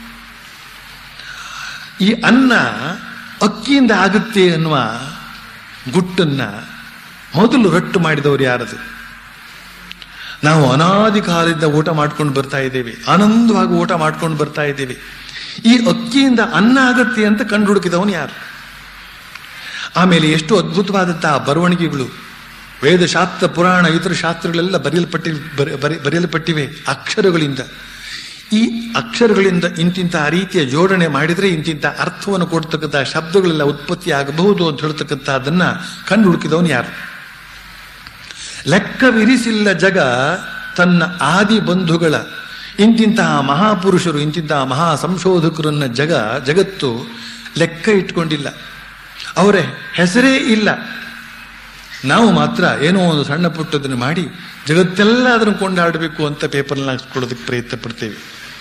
S1: ಈ ಅನ್ನ ಅಕ್ಕಿಯಿಂದ ಆಗುತ್ತೆ ಅನ್ನುವ ಗುಟ್ಟನ್ನ ಮೊದಲು ರಟ್ಟು ಮಾಡಿದವರು ಯಾರದು ನಾವು ಅನಾದಿ ಕಾಲದಿಂದ ಊಟ ಮಾಡ್ಕೊಂಡು ಬರ್ತಾ ಇದ್ದೇವೆ ಆನಂದವಾಗಿ ಊಟ ಮಾಡ್ಕೊಂಡು ಬರ್ತಾ ಇದ್ದೇವೆ ಈ ಅಕ್ಕಿಯಿಂದ ಅನ್ನ ಆಗತ್ತೆ ಅಂತ ಕಂಡು ಹುಡುಕಿದವನು ಯಾರು ಆಮೇಲೆ ಎಷ್ಟು ಅದ್ಭುತವಾದಂತಹ ಬರವಣಿಗೆಗಳು ವೇದಶಾಸ್ತ್ರ ಪುರಾಣ ಇತರ ಶಾಸ್ತ್ರಗಳೆಲ್ಲ ಬರೆಯಲ್ಪಟ್ಟಿ ಬರೆ- ಬರೆ- ಬರೆಯಲ್ಪಟ್ಟಿವೆ ಅಕ್ಷರಗಳಿಂದ ಈ ಅಕ್ಷರಗಳಿಂದ ಇಂತಿಂಥ ರೀತಿಯ ಜೋಡಣೆ ಮಾಡಿದರೆ ಇಂತಿಂಥ ಅರ್ಥವನ್ನು ಕೊಡ್ತಕ್ಕಂಥ ಶಬ್ದಗಳೆಲ್ಲ ಉತ್ಪತ್ತಿ ಆಗಬಹುದು ಅಂತ ಹೇಳ್ತಕ್ಕಂಥದ್ದನ್ನ ಕಂಡು ಹುಡುಕಿದವನು ಯಾರು ಲೆಕ್ಕವಿರಿಸಿಲ್ಲ ಜಗ ತನ್ನ ಆದಿ ಬಂಧುಗಳ ಇಂತಿಂತಹ ಮಹಾಪುರುಷರು ಇಂತಿಂತಹ ಮಹಾ ಸಂಶೋಧಕರನ್ನ ಜಗ ಜಗತ್ತು ಲೆಕ್ಕ ಇಟ್ಕೊಂಡಿಲ್ಲ ಅವರ ಹೆಸರೇ ಇಲ್ಲ ನಾವು ಮಾತ್ರ ಏನೋ ಒಂದು ಸಣ್ಣ ಪುಟ್ಟದನ್ನು ಮಾಡಿ ಜಗತ್ತೆಲ್ಲ ಅದನ್ನು ಕೊಂಡಾಡಬೇಕು ಅಂತ ಪೇಪರ್ನ ಹಾಕ್ಸ್ಕೊಳ್ಳೋದಕ್ಕೆ ಪ್ರಯತ್ನ ಪಡ್ತೇವೆ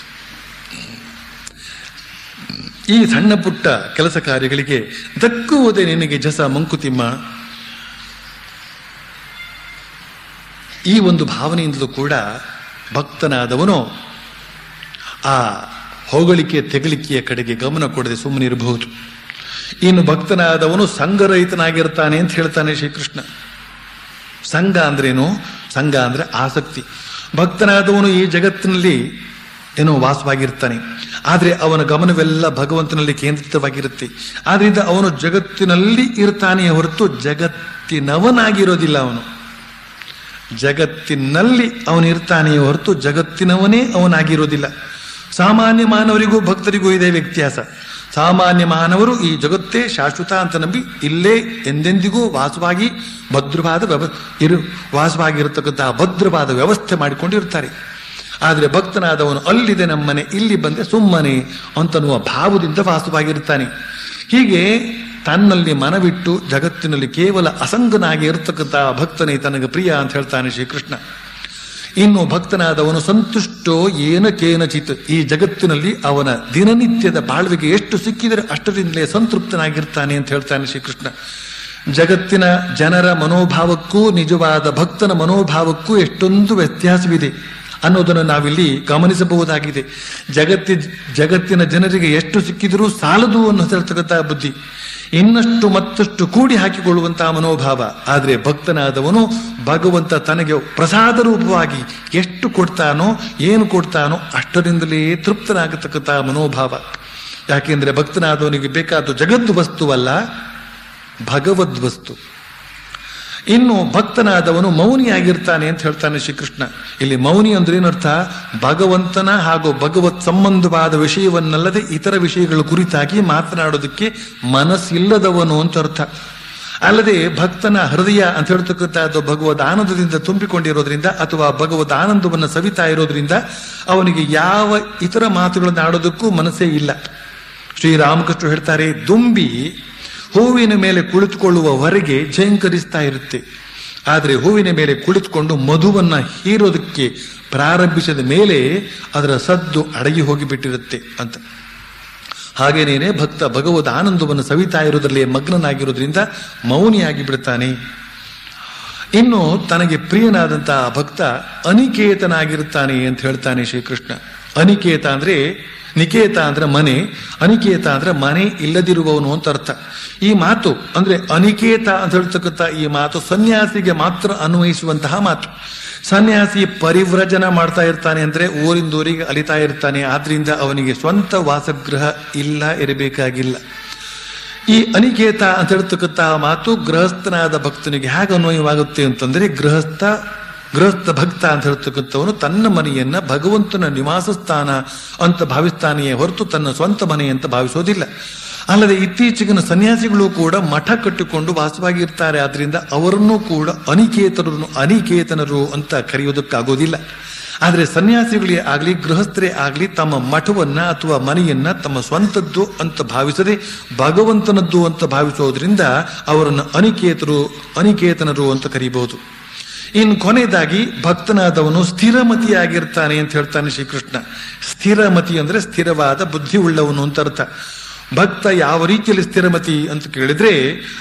S1: ಈ ಸಣ್ಣ ಪುಟ್ಟ ಕೆಲಸ ಕಾರ್ಯಗಳಿಗೆ ದಕ್ಕುವುದೇ ನಿನಗೆ ಜಸ ಮಂಕುತಿಮ್ಮ ಈ ಒಂದು ಭಾವನೆಯಿಂದಲೂ ಕೂಡ ಭಕ್ತನಾದವನು ಆ ಹೊಗಳಿಕೆ ತೆಗಳಿಕೆಯ ಕಡೆಗೆ ಗಮನ ಕೊಡದೆ ಸುಮ್ಮನೆ ಇರಬಹುದು ಇನ್ನು ಭಕ್ತನಾದವನು ಸಂಘರಹಿತನಾಗಿರ್ತಾನೆ ಅಂತ ಹೇಳ್ತಾನೆ ಶ್ರೀಕೃಷ್ಣ ಸಂಘ ಅಂದ್ರೇನು ಸಂಘ ಅಂದ್ರೆ ಆಸಕ್ತಿ ಭಕ್ತನಾದವನು ಈ ಜಗತ್ತಿನಲ್ಲಿ ಏನೋ ವಾಸವಾಗಿರ್ತಾನೆ ಆದರೆ ಅವನ ಗಮನವೆಲ್ಲ ಭಗವಂತನಲ್ಲಿ ಕೇಂದ್ರಿತವಾಗಿರುತ್ತೆ ಆದ್ರಿಂದ ಅವನು ಜಗತ್ತಿನಲ್ಲಿ ಇರ್ತಾನೆ ಹೊರತು ಜಗತ್ತಿನವನಾಗಿರೋದಿಲ್ಲ ಅವನು ಜಗತ್ತಿನಲ್ಲಿ ಅವನು ಇರ್ತಾನೆಯೇ ಹೊರತು ಜಗತ್ತಿನವನೇ ಅವನಾಗಿರೋದಿಲ್ಲ ಸಾಮಾನ್ಯ ಮಾನವರಿಗೂ ಭಕ್ತರಿಗೂ ಇದೆ ವ್ಯತ್ಯಾಸ ಸಾಮಾನ್ಯ ಮಾನವರು ಈ ಜಗತ್ತೇ ಶಾಶ್ವತ ಅಂತ ನಂಬಿ ಇಲ್ಲೇ ಎಂದೆಂದಿಗೂ ವಾಸವಾಗಿ ಭದ್ರವಾದ ವ್ಯವ ಇರು ವಾಸವಾಗಿರತಕ್ಕಂತಹ ಭದ್ರವಾದ ವ್ಯವಸ್ಥೆ ಮಾಡಿಕೊಂಡಿರ್ತಾರೆ ಆದರೆ ಭಕ್ತನಾದವನು ಅಲ್ಲಿದೆ ನಮ್ಮನೆ ಇಲ್ಲಿ ಬಂದೆ ಸುಮ್ಮನೆ ಅಂತನ್ನುವ ಭಾವದಿಂದ ವಾಸವಾಗಿರ್ತಾನೆ ಹೀಗೆ ತನ್ನಲ್ಲಿ ಮನವಿಟ್ಟು ಜಗತ್ತಿನಲ್ಲಿ ಕೇವಲ ಅಸಂಗನಾಗಿ ಇರತಕ್ಕಂತಹ ಭಕ್ತನೇ ತನಗೆ ಪ್ರಿಯ ಅಂತ ಹೇಳ್ತಾನೆ ಶ್ರೀಕೃಷ್ಣ ಇನ್ನು ಭಕ್ತನಾದವನು ಸಂತುಷ್ಟೋ ಏನ ಕೇನಚಿತ್ ಈ ಜಗತ್ತಿನಲ್ಲಿ ಅವನ ದಿನನಿತ್ಯದ ಬಾಳ್ವೆಗೆ ಎಷ್ಟು ಸಿಕ್ಕಿದರೆ ಅಷ್ಟರಿಂದಲೇ ಸಂತೃಪ್ತನಾಗಿರ್ತಾನೆ ಅಂತ ಹೇಳ್ತಾನೆ ಶ್ರೀಕೃಷ್ಣ ಜಗತ್ತಿನ ಜನರ ಮನೋಭಾವಕ್ಕೂ ನಿಜವಾದ ಭಕ್ತನ ಮನೋಭಾವಕ್ಕೂ ಎಷ್ಟೊಂದು ವ್ಯತ್ಯಾಸವಿದೆ ಅನ್ನೋದನ್ನು ನಾವಿಲ್ಲಿ ಗಮನಿಸಬಹುದಾಗಿದೆ ಜಗತ್ತಿ ಜಗತ್ತಿನ ಜನರಿಗೆ ಎಷ್ಟು ಸಿಕ್ಕಿದರೂ ಸಾಲದು ಅನ್ನೋ ಹೇಳ್ತಕ್ಕಂಥ ಬುದ್ಧಿ ಇನ್ನಷ್ಟು ಮತ್ತಷ್ಟು ಕೂಡಿ ಹಾಕಿಕೊಳ್ಳುವಂತಹ ಮನೋಭಾವ ಆದರೆ ಭಕ್ತನಾದವನು ಭಗವಂತ ತನಗೆ ಪ್ರಸಾದ ರೂಪವಾಗಿ ಎಷ್ಟು ಕೊಡ್ತಾನೋ ಏನು ಕೊಡ್ತಾನೋ ಅಷ್ಟರಿಂದಲೇ ತೃಪ್ತನಾಗತಕ್ಕಂತಹ ಮನೋಭಾವ ಯಾಕೆಂದ್ರೆ ಭಕ್ತನಾದವನಿಗೆ ಬೇಕಾದ ಜಗದ್ದು ವಸ್ತುವಲ್ಲ ಭಗವದ್ ವಸ್ತು ಇನ್ನು ಭಕ್ತನಾದವನು ಮೌನಿಯಾಗಿರ್ತಾನೆ ಅಂತ ಹೇಳ್ತಾನೆ ಶ್ರೀಕೃಷ್ಣ ಇಲ್ಲಿ ಮೌನಿ ಅಂದ್ರೆ ಏನರ್ಥ ಭಗವಂತನ ಹಾಗೂ ಭಗವತ್ ಸಂಬಂಧವಾದ ವಿಷಯವನ್ನಲ್ಲದೆ ಇತರ ವಿಷಯಗಳ ಕುರಿತಾಗಿ ಮಾತನಾಡೋದಕ್ಕೆ ಮನಸ್ಸಿಲ್ಲದವನು ಅಂತ ಅರ್ಥ ಅಲ್ಲದೆ ಭಕ್ತನ ಹೃದಯ ಅಂತ ಹೇಳ್ತಕ್ಕಂಥದ್ದು ಭಗವದ್ ಆನಂದದಿಂದ ತುಂಬಿಕೊಂಡಿರೋದ್ರಿಂದ ಅಥವಾ ಭಗವದ್ ಆನಂದವನ್ನು ಸವಿತಾ ಇರೋದ್ರಿಂದ ಅವನಿಗೆ ಯಾವ ಇತರ ಮಾತುಗಳನ್ನು ಆಡೋದಕ್ಕೂ ಮನಸ್ಸೇ ಇಲ್ಲ ಶ್ರೀರಾಮಕೃಷ್ಣ ಹೇಳ್ತಾರೆ ದುಂಬಿ ಹೂವಿನ ಮೇಲೆ ಕುಳಿತುಕೊಳ್ಳುವವರೆಗೆ ಝೇಂಕರಿಸ್ತಾ ಇರುತ್ತೆ ಆದರೆ ಹೂವಿನ ಮೇಲೆ ಕುಳಿತುಕೊಂಡು ಮಧುವನ್ನ ಹೀರೋದಕ್ಕೆ ಪ್ರಾರಂಭಿಸಿದ ಮೇಲೆ ಅದರ ಸದ್ದು ಅಡಗಿ ಹೋಗಿಬಿಟ್ಟಿರುತ್ತೆ ಅಂತ ಹಾಗೇನೇನೆ ಭಕ್ತ ಭಗವದ್ ಆನಂದವನ್ನು ಸವಿತಾ ಇರುವುದರಲ್ಲಿ ಮಗ್ನನಾಗಿರೋದ್ರಿಂದ ಮೌನಿಯಾಗಿ ಬಿಡ್ತಾನೆ ಇನ್ನು ತನಗೆ ಪ್ರಿಯನಾದಂತಹ ಭಕ್ತ ಅನಿಕೇತನಾಗಿರುತ್ತಾನೆ ಅಂತ ಹೇಳ್ತಾನೆ ಶ್ರೀಕೃಷ್ಣ ಅನಿಕೇತ ಅಂದ್ರೆ ನಿಕೇತ ಅಂದ್ರೆ ಮನೆ ಅನಿಕೇತ ಅಂದ್ರೆ ಮನೆ ಇಲ್ಲದಿರುವವನು ಅಂತ ಅರ್ಥ ಈ ಮಾತು ಅಂದ್ರೆ ಅನಿಕೇತ ಅಂತ ಹೇಳ್ತಕ್ಕಂಥ ಈ ಮಾತು ಸನ್ಯಾಸಿಗೆ ಮಾತ್ರ ಅನ್ವಯಿಸುವಂತಹ ಮಾತು ಸನ್ಯಾಸಿ ಪರಿವ್ರಜನ ಮಾಡ್ತಾ ಇರ್ತಾನೆ ಅಂದ್ರೆ ಊರಿಂದ ಊರಿಗೆ ಅಲಿತಾ ಇರ್ತಾನೆ ಆದ್ರಿಂದ ಅವನಿಗೆ ಸ್ವಂತ ವಾಸಗೃಹ ಇಲ್ಲ ಇರಬೇಕಾಗಿಲ್ಲ ಈ ಅನಿಕೇತ ಅಂತ ಹೇಳ್ತಕ್ಕಂಥ ಮಾತು ಗೃಹಸ್ಥನಾದ ಭಕ್ತನಿಗೆ ಹೇಗೆ ಅನ್ವಯವಾಗುತ್ತೆ ಅಂತಂದ್ರೆ ಗೃಹಸ್ಥ ಗೃಹಸ್ಥ ಭಕ್ತ ಅಂತ ಹೇಳ್ತಕ್ಕಂಥವನು ತನ್ನ ಮನೆಯನ್ನ ಭಗವಂತನ ನಿವಾಸ ಸ್ಥಾನ ಅಂತ ಭಾವಿಸ್ತಾನೆಯೇ ಹೊರತು ತನ್ನ ಸ್ವಂತ ಮನೆ ಅಂತ ಭಾವಿಸೋದಿಲ್ಲ ಅಲ್ಲದೆ ಇತ್ತೀಚೆಗಿನ ಸನ್ಯಾಸಿಗಳು ಕೂಡ ಮಠ ಕಟ್ಟಿಕೊಂಡು ವಾಸವಾಗಿ ಇರ್ತಾರೆ ಆದ್ರಿಂದ ಅವರನ್ನು ಕೂಡ ಅನಿಕೇತನರು ಅನಿಕೇತನರು ಅಂತ ಕರೆಯೋದಕ್ಕಾಗೋದಿಲ್ಲ ಆದರೆ ಸನ್ಯಾಸಿಗಳೇ ಆಗಲಿ ಗೃಹಸ್ಥರೇ ಆಗಲಿ ತಮ್ಮ ಮಠವನ್ನ ಅಥವಾ ಮನೆಯನ್ನ ತಮ್ಮ ಸ್ವಂತದ್ದು ಅಂತ ಭಾವಿಸದೆ ಭಗವಂತನದ್ದು ಅಂತ ಭಾವಿಸೋದ್ರಿಂದ ಅವರನ್ನು ಅನಿಕೇತರು ಅನಿಕೇತನರು ಅಂತ ಕರೀಬಹುದು ಇನ್ನು ಕೊನೆಯದಾಗಿ ಭಕ್ತನಾದವನು ಸ್ಥಿರಮತಿಯಾಗಿರ್ತಾನೆ ಅಂತ ಹೇಳ್ತಾನೆ ಶ್ರೀಕೃಷ್ಣ ಸ್ಥಿರಮತಿ ಅಂದ್ರೆ ಸ್ಥಿರವಾದ ಬುದ್ಧಿ ಉಳ್ಳವನು ಅಂತ ಅರ್ಥ ಭಕ್ತ ಯಾವ ರೀತಿಯಲ್ಲಿ ಸ್ಥಿರಮತಿ ಅಂತ ಕೇಳಿದ್ರೆ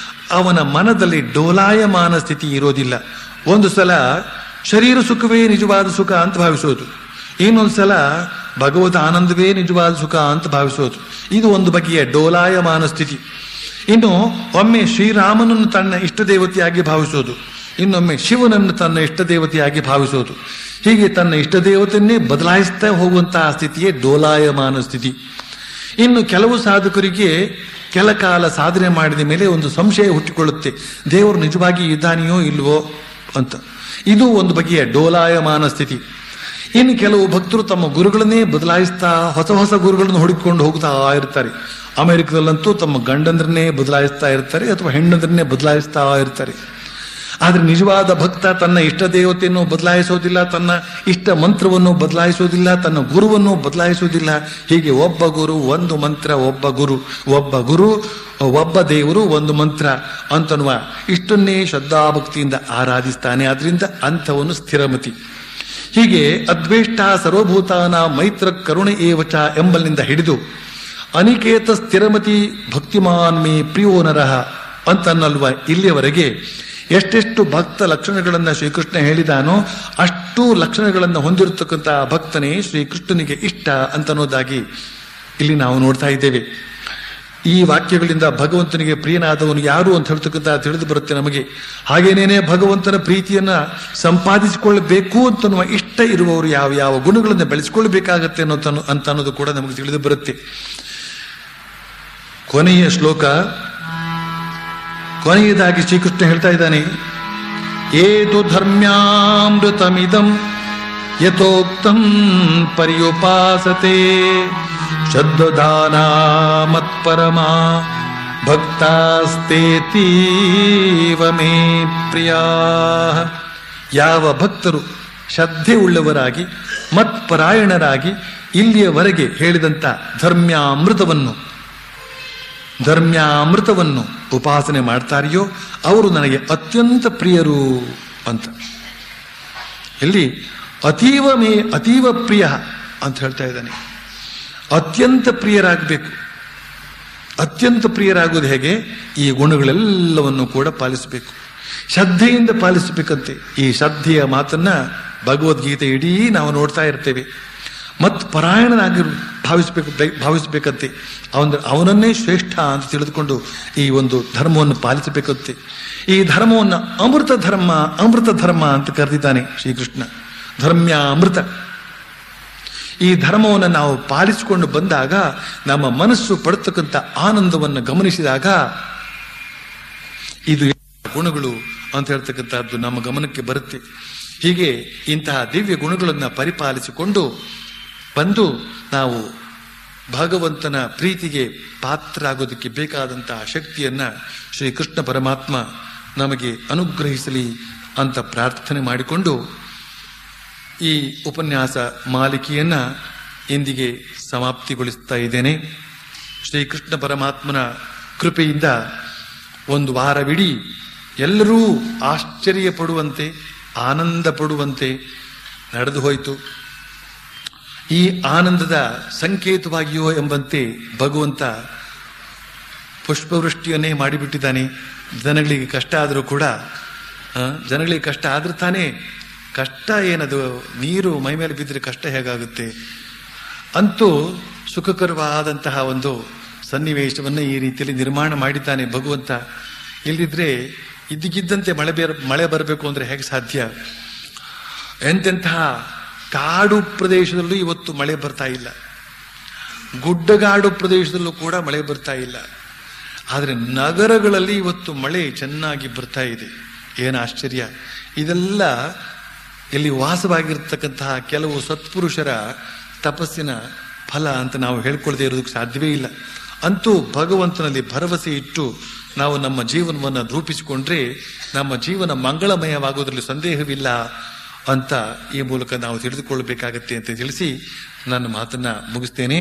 S1: ಅವನ ಮನದಲ್ಲಿ ಡೋಲಾಯಮಾನ ಸ್ಥಿತಿ ಇರೋದಿಲ್ಲ ಒಂದು ಸಲ ಶರೀರ ಸುಖವೇ ನಿಜವಾದ ಸುಖ ಅಂತ ಭಾವಿಸೋದು ಇನ್ನೊಂದು ಸಲ ಭಗವತ್ ಆನಂದವೇ ನಿಜವಾದ ಸುಖ ಅಂತ ಭಾವಿಸೋದು ಇದು ಒಂದು ಬಗೆಯ ಡೋಲಾಯಮಾನ ಸ್ಥಿತಿ ಇನ್ನು ಒಮ್ಮೆ ಶ್ರೀರಾಮನನ್ನು ತನ್ನ ಇಷ್ಟ ದೇವತೆಯಾಗಿ ಭಾವಿಸೋದು ಇನ್ನೊಮ್ಮೆ ಶಿವನನ್ನು ತನ್ನ ಇಷ್ಟ ದೇವತೆಯಾಗಿ ಭಾವಿಸೋದು ಹೀಗೆ ತನ್ನ ಇಷ್ಟ ದೇವತೆಯನ್ನೇ ಬದಲಾಯಿಸ್ತಾ ಹೋಗುವಂತಹ ಸ್ಥಿತಿಯೇ ಡೋಲಾಯಮಾನ ಸ್ಥಿತಿ ಇನ್ನು ಕೆಲವು ಸಾಧಕರಿಗೆ ಕೆಲ ಕಾಲ ಸಾಧನೆ ಮಾಡಿದ ಮೇಲೆ ಒಂದು ಸಂಶಯ ಹುಟ್ಟಿಕೊಳ್ಳುತ್ತೆ ದೇವರು ನಿಜವಾಗಿ ಇದ್ದಾನೆಯೋ ಇಲ್ವೋ ಅಂತ ಇದು ಒಂದು ಬಗೆಯ ಡೋಲಾಯಮಾನ ಸ್ಥಿತಿ ಇನ್ನು ಕೆಲವು ಭಕ್ತರು ತಮ್ಮ ಗುರುಗಳನ್ನೇ ಬದಲಾಯಿಸ್ತಾ ಹೊಸ ಹೊಸ ಗುರುಗಳನ್ನು ಹುಡುಕಿಕೊಂಡು ಹೋಗ್ತಾ ಇರ್ತಾರೆ ಅಮೆರಿಕದಲ್ಲಂತೂ ತಮ್ಮ ಗಂಡಂದ್ರನ್ನೇ ಬದಲಾಯಿಸ್ತಾ ಇರ್ತಾರೆ ಅಥವಾ ಹೆಣ್ಣಂದ್ರನ್ನೇ ಬದಲಾಯಿಸ್ತಾ ಇರ್ತಾರೆ ಆದ್ರೆ ನಿಜವಾದ ಭಕ್ತ ತನ್ನ ಇಷ್ಟ ದೇವತೆಯನ್ನು ಬದಲಾಯಿಸೋದಿಲ್ಲ ತನ್ನ ಇಷ್ಟ ಮಂತ್ರವನ್ನು ಬದಲಾಯಿಸೋದಿಲ್ಲ ತನ್ನ ಗುರುವನ್ನು ಬದಲಾಯಿಸೋದಿಲ್ಲ ಹೀಗೆ ಒಬ್ಬ ಗುರು ಒಂದು ಮಂತ್ರ ಒಬ್ಬ ಗುರು ಒಬ್ಬ ಗುರು ಒಬ್ಬ ದೇವರು ಒಂದು ಮಂತ್ರ ಅಂತನ್ನುವ ಇಷ್ಟನ್ನೇ ಶ್ರದ್ಧಾಭಕ್ತಿಯಿಂದ ಆರಾಧಿಸ್ತಾನೆ ಆದ್ರಿಂದ ಅಂಥವನು ಸ್ಥಿರಮತಿ ಹೀಗೆ ಅದ್ವೇಷ್ಟ ಸರ್ವಭೂತಾನ ಮೈತ್ರ ಕರುಣೆ ಏವಚ ಎಂಬಲ್ಲಿಂದ ಹಿಡಿದು ಅನಿಕೇತ ಸ್ಥಿರಮತಿ ಭಕ್ತಿಮಾನ್ ಮೇ ಪ್ರಿಯೋ ನರಹ ಅಂತನ್ನಲ್ವ ಇಲ್ಲಿಯವರೆಗೆ ಎಷ್ಟೆಷ್ಟು ಭಕ್ತ ಲಕ್ಷಣಗಳನ್ನ ಶ್ರೀಕೃಷ್ಣ ಹೇಳಿದಾನೋ ಅಷ್ಟು ಲಕ್ಷಣಗಳನ್ನು ಹೊಂದಿರತಕ್ಕಂತಹ ಭಕ್ತನೇ ಶ್ರೀಕೃಷ್ಣನಿಗೆ ಇಷ್ಟ ಅಂತನ್ನೋದಾಗಿ ಇಲ್ಲಿ ನಾವು ನೋಡ್ತಾ ಇದ್ದೇವೆ ಈ ವಾಕ್ಯಗಳಿಂದ ಭಗವಂತನಿಗೆ ಪ್ರಿಯನಾದವನು ಯಾರು ಅಂತ ಹೇಳ್ತಕ್ಕಂಥ ತಿಳಿದು ಬರುತ್ತೆ ನಮಗೆ ಹಾಗೇನೇನೆ ಭಗವಂತನ ಪ್ರೀತಿಯನ್ನ ಸಂಪಾದಿಸಿಕೊಳ್ಳಬೇಕು ಅಂತನ್ನುವ ಇಷ್ಟ ಇರುವವರು ಯಾವ ಯಾವ ಗುಣಗಳನ್ನು ಬೆಳೆಸಿಕೊಳ್ಳಬೇಕಾಗತ್ತೆ ಅನ್ನೋ ಅಂತ ಅನ್ನೋದು ಕೂಡ ನಮಗೆ ತಿಳಿದು ಬರುತ್ತೆ ಕೊನೆಯ ಶ್ಲೋಕ ಕೊನೆಯದಾಗಿ ಶ್ರೀಕೃಷ್ಣ ಹೇಳ್ತಾ ಇದ್ದಾನೆ ಏತು ಧರ್ಮ್ಯಾಮೃತಮಿದಂ ಯಥೋಕ್ತಂ ಪರ್ಯುಪಾಸತೆ ಶಬ್ದದಾನ ಮತ್ಪರಮ ಭಕ್ತಾಸ್ತೇತೀವ ಮೇ ಪ್ರಿಯಾ ಯಾವ ಭಕ್ತರು ಶ್ರದ್ಧೆ ಉಳ್ಳವರಾಗಿ ಮತ್ಪರಾಯಣರಾಗಿ ಇಲ್ಲಿಯವರೆಗೆ ಹೇಳಿದಂತ ಧರ್ಮ್ಯಾಮೃತವನ್ನು ಧರ್ಮ್ಯಾಮೃತವನ್ನು ಉಪಾಸನೆ ಮಾಡ್ತಾರೆಯೋ ಅವರು ನನಗೆ ಅತ್ಯಂತ ಪ್ರಿಯರು ಅಂತ ಇಲ್ಲಿ ಅತೀವ ಮೇ ಅತೀವ ಪ್ರಿಯ ಅಂತ ಹೇಳ್ತಾ ಇದ್ದಾನೆ ಅತ್ಯಂತ ಪ್ರಿಯರಾಗಬೇಕು ಅತ್ಯಂತ ಪ್ರಿಯರಾಗುವುದು ಹೇಗೆ ಈ ಗುಣಗಳೆಲ್ಲವನ್ನು ಕೂಡ ಪಾಲಿಸಬೇಕು ಶ್ರದ್ಧೆಯಿಂದ ಪಾಲಿಸಬೇಕಂತೆ ಈ ಶ್ರದ್ಧೆಯ ಮಾತನ್ನ ಭಗವದ್ಗೀತೆ ಇಡೀ ನಾವು ನೋಡ್ತಾ ಇರ್ತೇವೆ ಮತ್ ಪರಾಯಣನಾಗಿ ಭಾವಿಸಬೇಕು ಭಾವಿಸಬೇಕಂತೆ ಅವನ ಅವನನ್ನೇ ಶ್ರೇಷ್ಠ ಅಂತ ತಿಳಿದುಕೊಂಡು ಈ ಒಂದು ಧರ್ಮವನ್ನು ಪಾಲಿಸಬೇಕಂತೆ ಈ ಧರ್ಮವನ್ನು ಅಮೃತ ಧರ್ಮ ಅಮೃತ ಧರ್ಮ ಅಂತ ಕರೆದಿದ್ದಾನೆ ಶ್ರೀಕೃಷ್ಣ ಧರ್ಮ್ಯ ಅಮೃತ ಈ ಧರ್ಮವನ್ನು ನಾವು ಪಾಲಿಸಿಕೊಂಡು ಬಂದಾಗ ನಮ್ಮ ಮನಸ್ಸು ಪಡ್ತಕ್ಕಂಥ ಆನಂದವನ್ನು ಗಮನಿಸಿದಾಗ ಇದು ಗುಣಗಳು ಅಂತ ಹೇಳ್ತಕ್ಕಂಥದ್ದು ನಮ್ಮ ಗಮನಕ್ಕೆ ಬರುತ್ತೆ ಹೀಗೆ ಇಂತಹ ದಿವ್ಯ ಗುಣಗಳನ್ನು ಪರಿಪಾಲಿಸಿಕೊಂಡು ಬಂದು ನಾವು ಭಗವಂತನ ಪ್ರೀತಿಗೆ ಪಾತ್ರರಾಗೋದಕ್ಕೆ ಬೇಕಾದಂತಹ ಶಕ್ತಿಯನ್ನ ಶ್ರೀ ಕೃಷ್ಣ ಪರಮಾತ್ಮ ನಮಗೆ ಅನುಗ್ರಹಿಸಲಿ ಅಂತ ಪ್ರಾರ್ಥನೆ ಮಾಡಿಕೊಂಡು ಈ ಉಪನ್ಯಾಸ ಮಾಲಿಕೆಯನ್ನ ಇಂದಿಗೆ ಸಮಾಪ್ತಿಗೊಳಿಸ್ತಾ ಇದ್ದೇನೆ ಶ್ರೀಕೃಷ್ಣ ಪರಮಾತ್ಮನ ಕೃಪೆಯಿಂದ ಒಂದು ವಾರವಿಡೀ ಎಲ್ಲರೂ ಆಶ್ಚರ್ಯ ಪಡುವಂತೆ ಆನಂದ ಪಡುವಂತೆ ನಡೆದು ಹೋಯಿತು ಈ ಆನಂದದ ಸಂಕೇತವಾಗಿಯೋ ಎಂಬಂತೆ ಭಗವಂತ ಪುಷ್ಪವೃಷ್ಟಿಯನ್ನೇ ಮಾಡಿಬಿಟ್ಟಿದ್ದಾನೆ ಜನಗಳಿಗೆ ಕಷ್ಟ ಆದರೂ ಕೂಡ ಆ, ಜನಗಳಿಗೆ ಕಷ್ಟ ಆದ್ರೂ ತಾನೇ ಕಷ್ಟ ಏನದು ನೀರು ಮೈ ಮೇಲೆ ಬಿದ್ದರೆ ಕಷ್ಟ ಹೇಗಾಗುತ್ತೆ ಅಂತೂ ಸುಖಕರವಾದಂತಹ ಒಂದು ಸನ್ನಿವೇಶವನ್ನು ಈ ರೀತಿಯಲ್ಲಿ ನಿರ್ಮಾಣ ಮಾಡಿದ್ದಾನೆ ಭಗವಂತ ಇಲ್ಲದಿದ್ರೆ ಇದ್ದಕ್ಕಿದ್ದಂತೆ ಮಳೆ ಬೇರ ಮಳೆ ಬರಬೇಕು ಅಂದ್ರೆ ಹೇಗೆ ಸಾಧ್ಯ ಎಂತೆಂತಹ ಕಾಡು ಪ್ರದೇಶದಲ್ಲೂ ಇವತ್ತು ಮಳೆ ಬರ್ತಾ ಇಲ್ಲ ಗುಡ್ಡಗಾಡು ಪ್ರದೇಶದಲ್ಲೂ ಕೂಡ ಮಳೆ ಬರ್ತಾ ಇಲ್ಲ ಆದರೆ ನಗರಗಳಲ್ಲಿ ಇವತ್ತು ಮಳೆ ಚೆನ್ನಾಗಿ ಬರ್ತಾ ಇದೆ ಏನು ಆಶ್ಚರ್ಯ ಇದೆಲ್ಲ ಇಲ್ಲಿ ವಾಸವಾಗಿರ್ತಕ್ಕಂತಹ ಕೆಲವು ಸತ್ಪುರುಷರ ತಪಸ್ಸಿನ ಫಲ ಅಂತ ನಾವು ಹೇಳ್ಕೊಳ್ಳದೆ ಇರೋದಕ್ಕೆ ಸಾಧ್ಯವೇ ಇಲ್ಲ ಅಂತೂ ಭಗವಂತನಲ್ಲಿ ಭರವಸೆ ಇಟ್ಟು ನಾವು ನಮ್ಮ ಜೀವನವನ್ನು ರೂಪಿಸಿಕೊಂಡ್ರೆ ನಮ್ಮ ಜೀವನ ಮಂಗಳಮಯವಾಗುವುದರಲ್ಲಿ ಸಂದೇಹವಿಲ್ಲ ಅಂತ ಈ ಮೂಲಕ ನಾವು ತಿಳಿದುಕೊಳ್ಳಬೇಕಾಗತ್ತೆ ಅಂತ ತಿಳಿಸಿ ನನ್ನ ಮಾತನ್ನ ಮುಗಿಸ್ತೇನೆ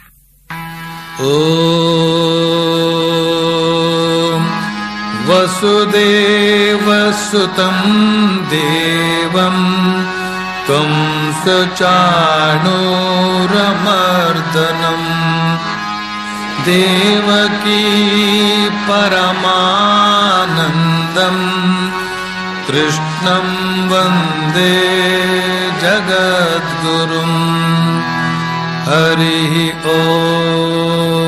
S1: ಓಂ ವಸುದೇವಸುತಂ ದೇವಂ ಕಂಸಚಾಣೂರಮರ್ದನಂ ದೇವಕೀ ಪರಮಾನಂದಂ ಕೃಷ್ಣಂ ವಂದೇ ಜಗದ್ಗುರುಂ ಹರಿ ಓ